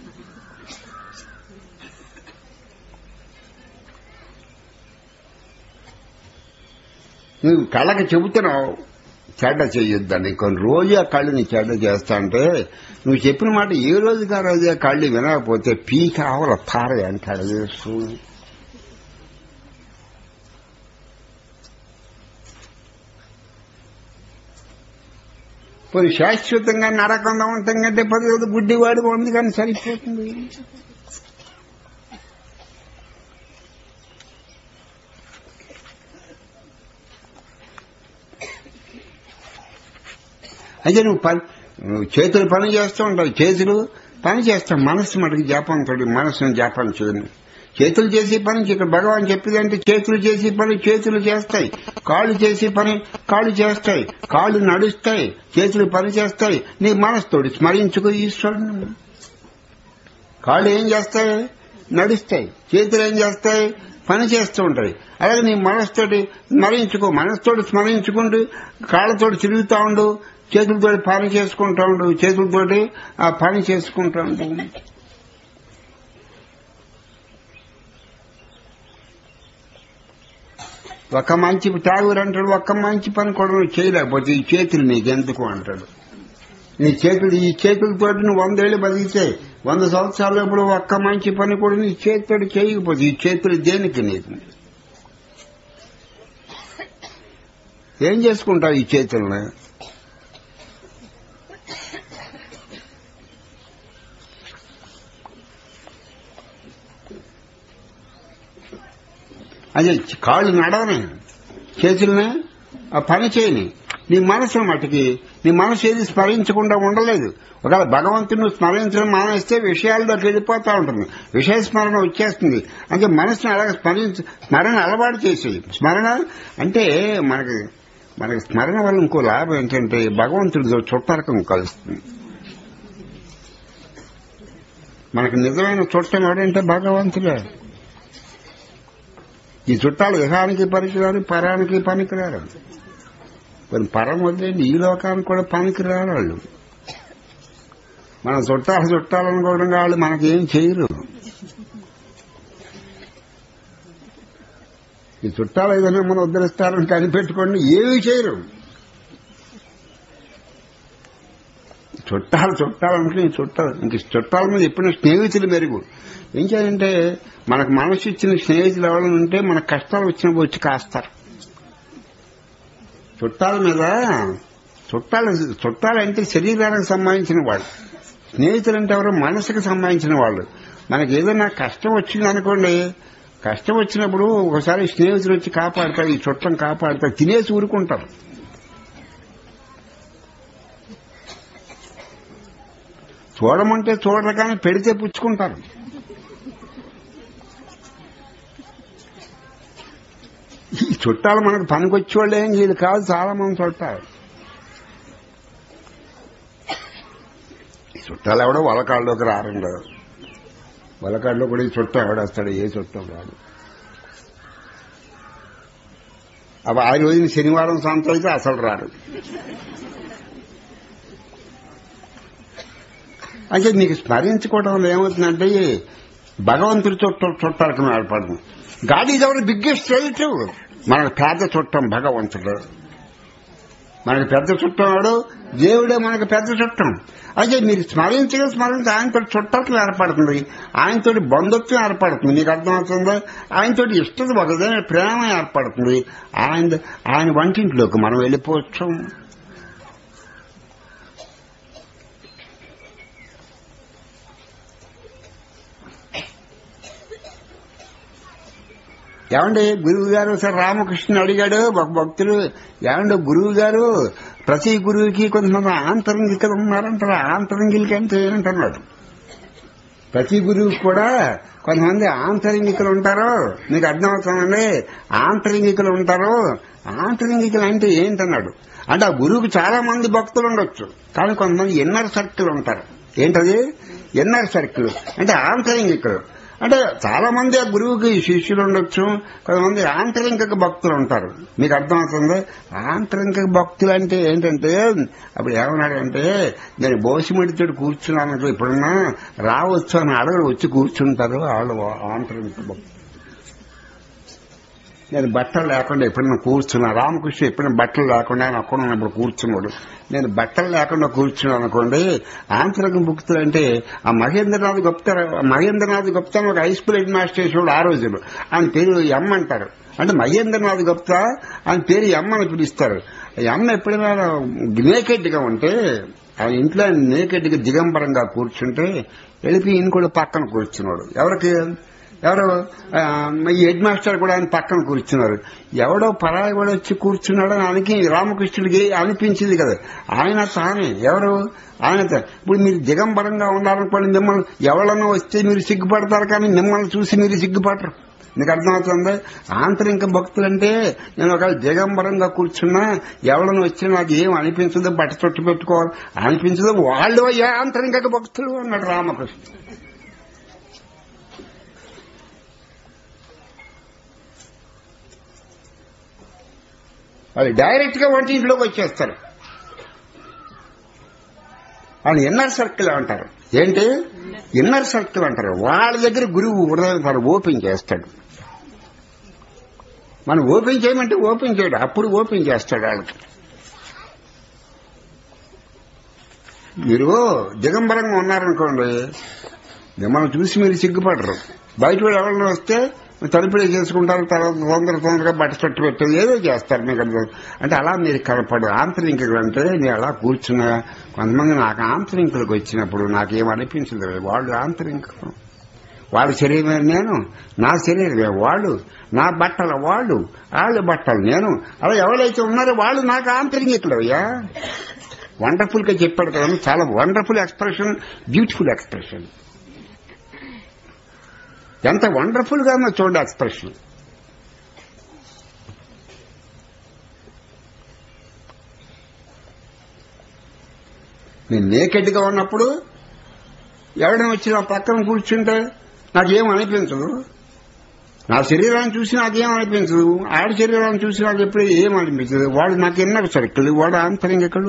నువ్వు కళ్ళకి చెబుతున్నావు చెడ్డ చేయొద్దని కొన్ని రోజు ఆ కళ్ళని చెడ్డ చేస్తా అంటే నువ్వు చెప్పిన మాట ఏ రోజుకి ఆ రోజు ఆ కళ్ళు వినకపోతే పీక ఆవల పార అంటాడు చూడు పోనీ శాశ్వతంగా నరకంగా ఉంటాం కంటే పది రోజులు గుడ్డివాడు ఉంది కానీ సరిపోతుంది అయితే నువ్వు పని నువ్వు చేతులు పని చేస్తూ ఉంటావు చేతులు పని చేస్తావు మనస్సు మటుకు జాపంతోటి మనస్సును జాపం చేయను చేతులు చేసే పని ఇక్కడ భగవాన్ చెప్పేదంటే చేతులు చేసే పని చేతులు చేస్తాయి కాళ్ళు చేసే పని కాళ్ళు చేస్తాయి కాళ్ళు నడుస్తాయి చేతులు పని చేస్తాయి నీ మనసుతోటి స్మరించుకో ఈశ్వరుని కాళ్ళు ఏం చేస్తాయి నడుస్తాయి చేతులు ఏం చేస్తాయి పని చేస్తూ ఉంటాయి అలాగే నీ మనసుతోటి స్మరించుకో మనసుతోటి స్మరించుకుంటూ కాళ్ళతోటి తిరుగుతా ఉండు చేతులతో పని చేసుకుంటా ఉండు చేతులతోటి ఆ పని చేసుకుంటా ఉండు ఒక్క మంచి తాగురు అంటాడు ఒక్క మంచి పని కూడా నువ్వు చేయలేకపోతే ఈ చేతులు నీకెందుకు అంటాడు నీ చేతులు ఈ చేతులతో నువ్వు వందేళ్ళు బతికితే వంద సంవత్సరాల లోపల ఒక్క మంచి పని కూడా నీ చేతితో చేయకపోతే ఈ చేతులు దేనికి నీకు ఏం చేసుకుంటావు ఈ చేతులను అదే కాళ్ళు నడవని చేతుల్ని ఆ పని చేయని నీ మనసు మటుకి నీ మనసు ఏది స్మరించకుండా ఉండలేదు ఒకవేళ భగవంతుని స్మరించడం మానేస్తే విషయాల్లోకి వెళ్ళిపోతా ఉంటుంది విషయ స్మరణ వచ్చేస్తుంది అంటే మనసును అలాగే స్మరించ స్మరణ అలవాటు చేసేది స్మరణ అంటే మనకి మనకి స్మరణ వల్ల ఇంకో లాభం ఏంటంటే భగవంతుడితో చుట్టరకం కలుస్తుంది మనకి నిజమైన చుట్టం ఎవడంటే భగవంతుడే ఈ చుట్టాలు ఇహానికి పనికిరారు పరానికి పనికిరారు మరి పరం వదిలేండి ఈ లోకానికి కూడా పనికిరారు వాళ్ళు మన చుట్టాలు చుట్టాలనుకోవడం వాళ్ళు మనకేం చేయరు ఈ చుట్టాలు ఏదైనా మనం ఉద్ధరిస్తారని కనిపెట్టుకోండి ఏమీ చేయరు చుట్టాలు చుట్టాలు అనుకుని చుట్టాలు ఇంక చుట్టాల మీద ఎప్పుడైనా స్నేహితులు మెరుగు ఏం చేయాలంటే మనకు మనసు ఇచ్చిన స్నేహితులు ఎవరైనా ఉంటే మన కష్టాలు వచ్చినప్పుడు వచ్చి కాస్తారు చుట్టాల మీద చుట్టాలు చుట్టాలు అంటే శరీరానికి సంబంధించిన వాళ్ళు స్నేహితులు అంటే ఎవరో మనసుకు సంబంధించిన వాళ్ళు మనకి ఏదైనా కష్టం వచ్చింది అనుకోండి కష్టం వచ్చినప్పుడు ఒకసారి స్నేహితులు వచ్చి కాపాడతారు ఈ చుట్టం కాపాడతారు తినేసి ఊరుకుంటారు చూడమంటే చూడరు కానీ పెడితే పుచ్చుకుంటారు ఈ చుట్టాలు మనకు పనికొచ్చేవాళ్ళు ఏం వీళ్ళు కాదు చాలా మంది చుట్టాలు ఈ చుట్టాలు ఎవడో వలకాళ్ళలోకి రారండి వలకాళ్ళలో కూడా ఈ చుట్టం ఎవడొస్తాడు ఏ చుట్టం రాడు అవి ఆ రోజున శనివారం సంత అయితే అసలు రాడు అంటే నీకు స్మరించుకోవడం వల్ల ఏమవుతుందంటే భగవంతుడి చుట్టం చుట్టాలకు ఏర్పడుతుంది God is our biggest relative మనకు పెద్ద చుట్టం భగవంతుడు మనకు పెద్ద చుట్టం వాడు దేవుడే మనకు పెద్ద చుట్టం అయితే మీరు స్మరించగా స్మరించి ఆయనతో చుట్టత్వం ఏర్పడుతుంది ఆయనతో బంధుత్వం ఏర్పడుతుంది మీకు అర్థమవుతుందా ఆయనతో ఇష్టం ఒకదైన ప్రేమ ఏర్పడుతుంది ఆయన ఆయన వంటింట్లోకి మనం వెళ్ళిపోవచ్చు ఏమండి గురువు గారు సార్ రామకృష్ణ అడిగాడు ఒక భక్తులు ఏమండి గురువు గారు ప్రతి గురువుకి కొంతమంది ఆంతరంగికలు ఉన్నారంటారు ఆంతరంగిలకి అంటే ఏంటన్నాడు ప్రతి గురువు కూడా కొంతమంది ఆంతరింగికులు ఉంటారు మీకు అర్థమవుతుందండి ఆంతరింగికులు ఉంటారు ఆంతరింగికులు అంటే ఏంటన్నాడు అంటే ఆ గురువుకి చాలా మంది భక్తులు ఉండొచ్చు కానీ కొంతమంది ఇన్నర్ సర్కిల్ ఉంటారు ఏంటది ఇన్నర్ సర్కిల్ అంటే ఆంతరింగికులు అంటే చాలా మంది ఆ గురువుకి శిష్యులు ఉండొచ్చు కొంతమంది ఆంతరింగిక భక్తులు ఉంటారు మీకు అర్థమవుతుంది ఆంతరింగిక భక్తులు అంటే ఏంటంటే అప్పుడు ఏమన్నాడంటే నేను బోసిమడితోటి కూర్చున్నాను ఇప్పుడున్నా రావచ్చు అని అడగడు వచ్చి కూర్చుంటారు వాళ్ళు ఆంతరింగిక భక్తులు నేను బట్టలు లేకుండా ఎప్పుడైనా కూర్చున్నా రామకృష్ణ ఎప్పుడైనా బట్టలు లేకుండా ఆయన అక్కడ ఉన్నప్పుడు కూర్చున్నాడు నేను బట్టలు లేకుండా కూర్చున్నాను అనుకోండి ఆంతరిక భక్తులు అంటే ఆ మహేంద్రనాథ్ గుప్తా మహేంద్రనాథ్ గుప్తా అని ఒక హై స్కూల్ హెడ్ మాస్టర్ చేసేవాడు ఆ రోజులు ఆయన పేరు ఎం అంటారు అంటే మహేంద్రనాథ్ గుప్తా ఆయన పేరు ఎం అని పిలుస్తారు ఎం ఎప్పుడైనా నేకెడ్ గా ఉంటే ఆయన ఇంట్లో నేకెడ్ గా దిగంబరంగా కూర్చుంటే వెళ్ళిపోయి ఈయన కూడా పక్కన కూర్చున్నాడు ఎవరికి ఎవరు ఆ, ఈ హెడ్ మాస్టర్ కూడా ఆయన పక్కన కూర్చున్నారు ఎవడో పరాయి కూడా వచ్చి కూర్చున్నాడని ఆయనకి రామకృష్ణుడికి అనిపించింది కదా ఆయన తానే ఎవరు ఆయన తా- ఇప్పుడు మీరు దిగంబరంగా ఉన్నారనుకోండి మిమ్మల్ని ఎవరన్నా వస్తే మీరు సిగ్గుపడతారు కానీ మిమ్మల్ని చూసి మీరు సిగ్గుపడరు మీకు అర్థమవుతుంది ఆంతరిక భక్తులంటే నేను ఒక దిగంబరంగా కూర్చున్నా ఎవరైనా వచ్చి నాకు ఏం అనిపించదు బట్ట చుట్టు పెట్టుకోవాలి అనిపించదు వాళ్ళు అయ్యా ఆంతరిక భక్తులు అన్నాడు రామకృష్ణ వాళ్ళు డైరెక్ట్ గా వంటింట్లోకి వచ్చేస్తారు వాళ్ళు ఇన్నర్ సర్కిల్ అంటారు ఏంటి ఇన్నర్ సర్కిల్ అంటారు వాళ్ళ దగ్గర గురువు హృదయం తను ఓపెన్ చేస్తాడు మనం ఓపెన్ చేయమంటే ఓపెన్ చేయడు అప్పుడు ఓపెన్ చేస్తాడు వాళ్ళకి మీరు దిగంబరంగా ఉన్నారనుకోండి మిమ్మల్ని చూసి మీరు సిగ్గుపడరు బయట వాళ్ళు ఎవరైనా వస్తే తలుపులే చేసుకుంటారు తర్వాత తొందర తొందరగా బట్ట చుట్టు పెట్టేది ఏదో చేస్తారు మీకు అర్థం. అంటే అలా మీరు కనపడు ఆంతరింకులు అంటే నేను అలా కూర్చున్నా కొంతమంది నాకు ఆంతరింకులకు వచ్చినప్పుడు నాకేం అనిపించదు వాళ్ళు ఆంతరింకులు వాళ్ళ శరీరమే నేను నా శరీరమే వాళ్ళు నా బట్టల వాళ్ళు వాళ్ళ బట్టలు నేను అలా ఎవరైతే ఉన్నారో వాళ్ళు నాకు ఆంతరింగికులు అయ్యా వండర్ఫుల్ గా చెప్పాడు కదా చాలా వండర్ఫుల్ ఎక్స్ప్రెషన్ బ్యూటిఫుల్ ఎక్స్ప్రెషన్ ఎంత వండర్ఫుల్ గా ఉందో చూడండి ఎక్స్ప్రెషన్ నేను నేకెడ్ గా ఉన్నప్పుడు ఎవడైనా వచ్చి నా పక్కన కూర్చుంటే నాకేం అనిపించదు నా శరీరాన్ని చూసి నాకేం అనిపించదు ఆడి శరీరాన్ని చూసి నాకు ఎప్పుడు ఏం అనిపించదు వాడు నాకు ఎన్నర సర్కిల్ వాడు ఆంతరింగకుడు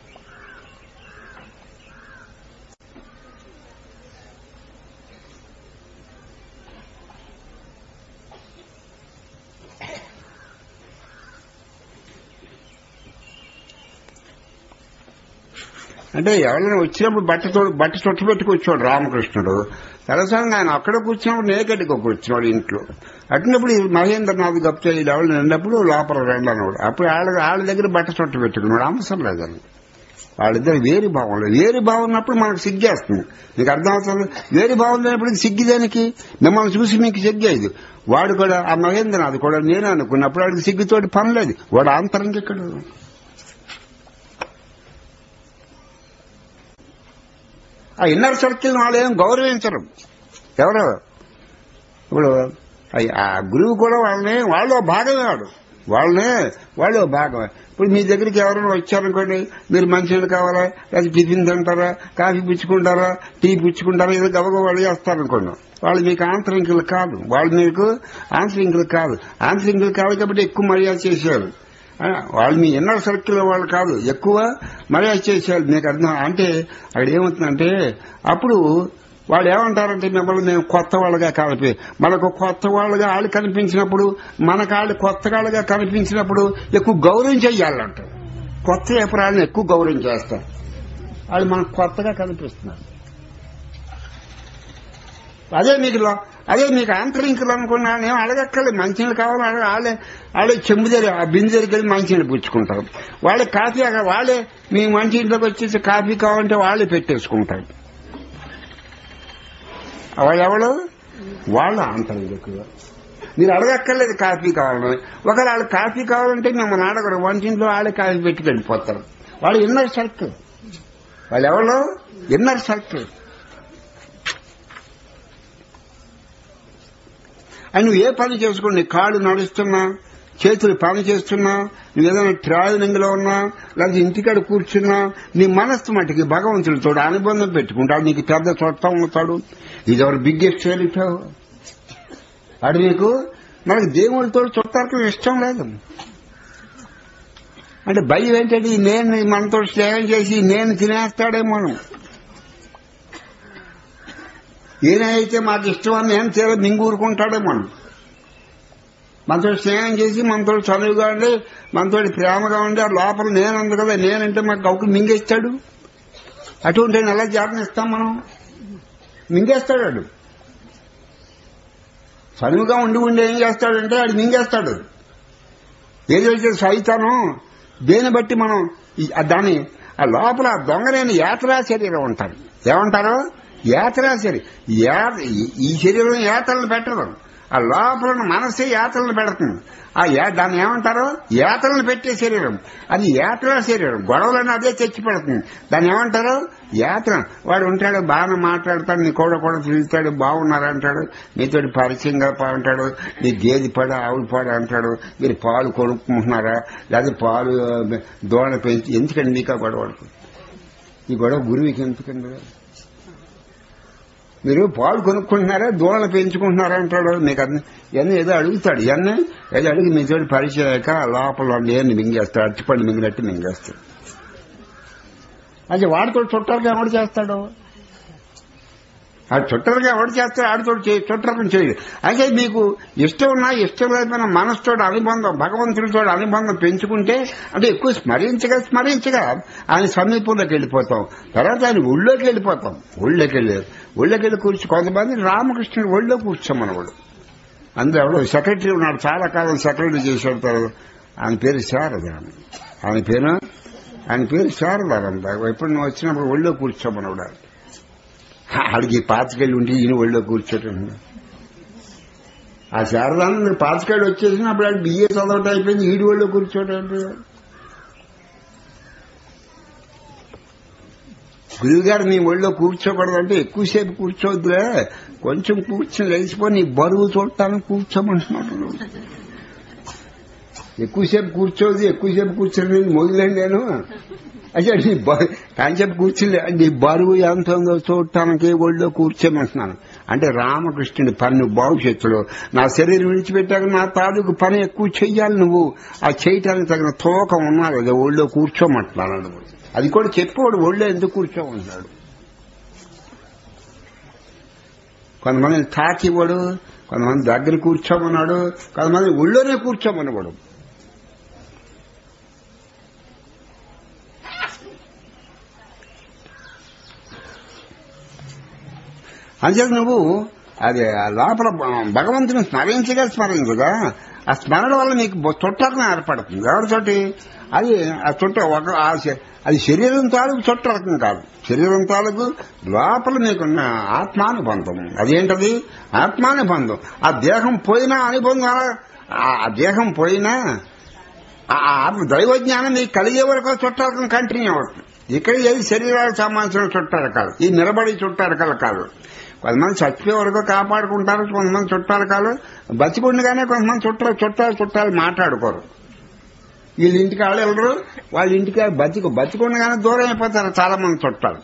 అంటే ఎవరైనా వచ్చినప్పుడు బట్ట తోడు బట్ట చుట్టు పెట్టుకొచ్చాడు రామకృష్ణుడు తలసారి ఆయన అక్కడ కూర్చున్నప్పుడు నేకెడ్గా కూర్చున్నాడు ఇంట్లో అట్టినప్పుడు ఈ మహేంద్రనాథ్ గప్తా ఈ ఎవరు నిన్నప్పుడు లోపల రండి అన్నాడు అప్పుడు వాళ్ళ వాళ్ళ దగ్గర బట్ట చుట్టు పెట్టుకున్నాడు అవసరం లేదని వాళ్ళిద్దరు వేరు భావం లేదు వేరు భావం ఉన్నప్పుడు మనకు సిగ్గేస్తుంది మీకు అర్థమవుతుంది వేరు భావం లేనప్పుడు సిగ్గు దానికి మిమ్మల్ని చూసి మీకు సిగ్గేది వాడు కూడా ఆ మహేంద్రనాథ్ కూడా నేను అనుకున్నప్పుడు వాడికి సిగ్గుతోటి పని లేదు వాడు ఆంతరంగిక్కడు ఆ ఇన్నర్ సర్కిల్ వాళ్ళు ఏం గౌరవించరు ఎవరు ఇప్పుడు ఆ- ఆ గురువు కూడా వాళ్ళని వాళ్ళు ఓ భాగమే వాడు వాళ్ళనే వాళ్ళు ఓ భాగమే ఇప్పుడు మీ దగ్గరికి ఎవరైనా వచ్చారనుకోండి మీరు మంచినీళ్ళు కావాలా లేదా టిఫిన్ తింటారా కాఫీ పుచ్చుకుంటారా టీ పుచ్చుకుంటారా ఏదో గబగబ వాళ్ళు చేస్తారనుకోండి వాళ్ళు మీకు ఆంతరింకులు కాదు వాళ్ళు మీకు ఆంతరింకులు కాదు ఆంతరింకులు కాదు కాబట్టి ఎక్కువ మర్యాద చేశారు ఆ, వాళ్ళు మీ ఇన్నర్ సర్కిల్ వాళ్ళు కాదు ఎక్కువ మర్యాద చేసేయాలి మీకు అర్థం అంటే అక్కడ ఏమవుతుందంటే అప్పుడు వాళ్ళు ఏమంటారంటే మిమ్మల్ని మేము కొత్త వాళ్ళగా కలిపి మనకు కొత్త వాళ్ళగా వాళ్ళు కనిపించినప్పుడు మనకు వాళ్ళు కొత్త వాళ్ళగా కనిపించినప్పుడు ఎక్కువ గౌరవం చెయ్యాలంట కొత్త వ్యాపారాలను ఎక్కువ గౌరవం చేస్తారు వాళ్ళు మనకు కొత్తగా కనిపిస్తున్నారు అదే మీకు లో- అదే మీకు ఆంతరింకులు అనుకున్నా నేను అడగక్కర్లేదు మంచినీళ్ళు కావాలి అడగ వాళ్ళే వాళ్ళే చెంబు దగ్గర ఆ బిందె దగ్గరికి వెళ్ళి మంచినీళ్ళు పుచ్చుకుంటారు వాళ్ళే కాఫీ అక్కడ వాళ్ళే మీ మంచినీళ్ళకి వచ్చేసి కాఫీ కావాలంటే వాళ్ళే పెట్టేసుకుంటారు వాళ్ళు ఎవరు వాళ్ళు ఆంతరింకులు మీరు అడగక్కర్లేదు కాఫీ కావాలని ఒకవేళ వాళ్ళు కాఫీ కావాలంటే మిమ్మల్ని అడగరు వంటింట్లో వాళ్ళే కాఫీ పెట్టి వెళ్ళిపోతారు వాళ్ళు ఇన్నర్ సర్కిల్ వాళ్ళు ఎవరు ఇన్నర్ సర్కిల్ అని నువ్వు ఏ పని చేసుకో నీ కాళ్ళు నడుస్తున్నా చేతులు పని చేస్తున్నా నువ్వు ఏదైనా ట్రావెలింగ్ లో ఉన్నా లేకపోతే ఇంటికాడ కూర్చున్నా నీ మనస్సు మటుకి భగవంతుడితో అనుబంధం పెట్టుకుంటాడు నీకు పెద్ద చుట్టం అవుతాడు ఇది ఎవరు బిగ్గెస్ట్ వెళ్ళిపోయావు అడు నీకు మనకు దేవుడితో చుట్టాలకు ఇష్టం లేదు అంటే భయం ఏంటంటే ఈ నేను మనతో స్నేహం చేసి ఈ నేను తినేస్తాడేమో ఈయనైతే మాకు ఇష్టం అని నేను చేయాలి మింగూరుకుంటాడేమో మనతో స్నేహం చేసి మనతో చనువుగా ఉండి మనతో ప్రేమగా ఉండి ఆ లోపల నేనుంది కదా నేనంటే మాకు గౌకు మింగేస్తాడు అటువంటి ఎలా జాతన ఇస్తాం మనం మింగేస్తాడు వాడు చనువుగా ఉండి ఉండి ఏం చేస్తాడంటే వాడు మింగేస్తాడు ఏదైతే సైతాను దేని బట్టి మనం ఈ- ఆ దాని ఆ లోపల ఆ దొంగలేని యాత్రా శరీరం ఉంటారు ఏమంటారు యాత్రా శరీరం యా- ఈ- ఈ శరీరం యాత్రలను పెట్టదు ఆ లోపల ఉన్న మనసే యాత్రలను పెడుతుంది ఆ యా- దాన్ని ఏమంటారు యాత్రలను పెట్టే శరీరం అది యాత్రా శరీరం గొడవలను అదే తెచ్చి పెడుతుంది దాన్ని ఏమంటారు యాత్ర వాడు ఉంటాడు బాగా మాట్లాడతాడు నీ కూడా కూడా తిరుగుతాడు బాగున్నారంటాడు నీతో పరిచయంగా పా- అంటాడు నీ గేదె పడ ఆవులు పడ అంటాడు మీరు పాలు కొనుక్కుంటున్నారా లేదా పాలు ఆ, దోణ పెంచి ఎందుకండి మీకు ఆ గొడవ ఈ గొడవ గురువుకి ఎందుకండి మీరు పాలు కొనుక్కుంటున్నారా దూడలు పెంచుకుంటున్నారా అంటాడు మీకు అన్ని ఇవన్నీ ఏదో అడుగుతాడు ఇవన్నీ ఏదో అడిగి మీతో పరిచయాక లోపల నేను మింగేస్తాడు అట్టిపండు మింగినట్టు మింగేస్తాడు అంటే వాడితో చుట్టాలుగా ఎవడు చేస్తాడు ఆ చుట్టరుగా ఎవడు చేస్తాడు ఆడితో చుట్టరం చేయడు అయితే మీకు ఇష్టం ఉన్నా ఇష్టం లేకపోయినా మనసుతో అనుబంధం భగవంతుడితో అనుబంధం పెంచుకుంటే అంటే ఎక్కువ స్మరించగా స్మరించగా ఆయన సమీపంలోకి వెళ్ళిపోతాం తర్వాత ఆయన ఒళ్ళోకి వెళ్ళిపోతాం ఒళ్ళోకి వెళ్ళి ఒళ్ళోకి వెళ్ళి కూర్చు కొంతమంది రామకృష్ణుడు ఒళ్ళో కూర్చోమన్నవాడు అందులో ఎవడో సెక్రటరీ ఉన్నాడు చాలా కాలం సెక్రటరీ చేశాడు తర్వాత ఆయన పేరు శారద ఆమె. ఆయన పేరు ఆయన పేరు శారదానంద ఎప్పుడు నువ్వు వచ్చినప్పుడు ఒళ్ళో కూర్చోమన్నాడు ఆడికి పాతికెళ్ళి ఉంటే ఈయన ఒళ్ళో కూర్చోటం ఆ శారదానంద పాతికేళ్ళు వచ్చేసినప్పుడు ఆడు బిఏ చదవటం అయిపోయింది ఈడి ఒళ్ళో కూర్చోటం అంటే గురువు గారు నీ ఒళ్ళో కూర్చోకూడదంటే ఎక్కువసేపు కూర్చోవద్దులే కొంచెం కూర్చొని లేచిపోయి నీ బరువు చూడటానికి కూర్చోమంటున్నాడు ఎక్కువసేపు కూర్చోదు ఎక్కువసేపు కూర్చొని మొదలండి నేను అయ్యా నీ కాంచెపు కూర్చుని నీ బరువు ఎంత ఉందో చూడటానికి ఒళ్ళో కూర్చోమంటున్నాను అంటే రామకృష్ణుడి పన్ను భవిష్యత్తులో నా శరీరం విడిచిపెట్టాక నా తాలూకు పని ఎక్కువ చెయ్యాలి నువ్వు ఆ చేయటానికి తగిన తోకం ఉన్నారు కదా ఒళ్ళో కూర్చోమంటున్నాను అది కూడా చెప్పేవాడు ఒళ్ళో ఎందుకు కూర్చోమంటున్నాడు కొంతమంది తాకివ్వడు కొంతమంది దగ్గర కూర్చోమన్నాడు కొంతమంది ఒళ్ళోనే కూర్చోమన్నవాడు అంచేత నువ్వు అది ఆ లోపల భగవంతుని స్మరించగా స్మరించగా ఆ స్మరణ వల్ల నీకు చుట్టరకం ఏర్పడుతుంది ఎవరితోటి అది ఆ చుట్ట ఒక ఆ శ- అది శరీరం తాలూకు చుట్టరకం కాదు శరీరం తాలూకు లోపల నీకున్న ఆత్మానుబంధం అదేంటది ఆత్మానుబంధం ఆ దేహం పోయినా అనుబంధం అలా- ఆ దేహం పోయినా ఆ ఆత్మ దైవజ్ఞానం మీకు కలిగే వరకు చుట్టారకం కంటిన్యూ అవుతుంది ఇక్కడ ఏది శరీరాలకు సంబంధించిన చుట్టారకాలు ఈ నిలబడి చుట్టారకాలు కాదు కొంతమంది చచ్చిపోయే వరకు కాపాడుకుంటారు కొంతమంది చుట్టారకాలు బతికుండగానే కొంతమంది చుట్టాలు చుట్టాలు చుట్టాలు మాట్లాడుకోరు వీళ్ళ ఇంటికి వాళ్ళు వెళ్ళరు వాళ్ళ ఇంటికి బతికు బతికుండగానే దూరం అయిపోతారు చాలా మంది చుట్టాలు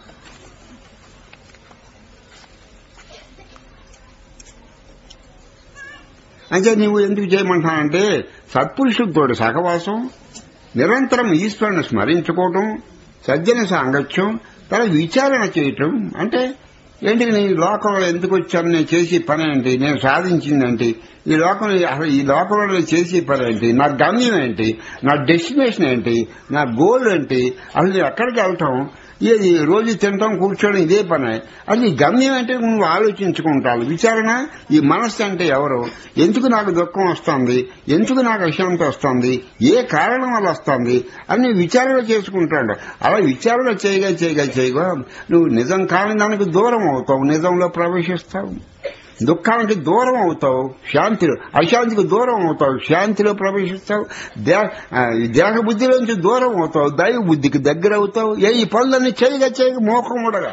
అంటే నువ్వు ఎందుకు చేయమంటున్నానంటే సత్పురుషుడితో సహవాసం నిరంతరం ఈశ్వరుని స్మరించుకోవటం సజ్జన సాంగత్యం తర్వాత విచారణ చేయటం అంటే ఏంటి నేను ఈ లోకంలో ఎందుకు వచ్చాను నేను చేసే పని ఏంటి నేను సాధించిందేంటి ఈ లోకం అసలు ఈ లోకంలో నేను చేసే పని ఏంటి నా గమ్యం ఏంటి నా డెస్టినేషన్ ఏంటి నా గోల్ ఏంటి అసలు నేను ఎక్కడికి వెళ్తాం ఇది రోజు తినటం కూర్చోవడం ఇదే పని అది ఈ గమ్యం అంటే నువ్వు ఆలోచించుకుంటావు విచారణ ఈ మనస్సు అంటే ఎవరు ఎందుకు నాకు దుఃఖం వస్తుంది ఎందుకు నాకు అశాంతి వస్తుంది ఏ కారణం వల్ల వస్తుంది అని విచారణ చేసుకుంటాడు అలా విచారణ చేయగా చేయగా చేయగా నువ్వు నిజం కాని దానికి దూరం అవుతావు నిజంలో ప్రవేశిస్తావు దుఃఖానికి దూరం అవుతావు శాంతిలో అశాంతికి దూరం అవుతావు శాంతిలో ప్రవేశిస్తావు దే- ఆ, దేహ బుద్ధిలోంచి దూరం అవుతావు దైవ బుద్ధికి దగ్గర అవుతావు ఏ ఈ పనులన్నీ చేయగా చేయగా మోకం ఉండగా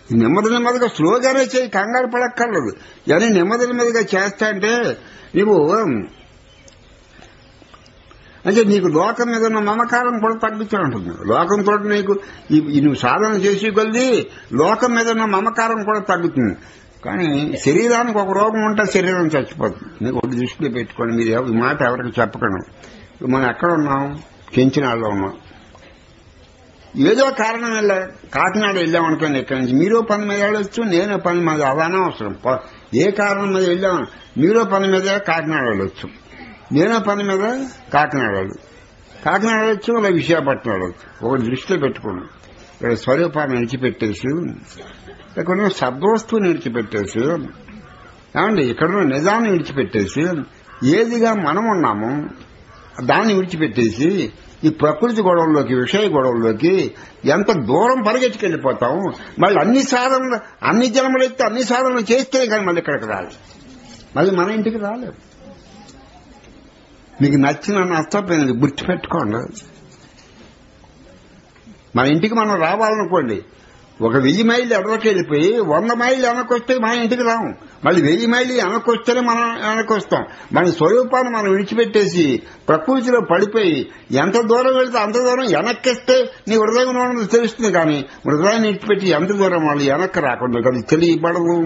నెమ్మది నెమ్మదిగా స్లోగానే చేయి కంగారు పడక్కర్లేదు ఇవన్నీ నెమ్మది నెమ్మదిగా చేస్తా అంటే నువ్వు అంటే నీకు లోకం మీద ఉన్న మమకారం కూడా తగ్గుతూ ఉంటుంది లోకంతో నీకు ఈ- ఈ నువ్వు సాధన చేసి కొద్ది లోకం మీద ఉన్న మమకారం కూడా తగ్గుతుంది కానీ శరీరానికి ఒక రోగం ఉంటే శరీరం చచ్చిపోతుంది నీకు ఒకటి దృష్టిలో పెట్టుకోండి మీరు ఎవ- ఈ మాట ఎవరికి చెప్పకండి మనం ఎక్కడ ఉన్నాం చెంచినాడులో ఉన్నాం ఏదో కారణం వెళ్ళా కాకినాడ వెళ్ళామనుకోండి ఇక్కడి నుంచి మీరో పని మీద వెళ్ళొచ్చు నేనో పని మీద అదానే అవసరం ప- ఏ కారణం మీద వెళ్ళాం మీరో పని మీద కాకినాడ వెళ్ళొచ్చు నేనో పని మీద కాకినాడ వెళ్ళదు కాకినాడ వెళ్ళొచ్చు అలా విశాఖపట్నం వెళ్ళొచ్చు ఒకటి దృష్టిలో పెట్టుకోండి ఇక్కడ స్వరూపాన్ని విడిచిపెట్టేసి ఇక్కడ సద్వస్తువుని విడిచిపెట్టేసి ఏమండి ఇక్కడ నిజాన్ని విడిచిపెట్టేసి ఏదిగా మనం ఉన్నాము దాన్ని విడిచిపెట్టేసి ఈ ప్రకృతి గొడవల్లోకి విషయ గొడవల్లోకి ఎంత దూరం పరిగెట్టుకెళ్ళిపోతాం మళ్ళీ అన్ని సాధనలు అన్ని జన్మలు ఎత్తి అన్ని సాధనలు చేస్తేనే కానీ మళ్ళీ ఇక్కడికి రాలేదు మళ్ళీ మన ఇంటికి రాలేదు మీకు నచ్చిన నష్టపోయినది గుర్తుపెట్టుకోండి మన ఇంటికి మనం రావాలనుకోండి ఒక వెయ్యి మైళ్ళు ఎడవకి వెళ్ళిపోయి వంద మైళ్ళు వెనకొస్తే మన ఇంటికి రాము మళ్ళీ వెయ్యి మైళ్ళు వెనకొస్తేనే మనం వెనకొస్తాం మన స్వరూపాన్ని మనం విడిచిపెట్టేసి ప్రకృతిలో పడిపోయి ఎంత దూరం వెళ్తే అంత దూరం వెనక్కిస్తే నీ హృదయం ఉన్నది తెలుస్తుంది కానీ హృదయాన్ని విడిచిపెట్టి ఎంత దూరం వాళ్ళు వెనక్కి రాకుండా కదా తెలియబడదు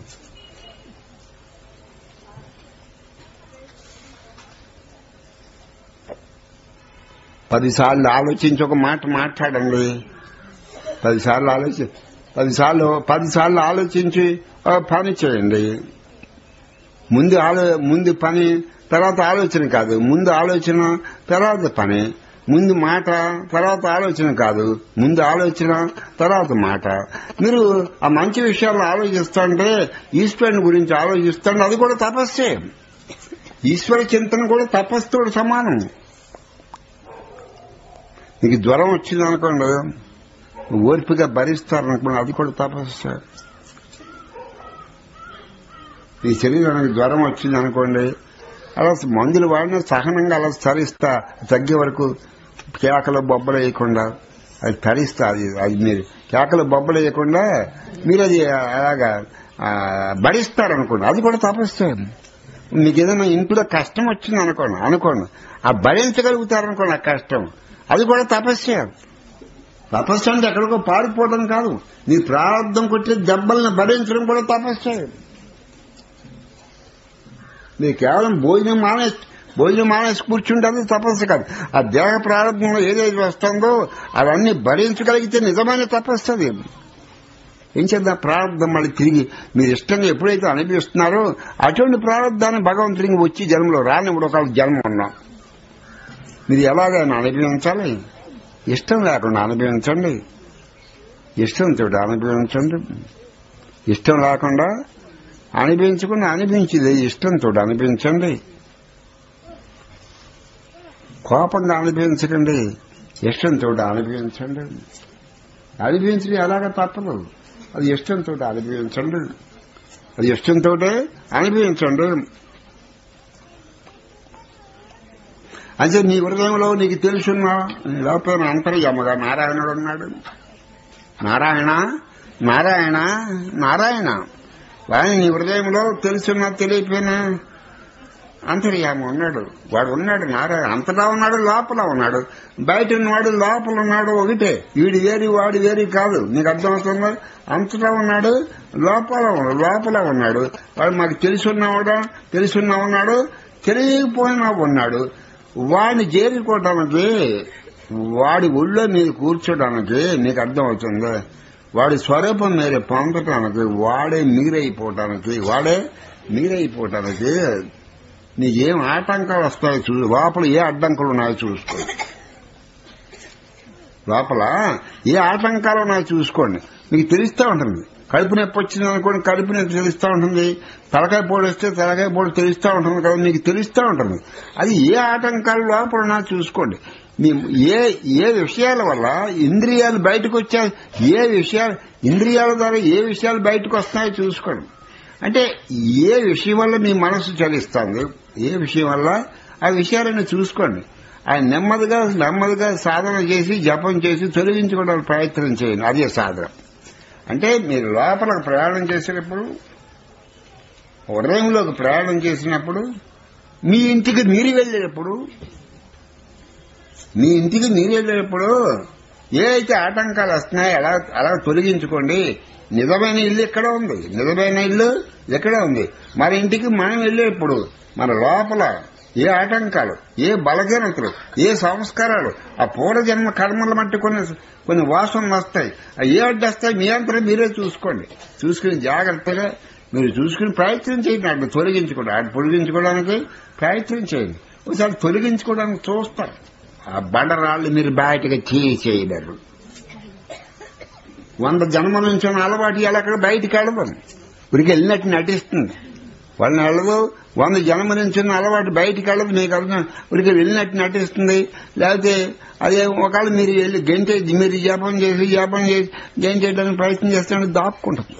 పదిసార్లు ఆలోచించి ఒక మాట మాట్లాడండి పదిసార్లు ఆలోచి పదిసార్లు పదిసార్లు ఆలోచించి ఒక పని చేయండి ముందు ఆలో ముందు పని తర్వాత ఆలోచన కాదు ముందు ఆలోచన తర్వాత పని ముందు మాట తర్వాత ఆలోచన కాదు ముందు ఆలోచన తర్వాత మాట మీరు ఆ మంచి విషయాలు ఆలోచిస్తుంటే ఈశ్వరుని గురించి ఆలోచిస్తుంటే అది కూడా తపస్సే ఈశ్వర చింతన కూడా తపస్సుతో సమానం నీకు జ్వరం వచ్చింది అనుకోండి ఓర్పుగా భరిస్తారనుకోండి అది కూడా తపస్సు నీ శరీరానికి జ్వరం వచ్చింది అనుకోండి అలా మందులు వాడినా సహనంగా అలా తరిస్తా తగ్గే వరకు కేకలు బొబ్బలు వేయకుండా అది తరిస్తా అది అది మీరు కేకలు బొబ్బలు వేయకుండా మీరు అది అలాగా ఆ, భరిస్తారనుకోండి అది కూడా తపస్సు మీకు ఏదైనా ఇంట్లో కష్టం వచ్చింది అనుకోండి అనుకోండి ఆ భరించగలుగుతారనుకోండి ఆ కష్టం అది కూడా తపస్సే తపస్సు అంటే ఎక్కడికో పారిపోవడం కాదు నీ ప్రారంభం కొట్టే దెబ్బల్ని భరించడం కూడా తపస్సే మీరు కేవలం భోజనం మానేసి భోజనం మానేసి కూర్చుంటే అది తపస్సు కాదు ఆ దేహ ప్రారంభంలో ఏదైతే వస్తుందో అవన్నీ భరించగలిగితే నిజమైన తపస్సు అది ఏం చేద్దాం ప్రారంభం మళ్ళీ తిరిగి మీరు ఇష్టంగా ఎప్పుడైతే అనిపిస్తున్నారో అటువంటి ప్రారంభాన్ని భగవంతుడికి వచ్చి జన్మలో రానిప్పుడు ఒక జన్మ ఉన్నాం మీరు ఎలాగైనా అనుభవించాలి ఇష్టం లేకుండా అనుభవించండి ఇష్టంతో అనుభవించండి ఇష్టం లేకుండా అనుభవించకుండా అనిపించింది ఇష్టంతో అనిపించండి కోపంగా అనిపించకండి ఇష్టంతో అనిపించండి అనిపించడం ఎలాగ తప్పదు అది ఇష్టంతో అనిపించండి అది ఇష్టంతో అనిపించండి అంటే నీ హృదయంలో నీకు తెలుసున్నా నీ లోపల అంతర్యమగా నారాయణుడు ఉన్నాడు నారాయణ నారాయణ నారాయణ వాడిని నీ హృదయంలో తెలుసున్నా తెలియపోయినా అంతర్యామ ఉన్నాడు వాడు ఉన్నాడు నారాయణ అంతటా ఉన్నాడు లోపల ఉన్నాడు బయట ఉన్నవాడు లోపల ఉన్నాడు ఒకటే వీడు వేరు వాడు వేరు కాదు నీకు అర్థమవుతుందా అంతటా ఉన్నాడు లోపల ఉన్నాడు లోపల ఉన్నాడు వాడు మాకు తెలుసున్నవాడా తెలుసున్నా ఉన్నాడు తెలియకపోయినా ఉన్నాడు వాడిని చేరుకోవడానికి వాడి ఒళ్ళో మీరు కూర్చోడానికి నీకు అర్థమవుతుంది వాడి స్వరూపం మీరు పొందటానికి వాడే మీరైపోవటానికి వాడే మీరైపోవటానికి నీకేం ఆటంకాలు వస్తాయో చూ లోపల ఏ అడ్డంకులు ఉన్నాయో చూసుకో లోపల ఏ ఆటంకాలు ఉన్నాయో చూసుకోండి మీకు తెలుస్తూ ఉంటుంది కడుపు నొప్పి వచ్చింది అనుకోండి కడుపు నొప్పి తెలుస్తూ ఉంటుంది తలకాయ పొడి వస్తే తలకాయ పొడి తెలుస్తూ ఉంటుంది కదా మీకు తెలుస్తూ ఉంటుంది అది ఏ ఆటంకాలు లోపల ఉన్నాయో చూసుకోండి మీ ఏ ఏ విషయాల వల్ల ఇంద్రియాలు బయటకు వచ్చా ఏ విషయాలు ఇంద్రియాల ద్వారా ఏ విషయాలు బయటకు వస్తున్నాయో చూసుకోండి అంటే ఏ విషయం వల్ల మీ మనసు చలిస్తుంది ఏ విషయం వల్ల ఆ విషయాలను చూసుకోండి ఆయన నెమ్మదిగా నెమ్మదిగా సాధన చేసి జపం చేసి తొలగించుకోవడానికి ప్రయత్నం చేయండి అదే సాధన అంటే మీరు లోపలకు ప్రయాణం చేసేటప్పుడు హృదయంలోకి ప్రయాణం చేసినప్పుడు మీ ఇంటికి మీరు వెళ్ళేటప్పుడు మీ ఇంటికి మీరు వెళ్ళేటప్పుడు ఏ అయితే ఆటంకాలు వస్తున్నాయో అలా అలా తొలగించుకోండి నిజమైన ఇల్లు ఎక్కడ ఉంది నిజమైన ఇల్లు ఎక్కడ ఉంది మన ఇంటికి మనం వెళ్ళేప్పుడు మన లోపల ఏ ఆటంకాలు ఏ బలహీనతలు ఏ సంస్కారాలు ఆ పూర్వజన్మ కర్మల మట్టి కొన్ని కొన్ని వాసనలు వస్తాయి ఆ ఏ అడ్డొస్తాయి మీ అంతా మీరే చూసుకోండి చూసుకుని జాగ్రత్తగా మీరు చూసుకుని ప్రయత్నం చేయండి అటు తొలగించుకోండి అటు తొలగించుకోవడానికి ప్రయత్నం చేయండి ఒకసారి తొలగించుకోవడానికి చూస్తారు ఆ బండరాళ్ళు మీరు బయటకు చేయలేరు వంద జన్మల నుంచి ఉన్న అలవాటు ఇలా అక్కడ బయటికి వెళ్ళదు ఇప్పటికి వెళ్ళినట్టు నటిస్తుంది వాళ్ళని వెళ్ళదు వంద జన్మ నుంచి ఉన్న అలవాటు బయటికి వెళ్ళదు మీకు అర్థం ఇప్పటికి వెళ్ళినట్టు నటిస్తుంది లేకపోతే అదే ఒకవేళ మీరు వెళ్ళి గంటే మీరు జపం చేసి జపం చేసి గంటేయడానికి ప్రయత్నం చేస్తుంటే దాక్కుంటుంది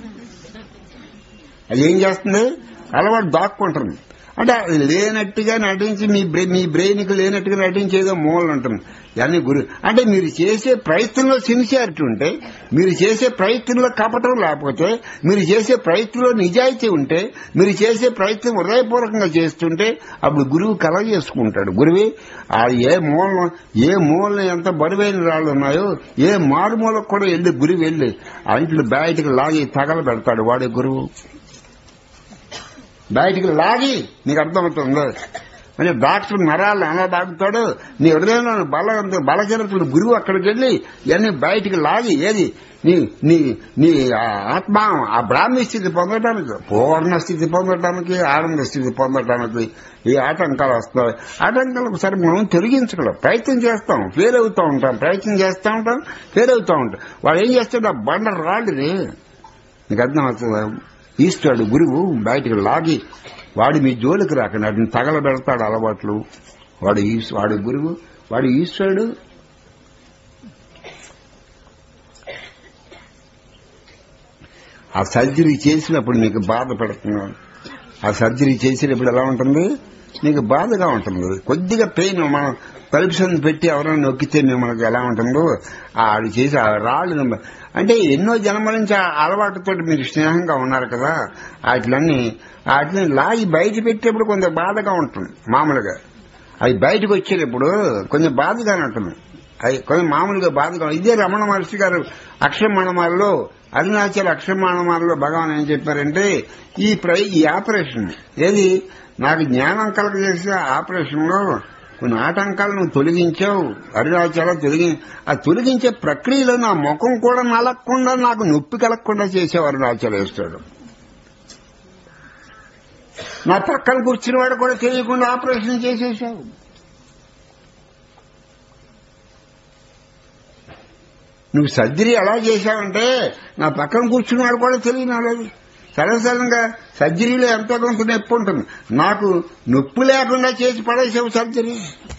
అది ఏం చేస్తుంది అలవాటు దాక్కుంటుంది అంటే అది లేనట్టుగా నటించి మీ బ్రెయిన్ మీ బ్రెయిన్కి లేనట్టుగా నటించి ఏదో మూలలు ఉంటుంది ఇవన్నీ గురి అంటే మీరు చేసే ప్రయత్నంలో సిన్సియారిటీ ఉంటే మీరు చేసే ప్రయత్నంలో కపటం లేకపోతే మీరు చేసే ప్రయత్నంలో నిజాయితీ ఉంటే మీరు చేసే ప్రయత్నం హృదయపూర్వకంగా చేస్తుంటే అప్పుడు గురువు కల చేసుకుంటాడు గురువి ఆ ఏ మూలం ఏ మూలం ఎంత బరువైన రాళ్ళు ఉన్నాయో ఏ మారుమూలకు కూడా వెళ్ళి గురువు వెళ్ళి అంట్లు బయటకు లాగి తగల పెడతాడు వాడే గురువు బయటికి లాగి నీకు అర్థమవుతుంది అంటే డాక్టర్ నరాలను ఎలా దాగుతాడు నీ హృదయంలో బల బలహీనతలు గురువు అక్కడికి వెళ్ళి ఇవన్నీ బయటికి లాగి ఏది నీ నీ నీ ఆత్మ ఆ బ్రాహ్మీ స్థితి పొందడానికి పూర్ణ స్థితి పొందడానికి ఆనంద స్థితి పొందడానికి ఈ ఆటంకాలు వస్తాయి ఆటంకాలకు సరే మనం తొలగించగలం ప్రయత్నం చేస్తాం ఫెయిల్ అవుతూ ఉంటాం ప్రయత్నం చేస్తూ ఉంటాం ఫెయిల్ అవుతూ ఉంటాం వాడు ఏం చేస్తాడు ఆ బండ రాళ్ళని నీకు అర్థం అవుతుందా ఈశ్వరుడు గురువు బయటకు లాగి వాడు మీ జోలికి రాకండి వాటిని తగలబెడతాడు అలవాట్లు వాడు ఈశ్- వాడు గురువు వాడు ఈశ్వరుడు ఆ సర్జరీ చేసినప్పుడు మీకు బాధ పెడుతున్నాడు ఆ సర్జరీ చేసినప్పుడు ఎలా ఉంటుంది మీకు బాధగా ఉంటుంది కొద్దిగా పెయిన్ మనం తలుపుసంది పెట్టి ఎవరైనా నొక్కితే మిమ్మల్ని ఎలా ఉంటుందో ఆడు చేసి ఆ రాళ్ళు నమ్మ- అంటే ఎన్నో జన్మల నుంచి ఆ అలవాటుతో మీరు స్నేహంగా ఉన్నారు కదా వాటిలన్నీ వాటిని లాగి బయట పెట్టేప్పుడు కొంత బాధగా ఉంటుంది మామూలుగా అవి బయటకు వచ్చేటప్పుడు కొంచెం బాధగానే ఉంటుంది అది కొంచెం మామూలుగా బాధగా ఇదే రమణ మహర్షి గారు అక్షరమణమాలలో అరుణాచల్ అక్షరమాణమాలలో భగవాన్ ఏం చెప్పారంటే ఈ ప్రై ఈ ఆపరేషన్ ఏది నాకు జ్ఞానం కలగజేసే ఆపరేషన్ లో కొన్ని ఆటంకాలు నువ్వు తొలగించావు అరుణాచల తొలగి ఆ తొలగించే ప్రక్రియలో నా ముఖం కూడా నలగకుండా నాకు నొప్పి కలగకుండా చేసావు అరుణాచలేస్తాడు నా పక్కన కూర్చుని వాడు కూడా తెలియకుండా ఆపరేషన్ చేసేసావు నువ్వు సర్జరీ ఎలా చేశావంటే నా పక్కన కూర్చున్నాడు కూడా తెలియనాలేదు సడన్గా సర్జరీలో ఎంత కొంత నొప్పి ఉంటుంది నాకు నొప్పి లేకుండా చేసి పడేసావు సర్జరీ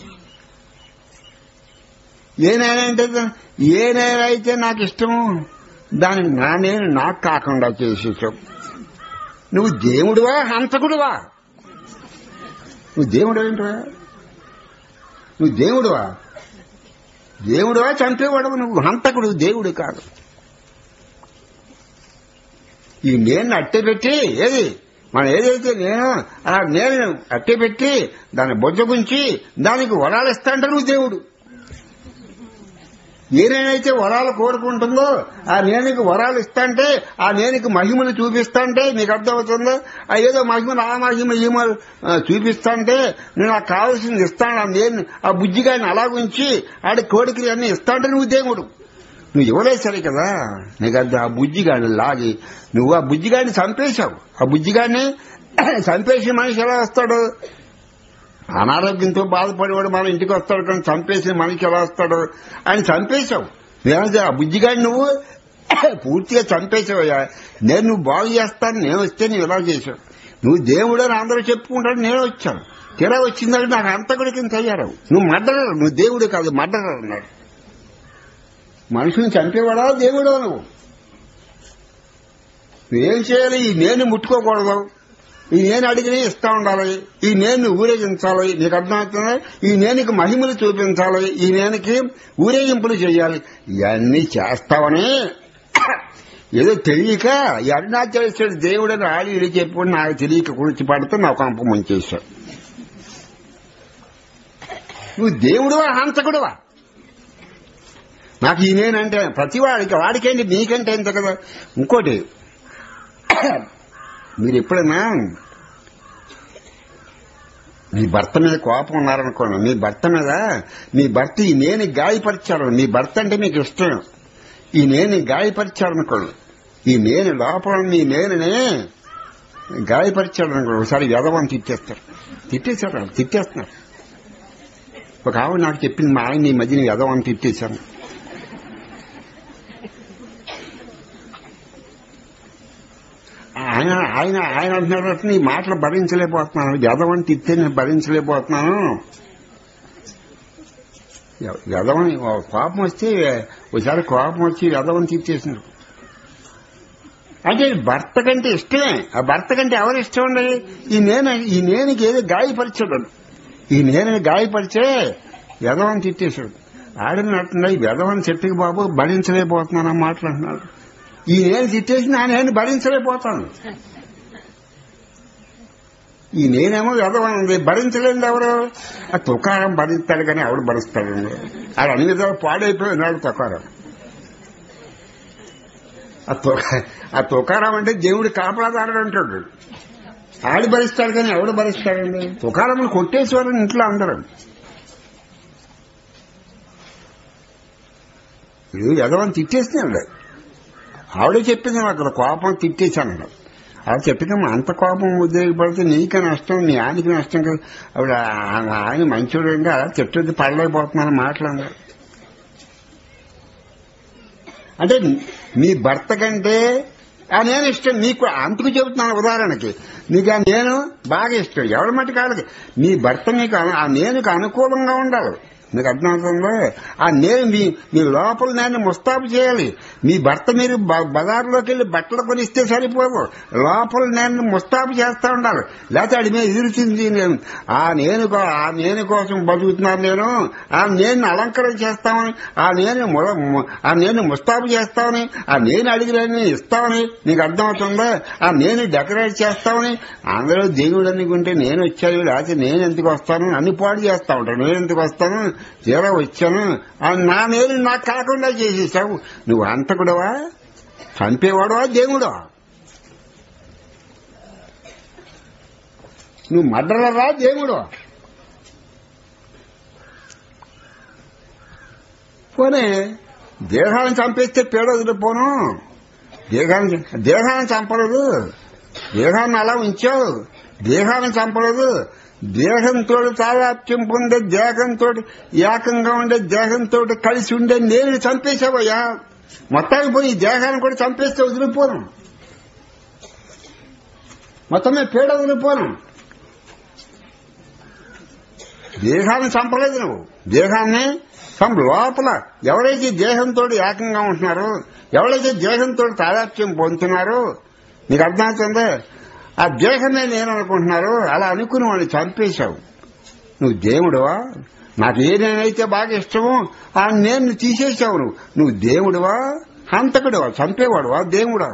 ఏ నేల అంటే ఏ నేల అయితే నాకు ఇష్టము దానికి నా నేను నాకు కాకుండా చేసేసావు నువ్వు దేవుడివా హంతకుడివా నువ్వు దేవుడు ఏంటివా నువ్వు దేవుడివా దేవుడివా చంపేవాడవు నువ్వు హంతకుడు దేవుడు కాదు ఈ నేను అట్టే పెట్టి ఏది మనం ఏదైతే నేను ఆ నేను అట్టే పెట్టి దాన్ని బొజ్జగుంచి దానికి వరాలు ఇస్తాంటే నువ్వు దేవుడు ఏనేనైతే వరాలు కోరుకుంటుందో ఆ నేనికి వరాలు ఇస్తాంటే ఆ నేనికి మహిమలు చూపిస్తాంటే నీకు అర్థమవుతుందో ఆ ఏదో మహిమలు ఆ మహిమ ఈమలు చూపిస్తాంటే నేను నాకు కావాల్సింది ఇస్తాను ఆ నేను ఆ బుజ్జిగాడిని అలాగుంచి ఆడి కోడికలు అన్ని ఇస్తాంటే నువ్వు దేవుడు నువ్వు ఇవ్వలేదు సరే కదా నీకు అది ఆ బుజ్జిగాడిని లాగి నువ్వు ఆ బుజ్జిగాడిని చంపేశావు ఆ బుజ్జిగాడిని చంపేసి మనిషి ఎలా వస్తాడు అనారోగ్యంతో బాధపడేవాడు మన ఇంటికి వస్తాడు కానీ చంపేసి మనిషి ఎలా వస్తాడు ఆయన చంపేశావు నేనంటే ఆ బుజ్జిగాడిని నువ్వు పూర్తిగా చంపేశావయ్యా నేను నువ్వు బాగు చేస్తాను నేను వస్తే నువ్వు ఇలా చేశావు నువ్వు దేవుడు అని అందరూ చెప్పుకుంటాడు నేను వచ్చాను తీరా వచ్చిందంటే నాకు అంతకుడి కింద తయారావు నువ్వు మడ్డరు నువ్వు దేవుడు కాదు మడ్డరు అన్నాడు మనుషుని చంపేవాడా దేవుడు నువ్వు నువ్వేం చేయాలి ఈ నేను ముట్టుకోకూడదు ఈ నేను అడిగిన ఇస్తా ఉండాలి ఈ నేను ఊరేగించాలి నీకు అర్థమవుతుందా ఈ నేనికి మహిమలు చూపించాలి ఈ నేనికి ఊరేగింపులు చేయాలి ఇవన్నీ చేస్తావని ఏదో తెలియక ఈ అరుణాచలేశ్వరుడు దేవుడని ఆడి ఇడి చెప్పి నాకు తెలియక కూర్చి పడితే నాకు కంప ముంచేశాడు నువ్వు దేవుడువా హంతకుడువా నాకు ఈ నేనంటే ప్రతి వాడికి వాడికేంటి నీకంటే ఎంత కదా ఇంకోటి మీరు ఎప్పుడైనా మీ భర్త మీద కోపం ఉన్నారనుకోండి మీ భర్త మీద మీ భర్త ఈ నేను గాయపరిచాడు మీ భర్త అంటే మీకు ఇష్టం ఈ నేను గాయపరిచాడు అనుకోండి ఈ నేను లోపల మీ నేననే గాయపరిచాడు అనుకోండి ఒకసారి యదవని తిట్టేస్తారు తిట్టేశారు వాళ్ళు, తిట్టేస్తున్నారు ఒక ఆవిడ నాకు చెప్పింది మా ఆయన ఈ మధ్యన యదవని తిట్టేశాను ఆయన ఆయన ఆయన అంటున్నాడు నీ మాటలు భరించలేకపోతున్నాను యదవని తిట్టే నేను భరించలేకపోతున్నాను యదవని కోపం వస్తే ఒకసారి కోపం వచ్చి యదవని తిట్టేసింది అంటే భర్త కంటే ఇష్టమే ఆ భర్త కంటే ఎవరు ఇష్టం ఉండదు ఈ నేను ఈ నేనుకి ఏదో గాయపరిచాడు ఈ నేను గాయపరిచే యదవని తిట్టేశాడు ఆడినట్టున్నా ఈ యదవని చెట్టుకి బాబు భరించలేకపోతున్నాను ఆ మాటలు అంటున్నాడు ఈ నేను తిట్టేసి నా నేను భరించలేకపోతాను ఈ నేనేమో వ్యధమని ఉంది భరించలేదు ఎవరు ఆ తుకారం భరిస్తాడు కానీ ఎవడు భరిస్తాడు అది అన్ని విధాలు పాడైపోయినాడు తుకారం ఆ తుక- ఆ తుకారం అంటే దేవుడి కాపలాదారుడు అంటాడు ఆడి భరిస్తాడు కానీ ఎవడు భరిస్తాడండి తుకారం కొట్టేసేవారు ఇంట్లో అందరం ఇది ఎదవని తిట్టేస్తున్నాడు ఆవిడే చెప్పింది నాకు అక్కడ కోపం తిట్టేశాను ఆవిడ చెప్పిందమ్మా అంత కోపం ఉద్రేకపడితే నీకే నష్టం నీ ఆయనకి నష్టం కదా ఆవిడ ఆ- ఆయన మంచోడు అంటే అలా తిట్టొద్దు పడలేకపోతున్నాను మాట్లాడారు అంటే మీ భర్త కంటే ఆ నేను ఇష్టం నీకు అందుకు చెబుతున్నాను ఉదాహరణకి నీకు ఆ నేను బాగా ఇష్టం ఎవరి మట్టి కాదు మీ భర్త నీకు అను- ఆ నేనుకు అనుకూలంగా ఉండాలి మీకు అర్థమవుతుందో ఆ నేను మీ మీ లోపల నేను ముస్తాబు చేయాలి మీ భర్త మీరు బ- బజార్లోకి వెళ్ళి బట్టలు కొనిస్తే సరిపోదు లోపల నేను ముస్తాబు చేస్తా ఉండాలి లేకపోతే అడి మీద ఎదురుతుంది నేను ఆ నేను కో- ఆ నేను కోసం బతుకుతున్నాను నేను ఆ నేను అలంకరణ చేస్తామని ఆ నేను మొ- మొ- ఆ నేను ముస్తాబు చేస్తామని ఆ నేను అడిగిన ఇస్తామని నీకు అర్థమవుతుందా ఆ నేను డెకరేట్ చేస్తామని అందరూ దేవుడు అనుకుంటే నేను వచ్చాను లేకపోతే నేను ఎందుకు వస్తాను అన్ని పాడు చేస్తా ఉంటాను నేను ఎందుకు వస్తాను తీరా వచ్చాను ఆ నా నేను నాకు కాకుండా చేసేసావు నువ్వు అంతకుడవా చంపేవాడవా దేవుడా నువ్వు మడ్డలరా దేవుడు పోనీ దేహాన్ని చంపేస్తే పేడ వదిలిపోను దేహాన్ని దేహాన్ని చంపలేదు దేహాన్ని అలా ఉంచావు దేహాన్ని చంపలేదు దేహంతో తాదాప్యం పొందే దేహంతో ఏకంగా ఉండే దేహంతో కలిసి ఉండే నేను చంపేశావయ్యా మొత్తానికి పోయి ఈ దేహాన్ని కూడా చంపేస్తే వదిలిపోను మొత్తమే పేడ వదిలిపోను దేహాన్ని చంపలేదు నువ్వు దేహాన్ని చంప లోపల ఎవరైతే దేహంతో ఏకంగా ఉంటున్నారో ఎవరైతే దేహంతో తాదాత్యం పొందుతున్నారో నీకు అర్థమవుతుందా ఆ దేహమే నేను అనుకుంటున్నారు అలా అనుకుని వాడిని చంపేశావు నువ్వు దేవుడువా నాకు ఏ నేనైతే బాగా ఇష్టమో ఆ నేను తీసేశావు నువ్వు నువ్వు దేవుడువా హంతకుడువా చంపేవాడువా దేవుడా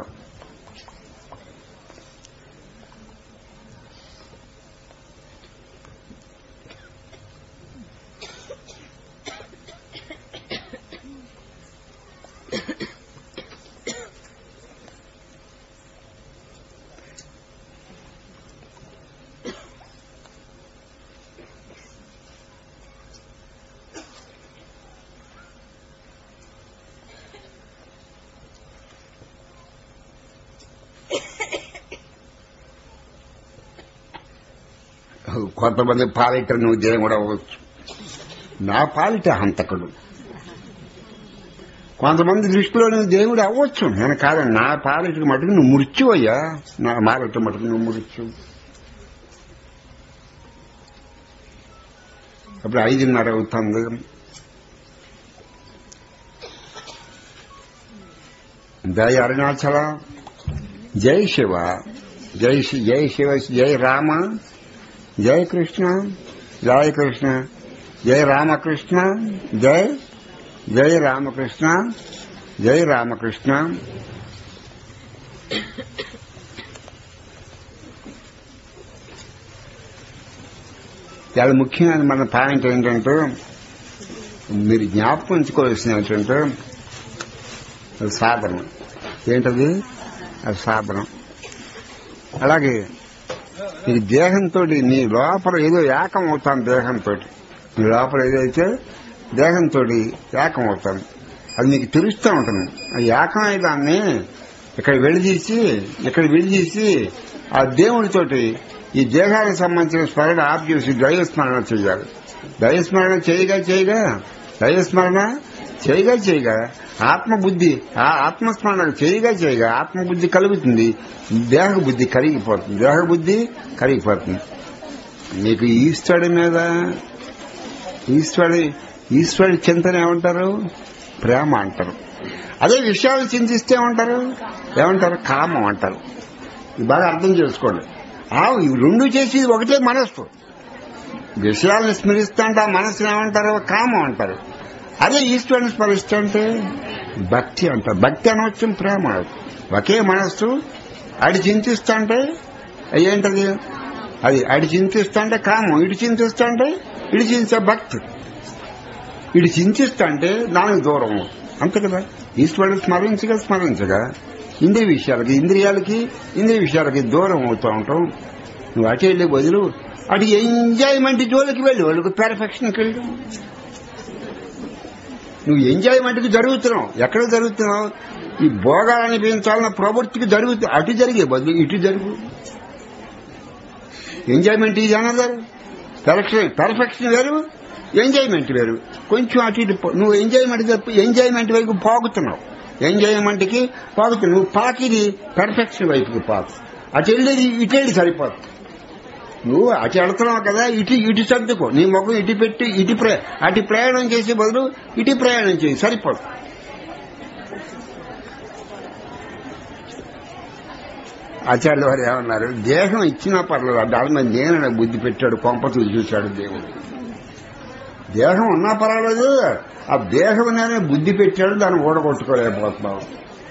కొంతమంది పాలిట నువ్వు దేవుడు అవ్వచ్చు నా పాలిట హంతకుడు కొంతమంది దృష్టిలో నువ్వు దేవుడు అవ్వచ్చు నేను కాదు నా పాలిటికి మటుకు నువ్వు మృత్యు అయ్యా నా మాలిట మటుకు నువ్వు మృత్యు అప్పుడు ఐదున్నర అవుతుంది జై అరుణాచల జై శివ జై శి- జై శివ జై రామ జై కృష్ణ జై కృష్ణ జై రామకృష్ణ జై జై రామకృష్ణ జై రామకృష్ణ చాలా ముఖ్యమైన మన పాయింట్ ఏంటంటే మీరు జ్ఞాపకం ఉంచుకోవాల్సిన ఏంటంటే అది సాధనం ఏంటది అది సాధనం అలాగే ఈ దేహంతో నీ లోపల ఏదో ఏకం అవుతాను దేహంతో నీ లోపల ఏదైతే దేహంతో ఏకం అవుతాను అది నీకు తెలుస్తూ ఉంటుంది ఆ ఏకం అయ్యే దాన్ని ఇక్కడ విడదీసి ఇక్కడ విడదీసి ఆ దేవుడితోటి ఈ దేహానికి సంబంధించిన స్మరణ ఆప్ చేసి దైవస్మరణ చేయాలి దైవస్మరణ చేయగా చేయగా దైవస్మరణ చేయగా చేయగా ఆత్మబుద్ధి ఆ ఆత్మస్మరణ చేయగా చేయగా ఆత్మబుద్ధి కలుగుతుంది దేహ బుద్ధి కరిగిపోతుంది దేహ బుద్ధి కరిగిపోతుంది మీకు ఈశ్వరుడి మీద ఈశ్వరుడి ఈశ్వరుడి చింతన ఏమంటారు ప్రేమ అంటారు అదే విషయాలు చింతిస్తే ఏమంటారు ఏమంటారు కామం అంటారు ఇది బాగా అర్థం చేసుకోండి ఆ ఇవి రెండు చేసేది ఒకటే మనస్సు విషయాలను స్మరిస్తా అంటే ఆ మనస్సును ఏమంటారు కామం అంటారు అదే ఈశ్వరుని స్మరిస్తూ అంటే భక్తి అంటారు భక్తి అనవచ్చు ప్రేమ అనవచ్చు. ఒకే మనస్సు అడి చింతిస్తా అంటే ఏంటది అది అడి చింతిస్తా అంటే కామం ఇటు చింతిస్తా అంటే ఇటు చింతిస్తే భక్తి ఇటు చింతిస్తా అంటే దానికి దూరం అంతే కదా ఈశ్వరుడు స్మరించగా స్మరించగా ఇంద్రియ విషయాలకి ఇంద్రియాలకి ఇంద్రియ విషయాలకి దూరం అవుతూ ఉంటాం నువ్వు అటు వెళ్ళే బదులు అటు ఎంజాయ్మెంట్ జోలికి వెళ్ళి వాళ్ళకి పెర్ఫెక్షన్కి వెళ్ళు నువ్వు ఎంజాయ్మెంట్కి జరుగుతున్నావు ఎక్కడ జరుగుతున్నావు ఈ భోగాలు అనిపించాలన్న ప్రవృత్తికి జరుగుతు అటు జరిగే బదులు ఇటు జరుగు ఎంజాయ్మెంట్ ఇది అనదర్ పెర్ఫెక్షన్ పెర్ఫెక్షన్ వేరు ఎంజాయ్మెంట్ వేరు కొంచెం అటు ఇటు పో- నువ్వు ఎంజాయ్మెంట్ తప్ప ఎంజాయ్మెంట్ వైపు పాగుతున్నావు ఎంజాయ్మెంట్కి పాగుతున్నావు నువ్వు పాకిది పెర్ఫెక్షన్ వైపుకి పాకు అటు వెళ్ళేది ఇటు వెళ్ళి సరిపోతుంది నువ్వు అటు వెళ్తున్నావు కదా ఇటు ఇటు సర్దుకో నీ ముఖం ఇటు పెట్టి ఇటు ప్ర అటు ప్రయాణం చేసే బదులు ఇటు ప్రయాణం చేయి సరిపోదు ఆచార్యుల వారు ఏమన్నారు దేహం ఇచ్చినా పర్లేదు దాని మీద నేననే బుద్ధి పెట్టాడు కొంపతులు చూశాడు దేవుడు దేహం ఉన్నా పర్వాలేదు ఆ దేహం నేనే బుద్ధి పెట్టాడు దాన్ని ఓడగొట్టుకోలేకపోతున్నావు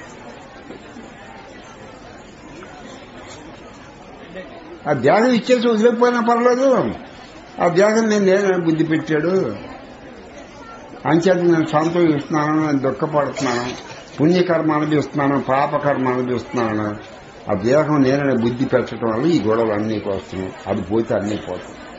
ఆ దేహం ఇచ్చేసి వదిలేకపోయినా పర్లేదు ఆ దేహం నేను నేనే బుద్ధి పెట్టాడు అంచేత నేను సంతోషిస్తున్నాను నేను దుఃఖపడుతున్నాను పుణ్యకర్మ అనిపిస్తున్నాను పాపకర్మ అనిపిస్తున్నాను ఆ దేహం నేననే బుద్ధి పెట్టడం వల్ల ఈ గొడవలు అన్నీ వస్తున్నాయి అది పోతే అన్నీ పోతాయి